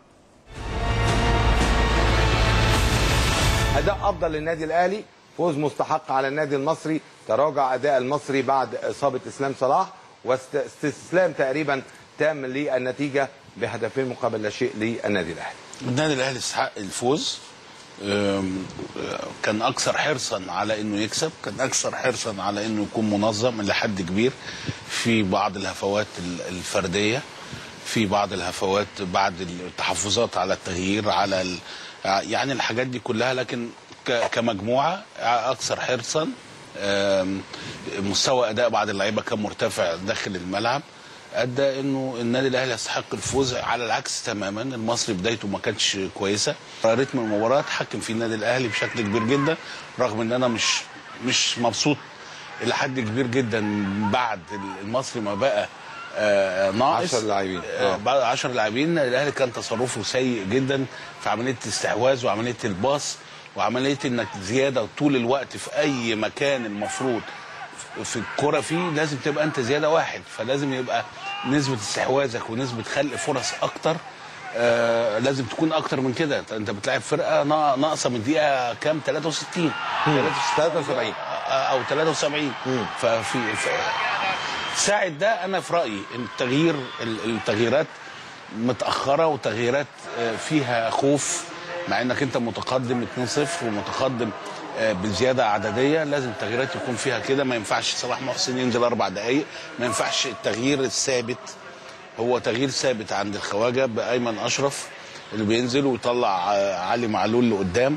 اداء افضل للنادي الاهلي فوز مستحق على النادي المصري تراجع اداء المصري بعد اصابه اسلام صلاح واستسلام تقريبا تام للنتيجه بهدفين مقابل لا شيء للنادي الاهلي النادي الاهلي استحق الفوز أم، آه، كان اكثر حرصا على انه يكسب كان اكثر حرصا على انه يكون منظم لحد كبير في بعض الهفوات ال- الفرديه في بعض الهفوات بعد التحفظات على التغيير على ال... يعني الحاجات دي كلها لكن ك... كمجموعه اكثر حرصا أم، مستوى اداء بعض اللعيبه كان مرتفع داخل الملعب ادى انه النادي الاهلي يستحق الفوز على العكس تماما المصري بدايته ما كانتش كويسه رتم المباراه اتحكم فيه النادي الاهلي بشكل كبير جدا رغم ان انا مش مش مبسوط الى حد كبير جدا بعد المصري ما بقى آه، ناقص 10 لاعبين. آه، بعد 10 لاعبين الاهلي كان تصرفه سيء جدا في عمليه الاستحواذ وعمليه الباص وعمليه انك زياده طول الوقت في اي مكان المفروض في الكرة فيه لازم تبقى انت زياده واحد فلازم يبقى نسبه استحواذك ونسبه خلق فرص اكتر آه لازم تكون اكتر من كده انت بتلاعب فرقه نا- ناقصه من دقيقه كام 63 73 او 73 ففي ف- ساعة ده انا في رايي إن التغيير ال- التغييرات متاخره وتغييرات آه، فيها خوف مع انك انت متقدم 2-0 ومتقدم آه، بزياده عدديه لازم التغييرات يكون فيها كده ما ينفعش صلاح محسن ينزل اربع دقائق ما ينفعش التغيير الثابت هو تغيير ثابت عند الخواجه بايمن اشرف اللي بينزل ويطلع آه، علي معلول لقدام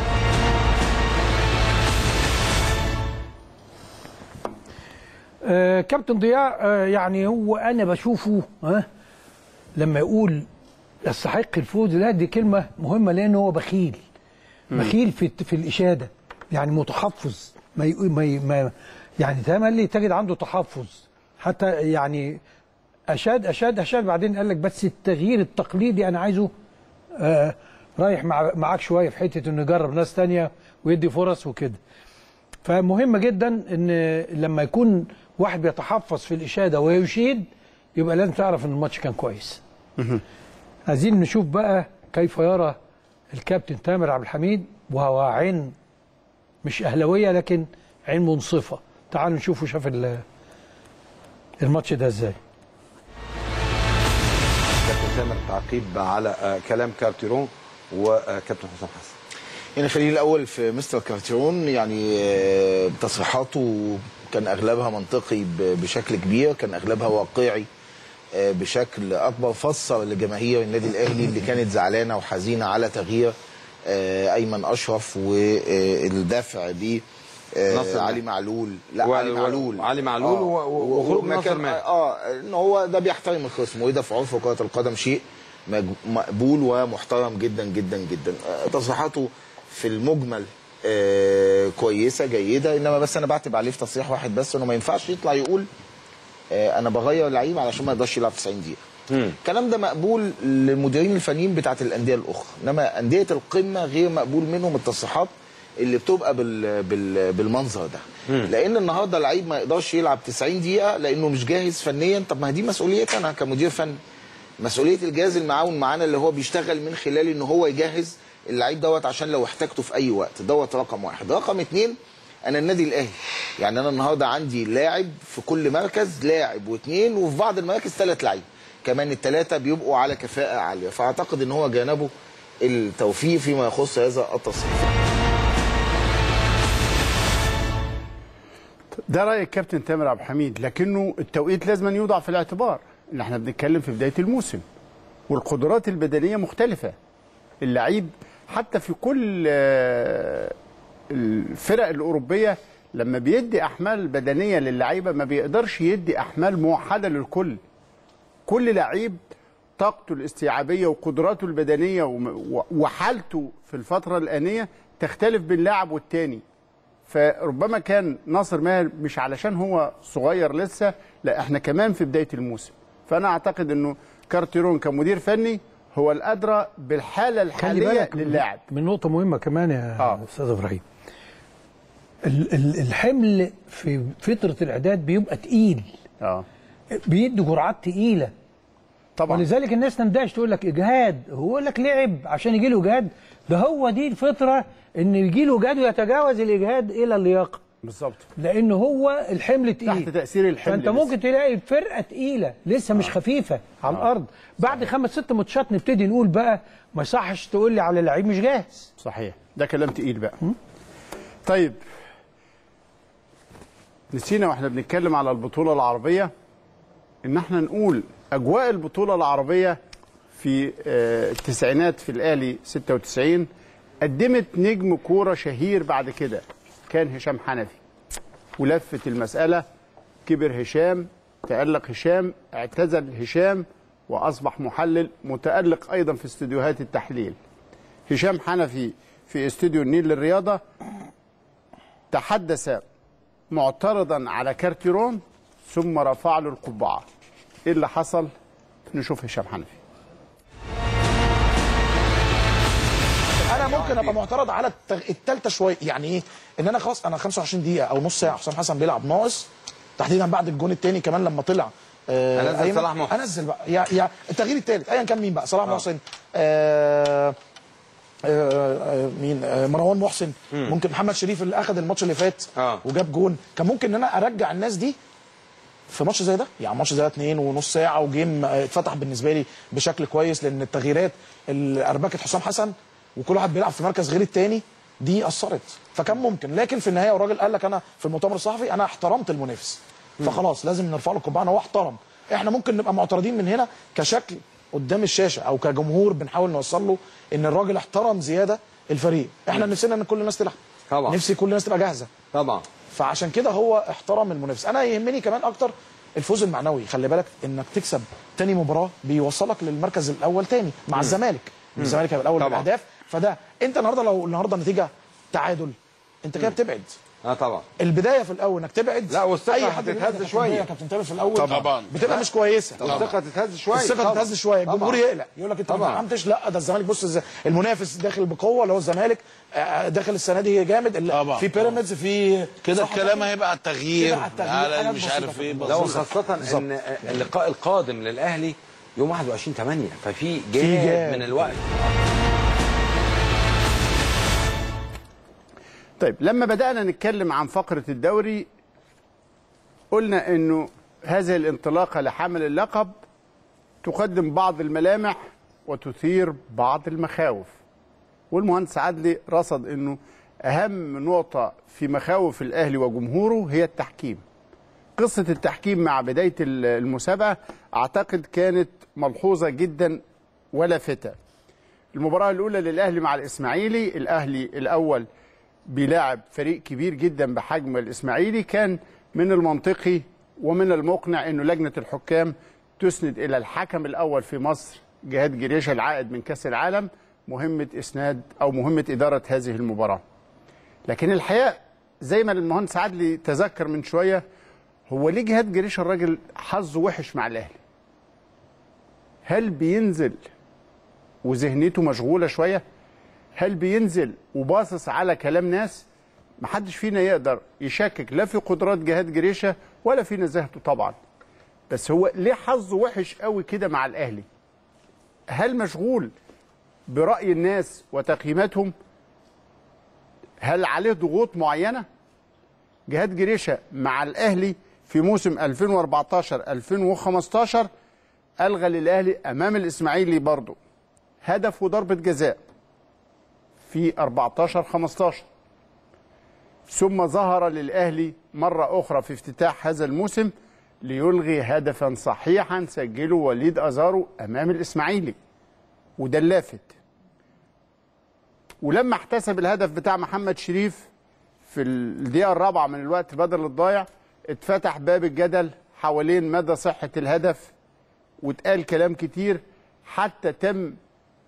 آه كابتن ضياء آه يعني هو انا بشوفه ها لما يقول يستحق الفوز لا دي كلمه مهمه لان هو بخيل بخيل في في الاشاده يعني متحفظ ما يقول ما, ي- ما يعني تملي تجد عنده تحفظ حتى يعني اشاد اشاد اشاد بعدين قال لك بس التغيير التقليدي انا عايزه آه رايح مع معاك شويه في حته انه يجرب ناس تانية ويدي فرص وكده فمهم جدا ان لما يكون واحد بيتحفظ في الاشاده ويشيد يبقى لازم تعرف ان الماتش كان كويس عايزين نشوف بقى كيف يرى الكابتن تامر عبد الحميد وهو عين مش اهلاويه لكن عين منصفه تعالوا نشوفوا شاف ال- الماتش ده ازاي كابتن تامر تعقيب على آه، كلام كارتيرون وكابتن حسام حسن يعني خليني الاول في مستر كارتيرون يعني آه، تصريحاته كان اغلبها منطقي ب- بشكل كبير كان اغلبها واقعي آه، بشكل اكبر فسر لجماهير النادي الاهلي اللي كانت زعلانه وحزينه على تغيير آه، ايمن اشرف والدفع ب آه، ناصر علي معلول لا و- علي و- معلول علي معلول و- و- وخروج ما ناصر كان- ماهر. اه ان هو ده بيحترم الخصم وده في عرف كره القدم شيء مج- مقبول ومحترم جدا جدا جدا آه، تصريحاته في المجمل آه كويسه جيده انما بس انا بعتب عليه في تصريح واحد بس انه ما ينفعش يطلع يقول آه انا بغير لعيب علشان ما يقدرش يلعب 90 دقيقه الكلام ده مقبول للمديرين الفنيين بتاعت الانديه الاخرى انما انديه القمه غير مقبول منهم التصريحات اللي بتبقى بال بال بالمنظر ده لان النهارده لعيب ما يقدرش يلعب 90 دقيقه لانه مش جاهز فنيا طب ما هي دي مسؤوليتي انا كمدير فني مسؤوليه الجهاز المعاون معانا اللي هو بيشتغل من خلال ان هو يجهز اللعيب دوت عشان لو احتاجته في اي وقت دوت رقم واحد رقم اتنين انا النادي الاهلي يعني انا النهارده عندي لاعب في كل مركز لاعب واثنين وفي بعض المراكز ثلاث لعيب كمان الثلاثه بيبقوا على كفاءه عاليه فاعتقد ان هو جانبه التوفيق فيما يخص هذا التصريح ده راي الكابتن تامر عبد الحميد لكنه التوقيت لازم أن يوضع في الاعتبار ان احنا بنتكلم في بدايه الموسم والقدرات البدنيه مختلفه اللعيب حتى في كل آه، الفرق الاوروبيه لما بيدي احمال بدنيه للعيبه ما بيقدرش يدي احمال موحده للكل كل لعيب طاقته الاستيعابيه وقدراته البدنيه وم- و- وحالته في الفتره الانيه تختلف بين لاعب والتاني فربما كان ناصر ماهر مش علشان هو صغير لسه لا احنا كمان في بدايه الموسم فانا اعتقد انه كارتيرون كمدير فني هو الادرى بالحاله خلي الحاليه بالك للاعب من نقطة مهمة كمان يا آه. أستاذ إبراهيم ال- ال- الحمل في فترة الإعداد بيبقى تقيل اه بيدي جرعات تقيلة طبعا ولذلك الناس تندهش تقول لك إجهاد هو يقول لك لعب عشان يجي له إجهاد ده هو دي الفطرة إن يجي له إجهاد ويتجاوز الإجهاد إلى اللياقة بالظبط لأن هو الحمل تقيل تحت تاثير الحمل فانت لسه. ممكن تلاقي فرقه تقيله لسه مش خفيفه على الارض بعد خمس ست ماتشات نبتدي نقول بقى ما يصحش تقول لي على لعيب مش جاهز صحيح ده كلام تقيل بقى طيب نسينا واحنا بنتكلم على البطولة العربية ان احنا نقول اجواء البطولة العربية في آه، التسعينات في الاهلي 96 قدمت نجم كورة شهير بعد كده كان هشام حنفي ولفت المسألة كبر هشام تألق هشام اعتزل هشام وأصبح محلل متألق أيضا في استديوهات التحليل هشام حنفي في استوديو النيل للرياضة تحدث معترضا على كارتيرون ثم رفع له القبعة ايه اللي حصل نشوف هشام حنفي انا ممكن ابقى معترض على التغ... التالتة شويه يعني ايه ان انا خلاص انا 25 دقيقه او نص ساعه حسام حسن بيلعب ناقص تحديدا بعد الجون الثاني كمان لما طلع آه أنزل أيمن، صلاح محسن. انزل بقى يا يا التغيير الثالث ايا كان مين بقى صلاح محسن آه آه آه، مين آه مروان محسن مم. ممكن محمد شريف اللي اخذ الماتش اللي فات آه. وجاب جون كان ممكن ان انا ارجع الناس دي في ماتش زي ده يعني ماتش زي ده اتنين ونص ساعه وجيم آه، اتفتح بالنسبه لي بشكل كويس لان التغييرات اللي اربكت حسام حسن وكل واحد بيلعب في مركز غير التاني دي اثرت فكان ممكن لكن في النهايه والراجل قال لك انا في المؤتمر الصحفي انا احترمت المنافس فخلاص لازم نرفع له القبعه هو احترم احنا ممكن نبقى معترضين من هنا كشكل قدام الشاشه او كجمهور بنحاول نوصل له ان الراجل احترم زياده الفريق احنا نفسنا ان كل الناس تلعب طبعا. نفسي كل الناس تبقى جاهزه طبعا فعشان كده هو احترم المنافس انا يهمني كمان اكتر الفوز المعنوي خلي بالك انك تكسب تاني مباراه بيوصلك للمركز الاول تاني مع مم. الزمالك مم. الزمالك هيبقى الاول طبعا. بالاهداف فده انت النهارده لو النهارده النتيجه تعادل انت كده بتبعد اه طبعا البدايه في الاول انك تبعد لا والثقة أي حد هتتهز بيبعد شوية. يا كابتن تامر في الاول طبعا. بتبقى مش كويسه طبعا. والثقة تتهز شوية. الثقه طبعا. تتهز شويه الجمهور طبعا. يقلق يقول لك انت ما طبعا. فهمتش لا ده الزمالك بص الز- المنافس داخل بقوه اللي هو الزمالك آه، داخل السنه دي جامد ال- طبعا. في بيراميدز في كده صح الكلام كده؟ هيبقى على التغيير كده على التغيير، على حاجات مش بسيطة عارف ايه كده. لا بسيطة. وخاصة بالظبط. ان اللقاء القادم للاهلي يوم 21 8 ففي في جاب جاب. من الوقت طيب لما بدأنا نتكلم عن فقرة الدوري قلنا انه هذه الانطلاقة لحمل اللقب تقدم بعض الملامح وتثير بعض المخاوف والمهندس عدلي رصد انه اهم نقطة في مخاوف الاهلي وجمهوره هي التحكيم قصة التحكيم مع بداية المسابقة اعتقد كانت ملحوظة جدا ولافتة المباراة الأولى للأهلي مع الإسماعيلي الأهلي الأول بيلاعب فريق كبير جدا بحجم الإسماعيلي كان من المنطقي ومن المقنع أنه لجنة الحكام تسند إلى الحكم الأول في مصر جهاد جريشة العائد من كأس العالم مهمة إسناد أو مهمة إدارة هذه المباراة لكن الحقيقة زي ما المهندس عدلي تذكر من شوية هو ليه جهاد جريشة الراجل حظه وحش مع الأهلي هل بينزل وذهنيته مشغوله شويه هل بينزل وباصص على كلام ناس محدش فينا يقدر يشكك لا في قدرات جهاد جريشه ولا في نزاهته طبعا بس هو ليه حظه وحش قوي كده مع الاهلي هل مشغول براي الناس وتقييماتهم هل عليه ضغوط معينه جهاد جريشه مع الاهلي في موسم 2014 2015 الغى للاهلي امام الاسماعيلي برضه هدف وضربة جزاء في 14 15 ثم ظهر للأهلي مرة أخرى في افتتاح هذا الموسم ليلغي هدفا صحيحا سجله وليد أزارو أمام الإسماعيلي وده اللافت ولما احتسب الهدف بتاع محمد شريف في الدقيقة الرابعة من الوقت بدل الضايع اتفتح باب الجدل حوالين مدى صحة الهدف واتقال كلام كتير حتى تم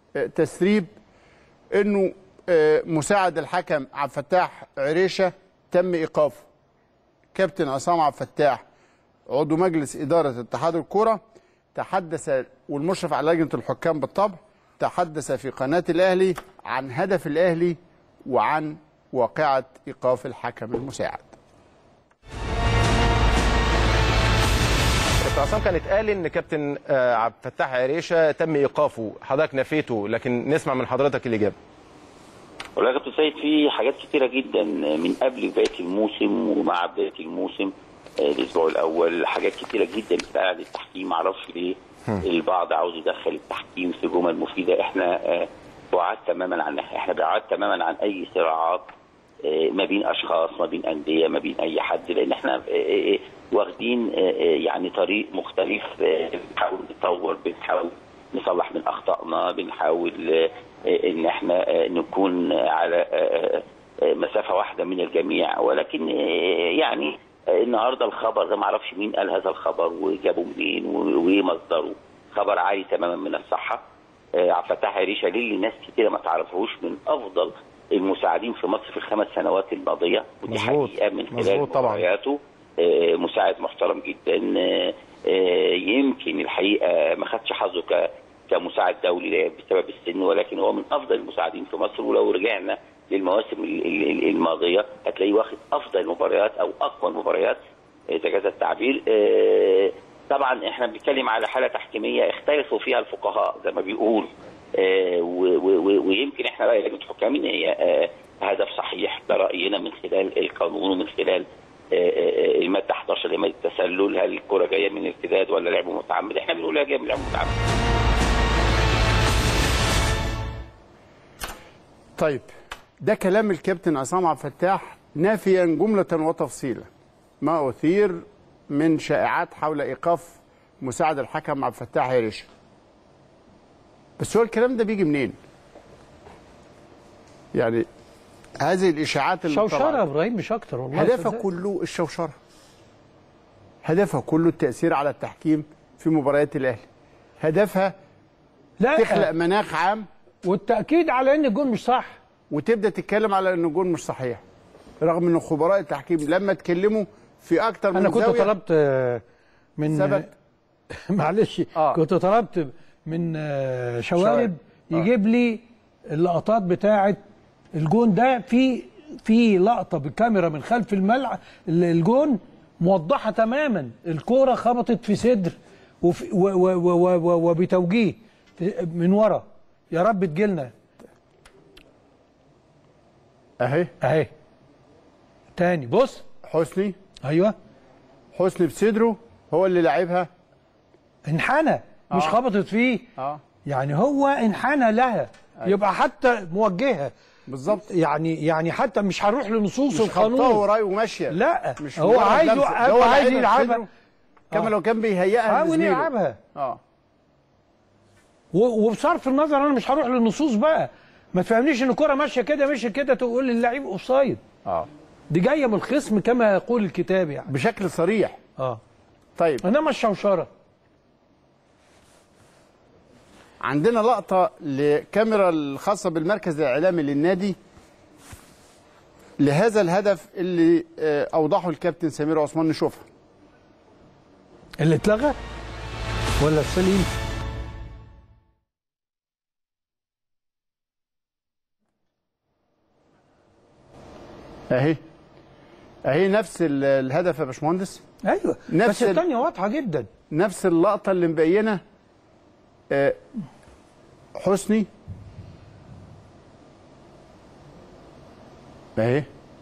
تسريب انه مساعد الحكم عبد الفتاح عريشه تم ايقافه كابتن عصام عبد الفتاح عضو مجلس اداره اتحاد الكوره تحدث والمشرف على لجنه الحكام بالطبع تحدث في قناه الاهلي عن هدف الاهلي وعن واقعه ايقاف الحكم المساعد كابتن عصام كان اتقال ان كابتن آه، عبد الفتاح عريشه تم ايقافه حضرتك نفيته لكن نسمع من حضرتك الاجابه والله يا كابتن سيد في حاجات كتيرة جدا من قبل بداية الموسم ومع بداية الموسم آه، الأسبوع الأول حاجات كتيرة جدا بتتقال عن التحكيم معرفش ليه البعض عاوز يدخل التحكيم في جمل مفيدة احنا آه، بعاد تماما عن احنا بعاد تماما عن أي صراعات آه، ما بين أشخاص ما بين أندية ما بين أي حد لأن احنا آه، آه، واخدين آه، آه، يعني طريق مختلف آه، بنحاول نطور بنحاول نصلح من اخطائنا بنحاول آه، آه، ان احنا آه، نكون على آه، آه، مسافه واحده من الجميع ولكن آه، يعني آه، النهارده الخبر ده ما اعرفش مين قال هذا الخبر وجابه منين و- وايه مصدره خبر عالي تماما من الصحه آه، عبد الفتاح عريشه ليه ناس كتيره ما تعرفهوش من افضل المساعدين في مصر في الخمس سنوات الماضيه ودي مظبوط. حقيقه من خلال مظبوط طبعاً. مبارياته آه، مساعد محترم جدا آه، آه، يمكن الحقيقه ما خدش حظه ك كمساعد دولي بسبب السن ولكن هو من افضل المساعدين في مصر ولو رجعنا للمواسم ال- ال- ال- الماضيه هتلاقيه واخد افضل المباريات او اقوى المباريات اذا جاز التعبير آه، طبعا احنا بنتكلم على حاله تحكيميه اختلفوا فيها الفقهاء زي ما بيقول آه، و- و- و- ويمكن احنا راي لجنه الحكام ان هي آه، هدف صحيح ده راينا من خلال القانون ومن خلال آه، آه، الماده 11 لماده التسلل هل الكره جايه من ارتداد ولا لعب متعمد احنا بنقول هي جايه من لعب متعمد طيب ده كلام الكابتن عصام عبد الفتاح نافيا جملة وتفصيلا ما أثير من شائعات حول إيقاف مساعد الحكم عبد الفتاح هيرش بس هو الكلام ده بيجي منين؟ يعني هذه الإشاعات اللي شوشره يا طلعت ابراهيم مش اكتر والله هدفها صدق. كله الشوشرة هدفها كله التأثير على التحكيم في مباريات الأهلي هدفها لا تخلق مناخ عام والتاكيد على ان الجون مش صح وتبدا تتكلم على ان الجون مش صحيح رغم ان خبراء التحكيم لما اتكلموا في اكتر من انا كنت زاوية طلبت آه، من ثبت. معلش آه. كنت طلبت من آه، شوارب يجيب لي اللقطات بتاعه الجون ده في في لقطه بالكاميرا من خلف الملعب الجون موضحه تماما الكوره خبطت في صدر وفي و و و و و وبتوجيه من ورا يا رب تجيلنا اهي اهي تاني بص حسني ايوه حسني بصدره هو اللي لعبها انحنى مش آه. خبطت فيه اه يعني هو انحنى لها يبقى حتى موجهه بالظبط يعني يعني حتى مش هنروح لنصوص مش القانون خبطها وراي وماشيه لا مش هو مجرد عايز لمسة. يوقف ده هو عايز لعبها يلعبها بصدره كما آه. لو كان بيهيئها حاول لزميله. يلعبها اه و- وبصرف النظر انا مش هروح للنصوص بقى ما تفهمنيش ان الكره ماشيه كده ماشيه كده تقول للعيب اوفسايد اه دي جايه من الخصم كما يقول الكتاب يعني بشكل صريح اه طيب انما الشوشره عندنا لقطه لكاميرا الخاصه بالمركز الاعلامي للنادي لهذا الهدف اللي آه، اوضحه الكابتن سمير عثمان نشوفها اللي اتلغى ولا السليم اهي اهي نفس ال- الهدف يا باشمهندس ايوه نفس بس ال- الثانيه واضحه جدا نفس اللقطه اللي مبينه آه، حسني اهي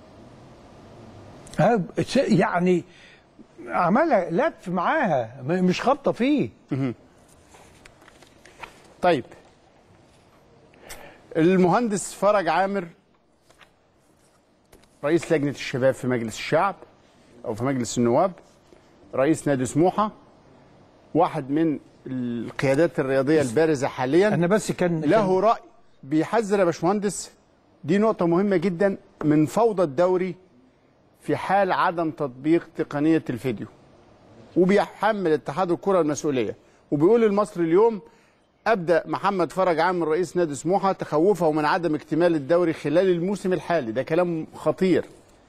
ها، س- يعني عملها لف معاها م- مش خابطه فيه طيب المهندس فرج عامر رئيس لجنة الشباب في مجلس الشعب أو في مجلس النواب رئيس نادي سموحة واحد من القيادات الرياضية البارزة حاليا انا بس كان له رأي بيحذر يا باشمهندس دي نقطة مهمة جدا من فوضى الدوري في حال عدم تطبيق تقنية الفيديو وبيحمل اتحاد الكرة المسؤولية وبيقول المصري اليوم أبدأ محمد فرج عامر رئيس نادي سموحة تخوفه من عدم اكتمال الدوري خلال الموسم الحالي ده كلام خطير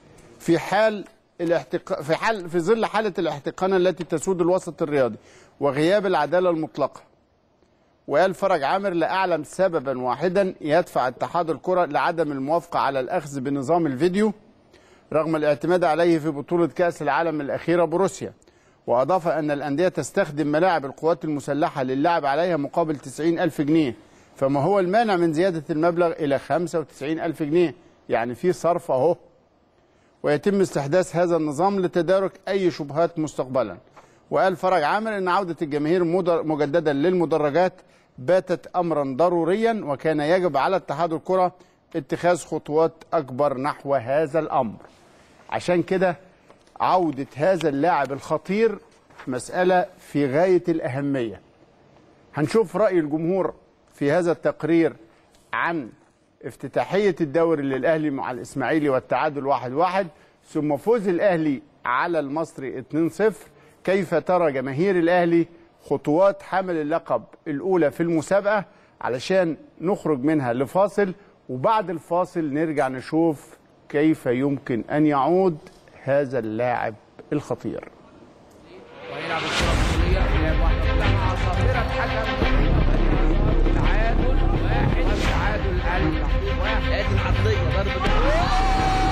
في حال الاحتق... في حال في ظل حاله الاحتقان التي تسود الوسط الرياضي وغياب العداله المطلقه وقال فرج عامر لا اعلم سببا واحدا يدفع اتحاد الكره لعدم الموافقه على الاخذ بنظام الفيديو رغم الاعتماد عليه في بطوله كاس العالم الاخيره بروسيا واضاف ان الانديه تستخدم ملاعب القوات المسلحه للعب عليها مقابل 90 الف جنيه فما هو المانع من زياده المبلغ الى 95 الف جنيه يعني في صرف اهو ويتم استحداث هذا النظام لتدارك اي شبهات مستقبلا وقال فرج عامر ان عوده الجماهير مدر- مجددا للمدرجات باتت امرا ضروريا وكان يجب على اتحاد الكره اتخاذ خطوات اكبر نحو هذا الامر عشان كده عوده هذا اللاعب الخطير مساله في غايه الاهميه هنشوف راي الجمهور في هذا التقرير عن افتتاحيه الدوري للاهلي مع الاسماعيلي والتعادل واحد واحد ثم فوز الاهلي على المصري 2-0 كيف ترى جماهير الاهلي خطوات حمل اللقب الاولى في المسابقه علشان نخرج منها لفاصل وبعد الفاصل نرجع نشوف كيف يمكن ان يعود هذا اللاعب الخطير ويلعب الكرة الطولية لعب واحدة مع صافرة حكم تعادل واحد تعادل الف واحد ادي العرضية ضربة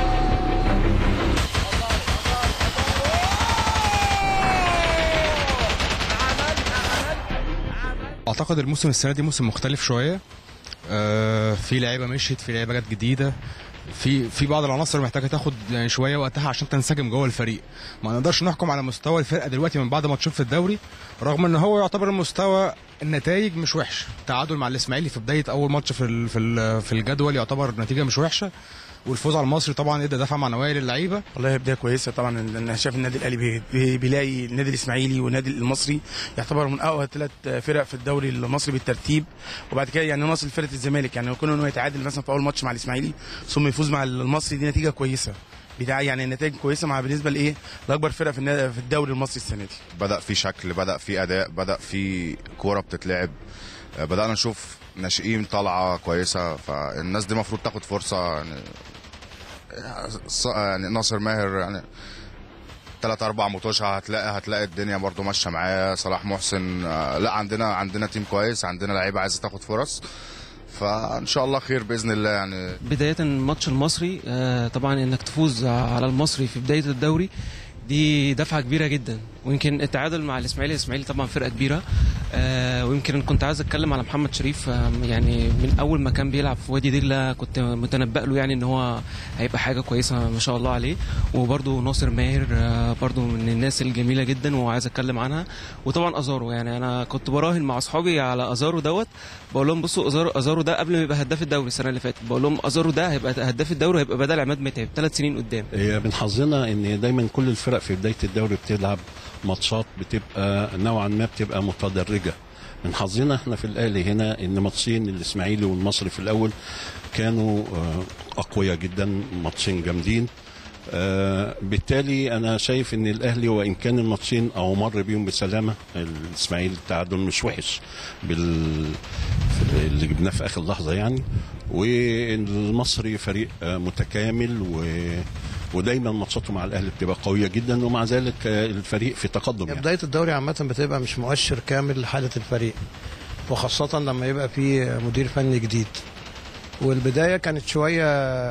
اعتقد الموسم السنه دي موسم مختلف شويه آه في لعيبه مشيت في لعيبه جت جديده في في بعض العناصر محتاجه تاخد يعني شويه وقتها عشان تنسجم جوه الفريق ما نقدرش نحكم على مستوى الفرقه دلوقتي من بعد ماتشين في الدوري رغم ان هو يعتبر المستوى النتائج مش وحشه تعادل مع الاسماعيلي في بدايه اول ماتش في ال- في ال- في الجدول يعتبر نتيجه مش وحشه والفوز على المصري طبعا ادى دفعه معنويه للعيبه والله بدايه كويسه طبعا لان انا شايف النادي الاهلي بي- بي- بيلاقي النادي الاسماعيلي والنادي المصري يعتبر من اقوى ثلاث فرق في الدوري المصري بالترتيب وبعد كده يعني ناصر فرقه الزمالك يعني يكون انه يتعادل مثلا في اول ماتش مع الاسماعيلي ثم يفوز مع المصري دي نتيجه كويسه بتاع يعني النتائج كويسه مع بالنسبه لايه لاكبر فرقه في النا- في الدوري المصري السنه دي بدا في شكل بدا في اداء بدا في كوره بتتلعب آه، بدانا نشوف ناشئين طالعه كويسه فالناس دي المفروض تاخد فرصه يعني ص- يعني ناصر ماهر يعني ثلاث اربع مطوشه هتلاقي هتلاقي الدنيا برضو ماشيه معاه صلاح محسن آه، لا عندنا عندنا تيم كويس عندنا لعيبه عايزه تاخد فرص فان شاء الله خير باذن الله يعني بداية الماتش المصري آه، طبعا انك تفوز على المصري في بداية الدوري دي دفعة كبيرة جدا ويمكن التعادل مع الاسماعيلي الاسماعيلي طبعا فرقة كبيرة آه، ويمكن كنت عايز اتكلم على محمد شريف آه، يعني من اول ما كان بيلعب في وادي دجلة كنت متنبأ له يعني ان هو هيبقى حاجة كويسة ما شاء الله عليه وبرده ناصر ماهر آه، برده من الناس الجميلة جدا وعايز اتكلم عنها وطبعا ازارو يعني انا كنت براهن مع اصحابي على ازارو دوت بقول لهم بصوا ازارو ازارو ده قبل ما يبقى هداف الدوري السنه اللي فاتت بقول لهم ازارو ده هيبقى هداف الدوري هيبقى بدل عماد متعب ثلاث سنين قدام هي من حظنا ان دايما كل الفرق في بدايه الدوري بتلعب ماتشات بتبقى نوعا ما بتبقى متدرجه من حظنا احنا في الاهلي هنا ان ماتشين الاسماعيلي والمصري في الاول كانوا آه، اقوياء جدا ماتشين جامدين آه، بالتالي انا شايف ان الاهلي وان كان الماتشين او مر بيهم بسلامه الاسماعيلي التعادل مش وحش بال اللي جبناه في اخر لحظه يعني والمصري فريق آه، متكامل و ودايما ماتشاته مع الاهلي بتبقى قويه جدا ومع ذلك آه، الفريق في تقدم يعني. بداية الدوري عامة بتبقى مش مؤشر كامل لحالة الفريق وخاصة لما يبقى في مدير فني جديد والبداية كانت شوية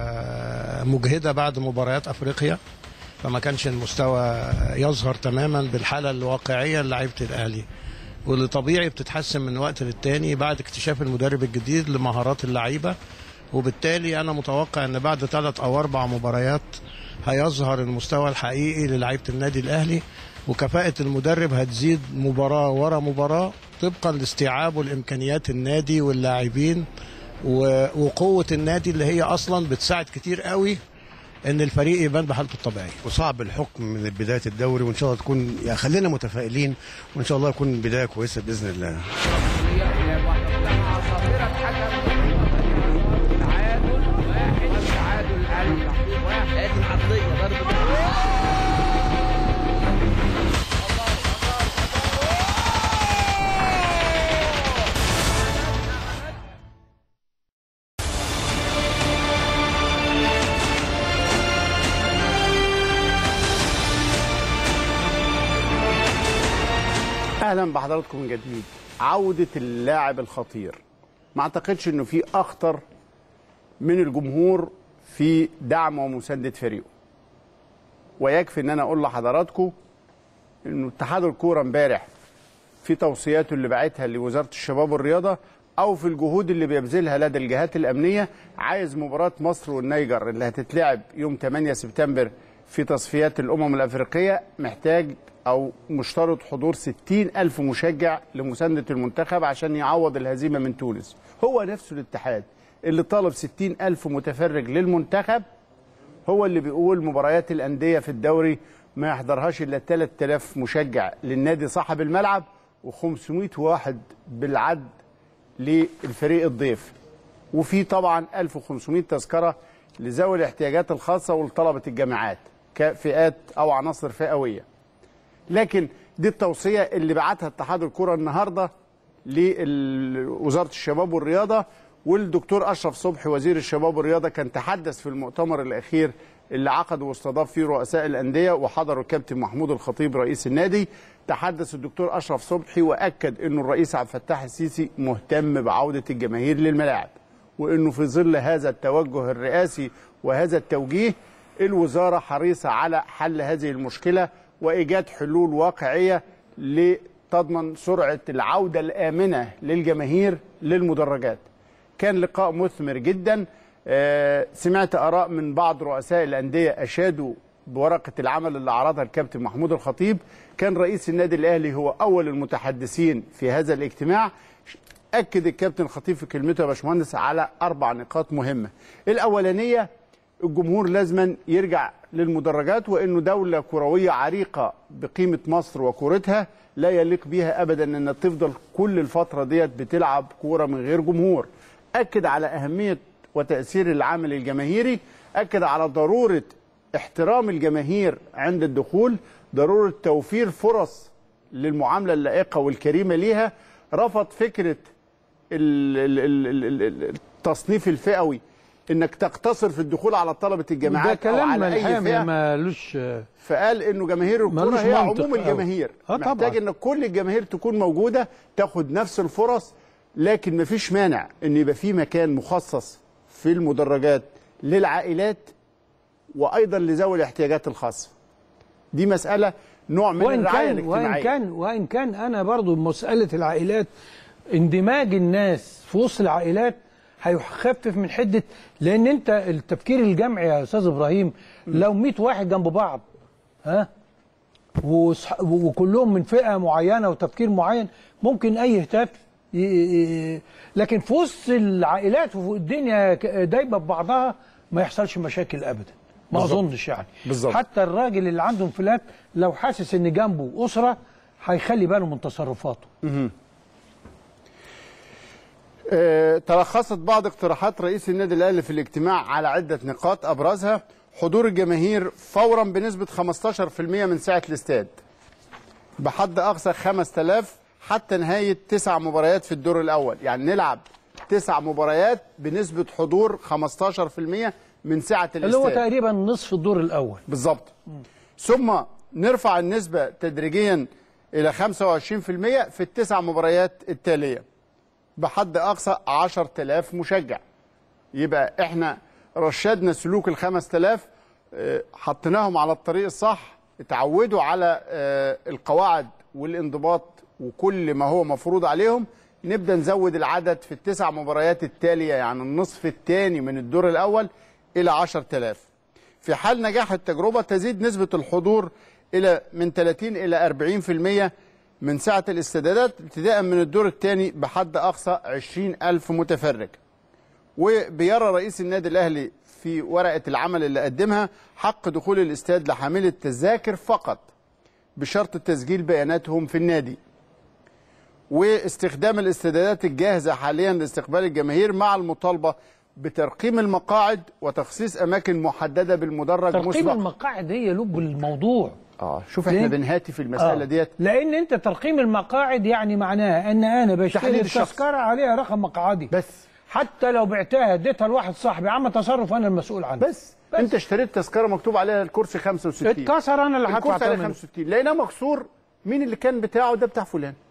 مجهدة بعد مباريات أفريقيا فما كانش المستوى يظهر تماما بالحالة الواقعية لعيبة الأهلي واللي طبيعي بتتحسن من وقت للتاني بعد اكتشاف المدرب الجديد لمهارات اللعيبة وبالتالي أنا متوقع أن بعد ثلاث أو أربع مباريات هيظهر المستوى الحقيقي للعيبة النادي الأهلي وكفاءة المدرب هتزيد مباراة ورا مباراة طبقا لاستيعابه لإمكانيات النادي واللاعبين و- وقوة النادي اللي هي أصلا بتساعد كتير قوي ان الفريق يبان بحالته الطبيعيه وصعب الحكم من بدايه الدوري وان شاء الله تكون يعني خلينا متفائلين وان شاء الله يكون بدايه كويسه باذن الله لعب واحدة مع صافرة حكم تعادل واحد تعادل الف واحد ادي العرضية ضربة اهلا بحضراتكم من جديد عوده اللاعب الخطير ما اعتقدش انه في اخطر من الجمهور في دعم ومسانده فريقه ويكفي ان انا اقول لحضراتكم انه اتحاد الكوره امبارح في توصياته اللي بعتها لوزاره الشباب والرياضه او في الجهود اللي بيبذلها لدى الجهات الامنيه عايز مباراه مصر والنيجر اللي هتتلعب يوم 8 سبتمبر في تصفيات الامم الافريقيه محتاج او مشترط حضور 60 الف مشجع لمسانده المنتخب عشان يعوض الهزيمه من تونس هو نفسه الاتحاد اللي طالب 60 الف متفرج للمنتخب هو اللي بيقول مباريات الانديه في الدوري ما يحضرهاش الا 3000 مشجع للنادي صاحب الملعب و500 واحد بالعد للفريق الضيف وفي طبعا 1500 تذكره لذوي الاحتياجات الخاصه ولطلبه الجامعات كفئات او عناصر فئويه لكن دي التوصيه اللي بعتها اتحاد الكره النهارده لوزاره الشباب والرياضه والدكتور اشرف صبحي وزير الشباب والرياضه كان تحدث في المؤتمر الاخير اللي عقده واستضاف فيه رؤساء الانديه وحضروا الكابتن محمود الخطيب رئيس النادي تحدث الدكتور اشرف صبحي واكد انه الرئيس عبد الفتاح السيسي مهتم بعوده الجماهير للملاعب وانه في ظل هذا التوجه الرئاسي وهذا التوجيه الوزاره حريصه على حل هذه المشكله وايجاد حلول واقعيه لتضمن سرعه العوده الامنه للجماهير للمدرجات. كان لقاء مثمر جدا آه، سمعت اراء من بعض رؤساء الانديه اشادوا بورقه العمل اللي عرضها الكابتن محمود الخطيب كان رئيس النادي الاهلي هو اول المتحدثين في هذا الاجتماع اكد الكابتن الخطيب في كلمته يا باشمهندس على اربع نقاط مهمه الاولانيه الجمهور لازما يرجع للمدرجات وانه دوله كرويه عريقه بقيمه مصر وكورتها لا يليق بيها ابدا ان تفضل كل الفتره ديت بتلعب كوره من غير جمهور اكد على اهميه وتاثير العامل الجماهيري اكد على ضروره احترام الجماهير عند الدخول ضروره توفير فرص للمعامله اللائقه والكريمه ليها رفض فكره ال- ال- ال- ال- ال- التصنيف الفئوي انك تقتصر في الدخول على طلبه ده الجامعات او كلام على اي ملحمي فئه مالوش فقال انه جماهير الكوره ملوش هي منطق عموم أوي. الجماهير آه طبعاً. محتاج ان كل الجماهير تكون موجوده تاخد نفس الفرص لكن مفيش مانع ان يبقى في مكان مخصص في المدرجات للعائلات وايضا لذوي الاحتياجات الخاصه دي مساله نوع من وان الرعايه كان وان الاجتماعيه كان وان كان انا برضو مساله العائلات اندماج الناس في وسط العائلات هيخفف من حده لان انت التفكير الجمعي يا استاذ ابراهيم لو 100 واحد جنب بعض ها وصح- وكلهم من فئه معينه وتفكير معين ممكن اي هتاف ي- ي- لكن في وسط العائلات وفي الدنيا ك- دايبه ببعضها ما يحصلش مشاكل ابدا ما بالظبط. اظنش يعني بالظبط. حتى الراجل اللي عنده انفلات لو حاسس ان جنبه اسره هيخلي باله من تصرفاته مهم. آه، تلخصت بعض اقتراحات رئيس النادي الاهلي في الاجتماع على عده نقاط ابرزها حضور الجماهير فورا بنسبه 15% من سعه الاستاد بحد اقصى 5000 حتى نهايه تسع مباريات في الدور الاول يعني نلعب تسع مباريات بنسبه حضور 15% من سعه الاستاد اللي هو تقريبا نصف الدور الاول بالظبط ثم نرفع النسبة تدريجيا إلى 25% في التسع مباريات التالية بحد أقصى 10000 مشجع يبقى إحنا رشدنا سلوك ال 5000 آه، حطيناهم على الطريق الصح اتعودوا على آه، القواعد والانضباط وكل ما هو مفروض عليهم نبدأ نزود العدد في التسع مباريات التالية يعني النصف الثاني من الدور الأول إلى 10000 في حال نجاح التجربة تزيد نسبة الحضور إلى من 30 إلى 40% من سعة الاستعدادات ابتداء من الدور الثاني بحد أقصى 20 ألف متفرج وبيرى رئيس النادي الأهلي في ورقة العمل اللي قدمها حق دخول الاستاد لحامل التذاكر فقط بشرط تسجيل بياناتهم في النادي واستخدام الاستعدادات الجاهزة حاليا لاستقبال الجماهير مع المطالبة بترقيم المقاعد وتخصيص أماكن محددة بالمدرج ترقيم مسبقا المقاعد هي لب الموضوع اه شوف احنا ليه؟ بنهاتي في المسألة آه. ديت لان انت ترقيم المقاعد يعني معناها ان انا بشتري تحديد الشخص. التذكره عليها رقم مقعدي بس حتى لو بعتها اديتها لواحد صاحبي عمل تصرف انا المسؤول عنه بس, بس. انت اشتريت تذكره مكتوب عليها الكرسي 65 اتكسر انا اللي هدفع الكرسي عليه ثمنه. 65 لقيناه مكسور مين اللي كان بتاعه ده بتاع فلان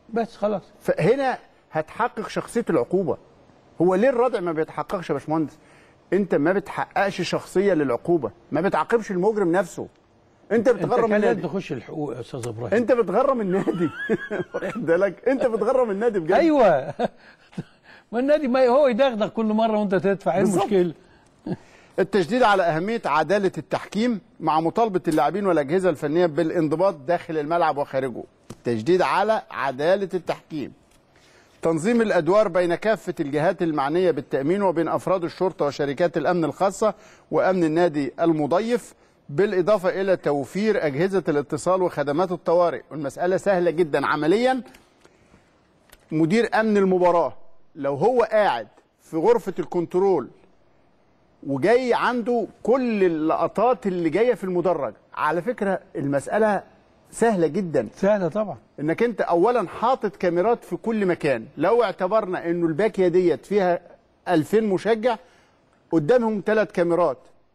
بس خلاص فهنا هتحقق شخصيه العقوبه هو ليه الردع ما بيتحققش يا باشمهندس انت ما بتحققش شخصيه للعقوبه ما بتعاقبش المجرم نفسه انت انت بتغرم كان لازم النادي تخش الحقوق يا استاذ ابراهيم انت بتغرم النادي واخد بالك انت بتغرم النادي بجد ايوه ما النادي ما هو يدغدغ كل مره وانت تدفع ايه بالظبط. المشكله التشديد على أهمية عدالة التحكيم مع مطالبة اللاعبين والأجهزة الفنية بالانضباط داخل الملعب وخارجه التشديد على عدالة التحكيم تنظيم الأدوار بين كافة الجهات المعنية بالتأمين وبين أفراد الشرطة وشركات الأمن الخاصة وأمن النادي المضيف بالإضافة إلى توفير أجهزة الاتصال وخدمات الطوارئ والمسألة سهلة جدا عمليا مدير أمن المباراة لو هو قاعد في غرفة الكنترول وجاي عنده كل اللقطات اللي جايه في المدرج على فكره المساله سهله جدا سهله طبعا انك انت اولا حاطط كاميرات في كل مكان لو اعتبرنا انه الباكيه ديت فيها 2000 مشجع قدامهم ثلاث كاميرات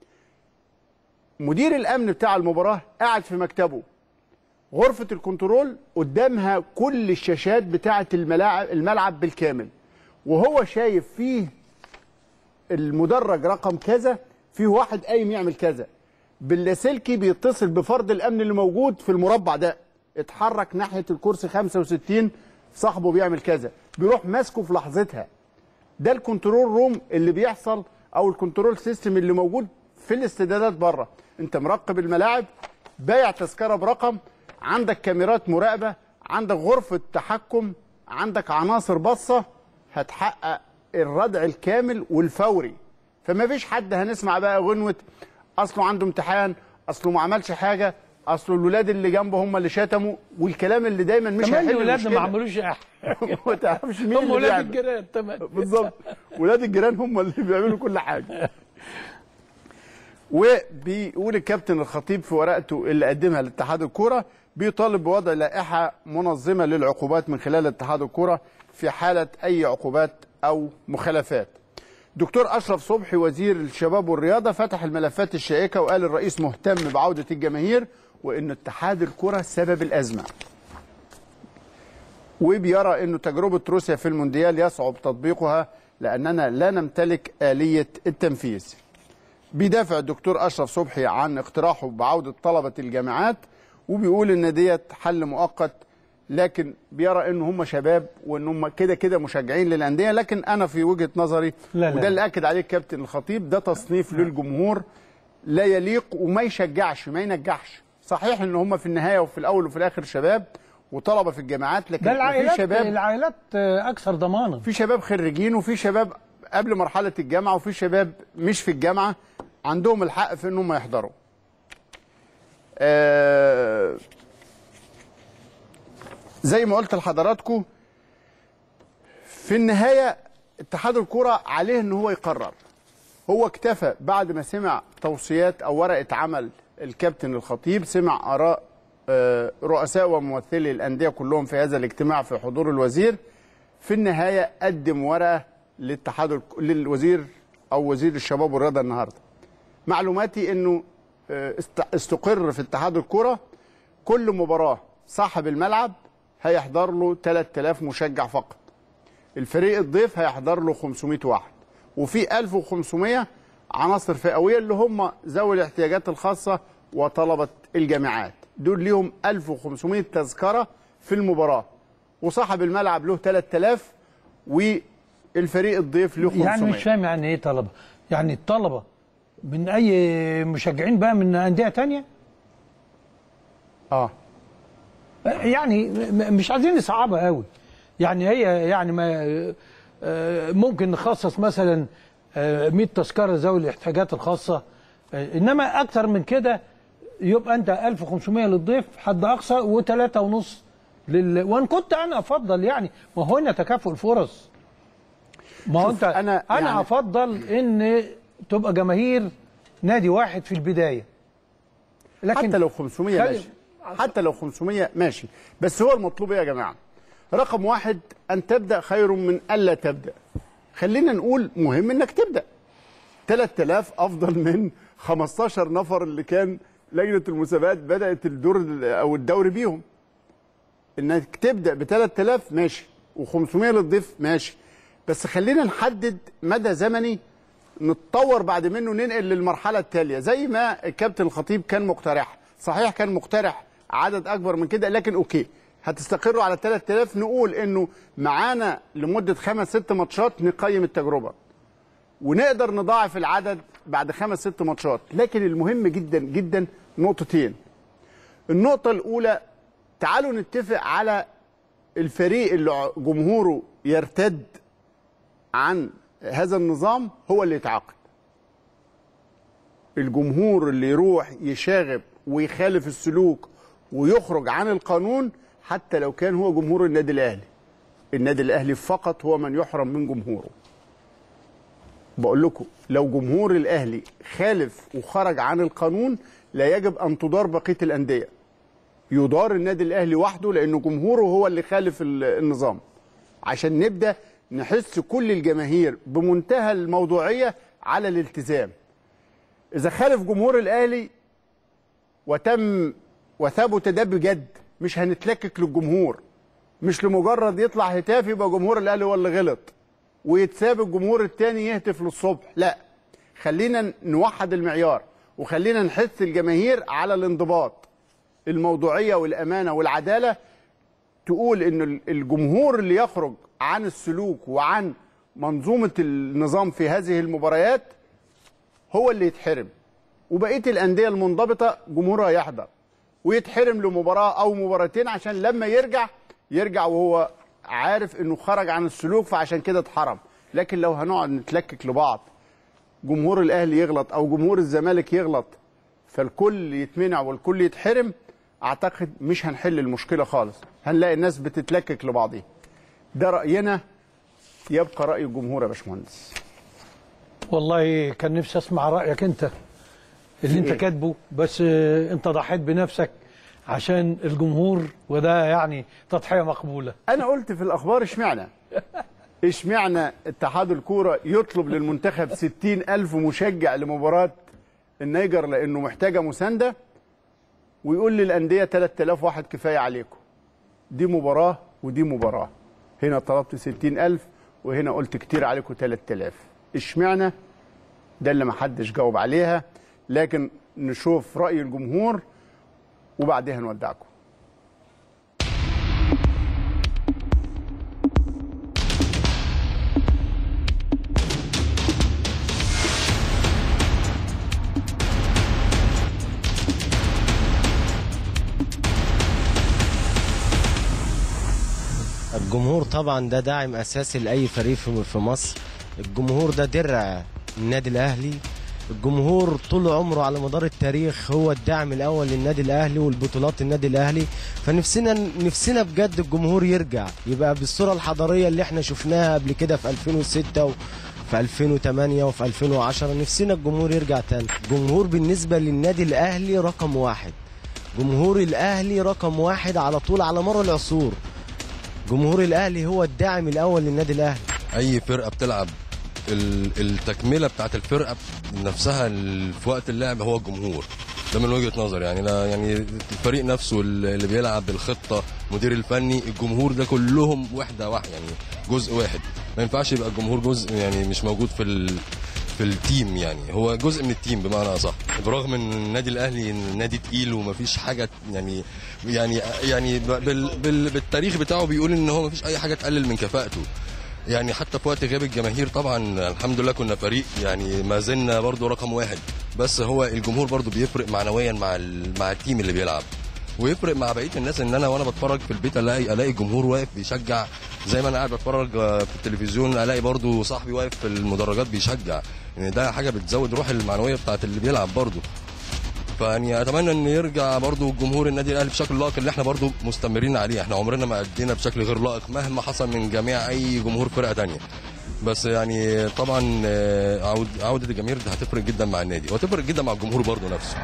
مدير الامن بتاع المباراه قاعد في مكتبه غرفه الكنترول قدامها كل الشاشات بتاعه الملاعب الملعب بالكامل وهو شايف فيه المدرج رقم كذا فيه واحد قايم يعمل كذا باللاسلكي بيتصل بفرد الامن اللي موجود في المربع ده اتحرك ناحيه الكرسي 65 صاحبه بيعمل كذا بيروح ماسكه في لحظتها ده الكنترول روم اللي بيحصل او الكنترول سيستم اللي موجود في الاستعدادات بره انت مراقب الملاعب بايع تذكره برقم عندك كاميرات مراقبه عندك غرفه تحكم عندك عناصر باصه هتحقق الردع الكامل والفوري فما فيش حد هنسمع بقى غنوه اصله عنده امتحان اصله ما عملش حاجه اصله الولاد اللي جنبه هم اللي شتموا والكلام اللي دايما مش كمان هيحل الولاد المشكله ما عملوش حاجه ما تعرفش مين هم اللي ولاد بيعمل. الجيران تمام بالظبط ولاد الجيران هم اللي بيعملوا كل حاجه وبيقول الكابتن الخطيب في ورقته اللي قدمها لاتحاد الكوره بيطالب بوضع لائحه منظمه للعقوبات من خلال اتحاد الكوره في حاله اي عقوبات او مخالفات. دكتور اشرف صبحي وزير الشباب والرياضه فتح الملفات الشائكه وقال الرئيس مهتم بعوده الجماهير وان اتحاد الكره سبب الازمه. وبيرى انه تجربه روسيا في المونديال يصعب تطبيقها لاننا لا نمتلك اليه التنفيذ. بيدافع الدكتور اشرف صبحي عن اقتراحه بعوده طلبه الجامعات وبيقول ان ديت حل مؤقت لكن بيرى ان هم شباب وان هم كده كده مشجعين للانديه لكن انا في وجهه نظري لا لا. وده اللي اكد عليه الكابتن الخطيب ده تصنيف للجمهور لا يليق وما يشجعش ما ينجحش صحيح ان هم في النهايه وفي الاول وفي الاخر شباب وطلبه في الجامعات لكن ده في العائلات شباب العائلات آه، اكثر ضمانا في شباب خريجين وفي شباب قبل مرحله الجامعه وفي شباب مش في الجامعه عندهم الحق في انهم يحضروا آه زي ما قلت لحضراتكم في النهايه اتحاد الكره عليه ان هو يقرر هو اكتفى بعد ما سمع توصيات او ورقه عمل الكابتن الخطيب سمع اراء آه، رؤساء وممثلي الانديه كلهم في هذا الاجتماع في حضور الوزير في النهايه قدم ورقه للاتحاد الك- للوزير او وزير الشباب والرياضه النهارده معلوماتي انه آه، است- استقر في اتحاد الكره كل مباراه صاحب الملعب هيحضر له 3000 مشجع فقط الفريق الضيف هيحضر له 500 واحد وفي 1500 عناصر فئويه اللي هم ذوي الاحتياجات الخاصه وطلبه الجامعات دول ليهم 1500 تذكره في المباراه وصاحب الملعب له 3000 والفريق الضيف له 500 يعني مش فاهم يعني ايه طلبه يعني الطلبه من اي مشجعين بقى من انديه تانية اه يعني م- مش عايزين نصعبها قوي يعني هي يعني ما آه، ممكن نخصص مثلا آه، 100 تذكره ذوي الاحتياجات الخاصه آه، انما اكتر من كده يبقى انت 1500 للضيف حد اقصى وثلاثة ونص لل... وان كنت انا افضل يعني ما هو هنا تكافؤ الفرص ما هو شوف، انت أنا انا انا يعني- افضل ان تبقى جماهير نادي واحد في البدايه لكن حتى لو 500 خلي- ماشي حتى لو 500 ماشي بس هو المطلوب ايه يا جماعه رقم واحد ان تبدا خير من الا تبدا خلينا نقول مهم انك تبدا 3000 افضل من 15 نفر اللي كان لجنه المسابقات بدات الدور او الدوري بيهم انك تبدا ب 3000 ماشي و500 للضيف ماشي بس خلينا نحدد مدى زمني نتطور بعد منه ننقل للمرحله التاليه زي ما الكابتن الخطيب كان مقترح صحيح كان مقترح عدد اكبر من كده لكن اوكي هتستقروا على 3000 نقول انه معانا لمده خمس ست ماتشات نقيم التجربه ونقدر نضاعف العدد بعد خمس ست ماتشات لكن المهم جدا جدا نقطتين النقطه الاولى تعالوا نتفق على الفريق اللي جمهوره يرتد عن هذا النظام هو اللي يتعاقد الجمهور اللي يروح يشاغب ويخالف السلوك ويخرج عن القانون حتى لو كان هو جمهور النادي الاهلي النادي الاهلي فقط هو من يحرم من جمهوره بقول لكم لو جمهور الاهلي خالف وخرج عن القانون لا يجب ان تدار بقيه الانديه يدار النادي الاهلي وحده لانه جمهوره هو اللي خالف ال- النظام عشان نبدا نحس كل الجماهير بمنتهى الموضوعيه على الالتزام اذا خالف جمهور الاهلي وتم وثبت ده بجد مش هنتلكك للجمهور مش لمجرد يطلع هتاف يبقى جمهور الاهلي هو اللي غلط ويتساب الجمهور التاني يهتف للصبح لا خلينا نوحد المعيار وخلينا نحث الجماهير على الانضباط الموضوعيه والامانه والعداله تقول ان الجمهور اللي يخرج عن السلوك وعن منظومه النظام في هذه المباريات هو اللي يتحرم وبقيه الانديه المنضبطه جمهورها يحضر ويتحرم لمباراه او مباراتين عشان لما يرجع يرجع وهو عارف انه خرج عن السلوك فعشان كده اتحرم لكن لو هنقعد نتلكك لبعض جمهور الاهلي يغلط او جمهور الزمالك يغلط فالكل يتمنع والكل يتحرم اعتقد مش هنحل المشكله خالص هنلاقي الناس بتتلكك لبعضها ده راينا يبقى راي الجمهور يا باشمهندس والله كان نفسي اسمع رايك انت اللي انت إيه؟ كاتبه بس آه، انت ضحيت بنفسك عشان الجمهور وده يعني تضحيه مقبوله انا قلت في الاخبار اشمعنى اشمعنى اتحاد الكوره يطلب للمنتخب 60 الف مشجع لمباراه النيجر لانه محتاجه مسانده ويقول للانديه 3000 واحد كفايه عليكم دي مباراه ودي مباراه هنا طلبت 60 الف وهنا قلت كتير عليكم 3000 اشمعنى ده اللي محدش جاوب عليها لكن نشوف راي الجمهور وبعدها نودعكم الجمهور طبعا ده داعم اساسي لاي فريق في في مصر الجمهور ده درع النادي الاهلي الجمهور طول عمره على مدار التاريخ هو الدعم الاول للنادي الاهلي والبطولات النادي الاهلي فنفسنا نفسنا بجد الجمهور يرجع يبقى بالصوره الحضاريه اللي احنا شفناها قبل كده في 2006 وفي 2008 وفي 2010 نفسنا الجمهور يرجع تاني الجمهور بالنسبه للنادي الاهلي رقم واحد جمهور الاهلي رقم واحد على طول على مر العصور جمهور الاهلي هو الداعم الاول للنادي الاهلي اي فرقه بتلعب ال- التكمله بتاعت الفرقه نفسها ال- في وقت اللعب هو الجمهور ده من وجهه نظر يعني لا يعني الفريق نفسه اللي بيلعب بالخطه المدير الفني الجمهور ده كلهم وحده واحده يعني جزء واحد ما ينفعش يبقى الجمهور جزء يعني مش موجود في ال في التيم يعني هو جزء من التيم بمعنى اصح برغم ان النادي الاهلي نادي تقيل ومفيش حاجه يعني يعني يعني بال بال بالتاريخ بتاعه بيقول ان هو مفيش اي حاجه تقلل من كفاءته يعني حتى في وقت غياب الجماهير طبعا الحمد لله كنا فريق يعني ما زلنا برضو رقم واحد بس هو الجمهور برضو بيفرق معنويا مع ال- مع التيم اللي بيلعب ويفرق مع بقيه الناس ان انا وانا بتفرج في البيت الاقي الاقي الجمهور واقف بيشجع زي ما انا قاعد بتفرج آه، في التلفزيون الاقي برضو صاحبي واقف في المدرجات بيشجع يعني ده حاجه بتزود روح المعنويه بتاعت اللي بيلعب برضو فيعني اتمنى ان يرجع برضو جمهور النادي الاهلي بشكل لائق اللي احنا برضو مستمرين عليه احنا عمرنا ما ادينا بشكل غير لائق مهما حصل من جميع اي جمهور فرقه تانية بس يعني طبعا آه، عود عوده الجماهير دي هتفرق جدا مع النادي وهتفرق جدا مع الجمهور برضو نفسه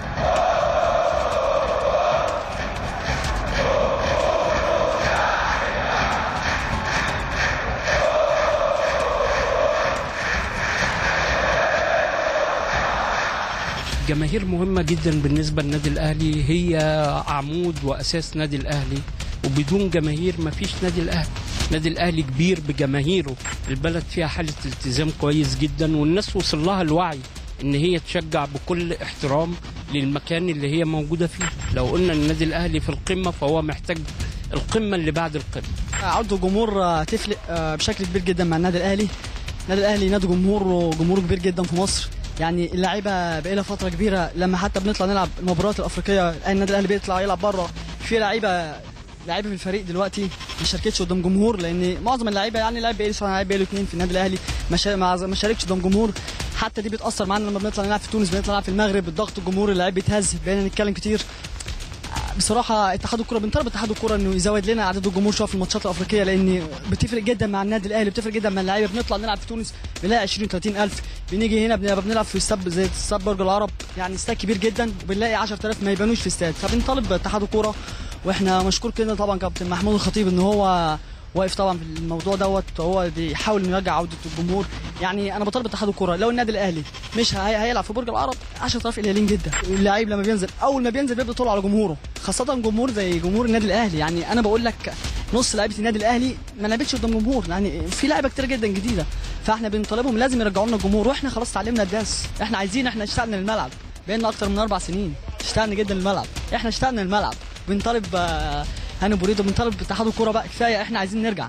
الجماهير مهمة جدا بالنسبة للنادي الأهلي هي عمود وأساس نادي الأهلي وبدون جماهير مفيش نادي الاهلي نادي الاهلي كبير بجماهيره البلد فيها حاله التزام كويس جدا والناس وصل لها الوعي ان هي تشجع بكل احترام للمكان اللي هي موجوده فيه لو قلنا ان النادي الاهلي في القمه فهو محتاج القمه اللي بعد القمه عودة الجمهور آه، تفرق آه، بشكل كبير جدا مع النادي الاهلي النادي الاهلي نادي جمهور وجمهور كبير جدا في مصر يعني اللعيبه بقالها فتره كبيره لما حتى بنطلع نلعب المباريات الافريقيه الآن النادي الاهلي بيطلع يلعب بره في لعيبه لعيبه في الفريق دلوقتي ما شاركتش قدام جمهور لان معظم اللعيبه يعني لاعب بقالي سنه لعيب بقاله اثنين في النادي الاهلي ما شا- ما ما شاركش قدام جمهور حتى دي بتاثر معانا لما بنطلع نلعب في تونس بنطلع نلعب في المغرب الضغط الجمهور اللعيب بيتهز بقينا نتكلم كتير بصراحه اتحاد الكره بنطالب اتحاد الكره انه يزود لنا عدد الجمهور شويه في الماتشات الافريقيه لان بتفرق جدا مع النادي الاهلي بتفرق جدا مع اللعيبه بنطلع نلعب في تونس بنلاقي 20 30 الف بنيجي هنا بنبقى بنلعب في استاد زي استاد برج العرب يعني استاد كبير جدا وبنلاقي 10000 ما يبانوش في استاد فبنطالب اتحاد الكره واحنا مشكور كده طبعا كابتن محمود الخطيب ان هو واقف طبعا في الموضوع دوت هو بيحاول انه يرجع عوده الجمهور يعني انا بطالب اتحاد الكره لو النادي الاهلي مش هي- هيلعب في برج العرب 10000 قليلين جدا اللعيب لما بينزل اول ما بينزل بيبدا يطلع على جمهوره خاصه جمهور زي جمهور النادي الاهلي يعني انا بقول لك نص لعيبه النادي الاهلي ما لعبتش قدام جمهور يعني في لعيبه كتير جدا جديده فاحنا بنطالبهم لازم يرجعوا لنا الجمهور واحنا خلاص اتعلمنا الدرس احنا عايزين احنا اشتقنا للملعب بقينا اكتر من اربع سنين اشتقنا جدا للملعب احنا اشتقنا للملعب بنطالب آه، هاني بوريدو بنطالب اتحاد الكوره بقى كفايه احنا عايزين نرجع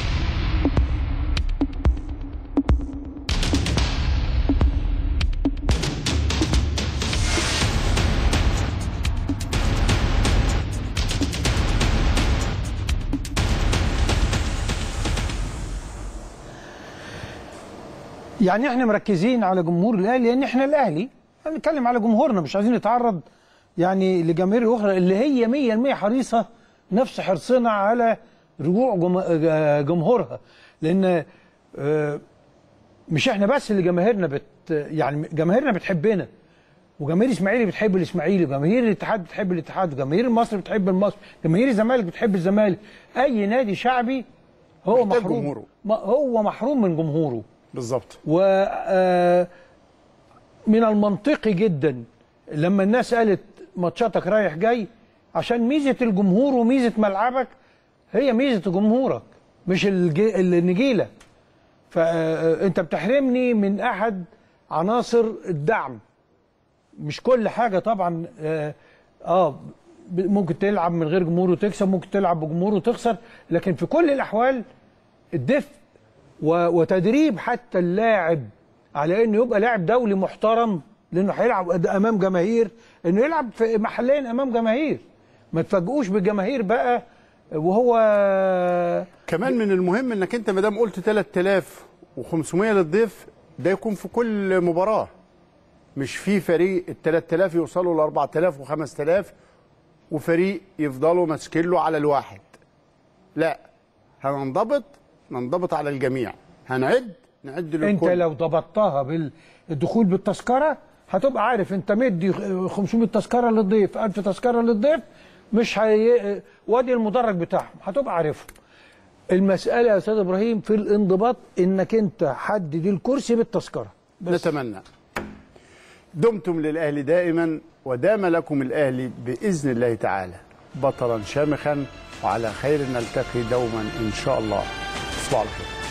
يعني احنا مركزين على جمهور الاهلي لان احنا الاهلي بنتكلم على جمهورنا مش عايزين نتعرض يعني لجماهير اخرى اللي هي 100% حريصه نفس حرصنا على رجوع جم- آه، جمهورها لان آه، مش احنا بس اللي جماهيرنا بت يعني جماهيرنا بتحبنا وجماهير الاسماعيلي بتحب الاسماعيلي وجماهير الاتحاد بتحب الاتحاد وجماهير المصري بتحب المصري جماهير الزمالك بتحب الزمالك اي نادي شعبي هو محتاج محروم جمهوره. ما- هو محروم من جمهوره بالظبط و آه، من المنطقي جدا لما الناس قالت ماتشاتك رايح جاي عشان ميزه الجمهور وميزه ملعبك هي ميزه جمهورك مش الج- النجيله فانت بتحرمني من احد عناصر الدعم مش كل حاجه طبعا اه, آه ب- ممكن تلعب من غير جمهور وتكسب ممكن تلعب بجمهور وتخسر لكن في كل الاحوال الدفء و- وتدريب حتى اللاعب على انه يبقى لاعب دولي محترم لانه هيلعب قد- امام جماهير انه يلعب في محلين امام جماهير ما تفاجئوش بالجماهير بقى وهو كمان من المهم انك انت ما دام قلت 3500 للضيف ده يكون في كل مباراه مش في فريق ال 3000 يوصلوا ل 4000 و 5000 وفريق يفضلوا ماسكين له على الواحد لا هننضبط ننضبط على الجميع هنعد نعد للكل انت لو ضبطتها بالدخول بالتذكره هتبقى عارف انت مدي 500 تذكره للضيف 1000 تذكره للضيف مش هي وادي المدرج بتاعهم هتبقى عارفهم المساله يا استاذ ابراهيم في الانضباط انك انت حدد الكرسي بالتذكره نتمنى دمتم للأهلي دائما ودام لكم الأهلي بإذن الله تعالى بطلا شامخا وعلى خير نلتقي دوما إن شاء الله تصبحوا على خير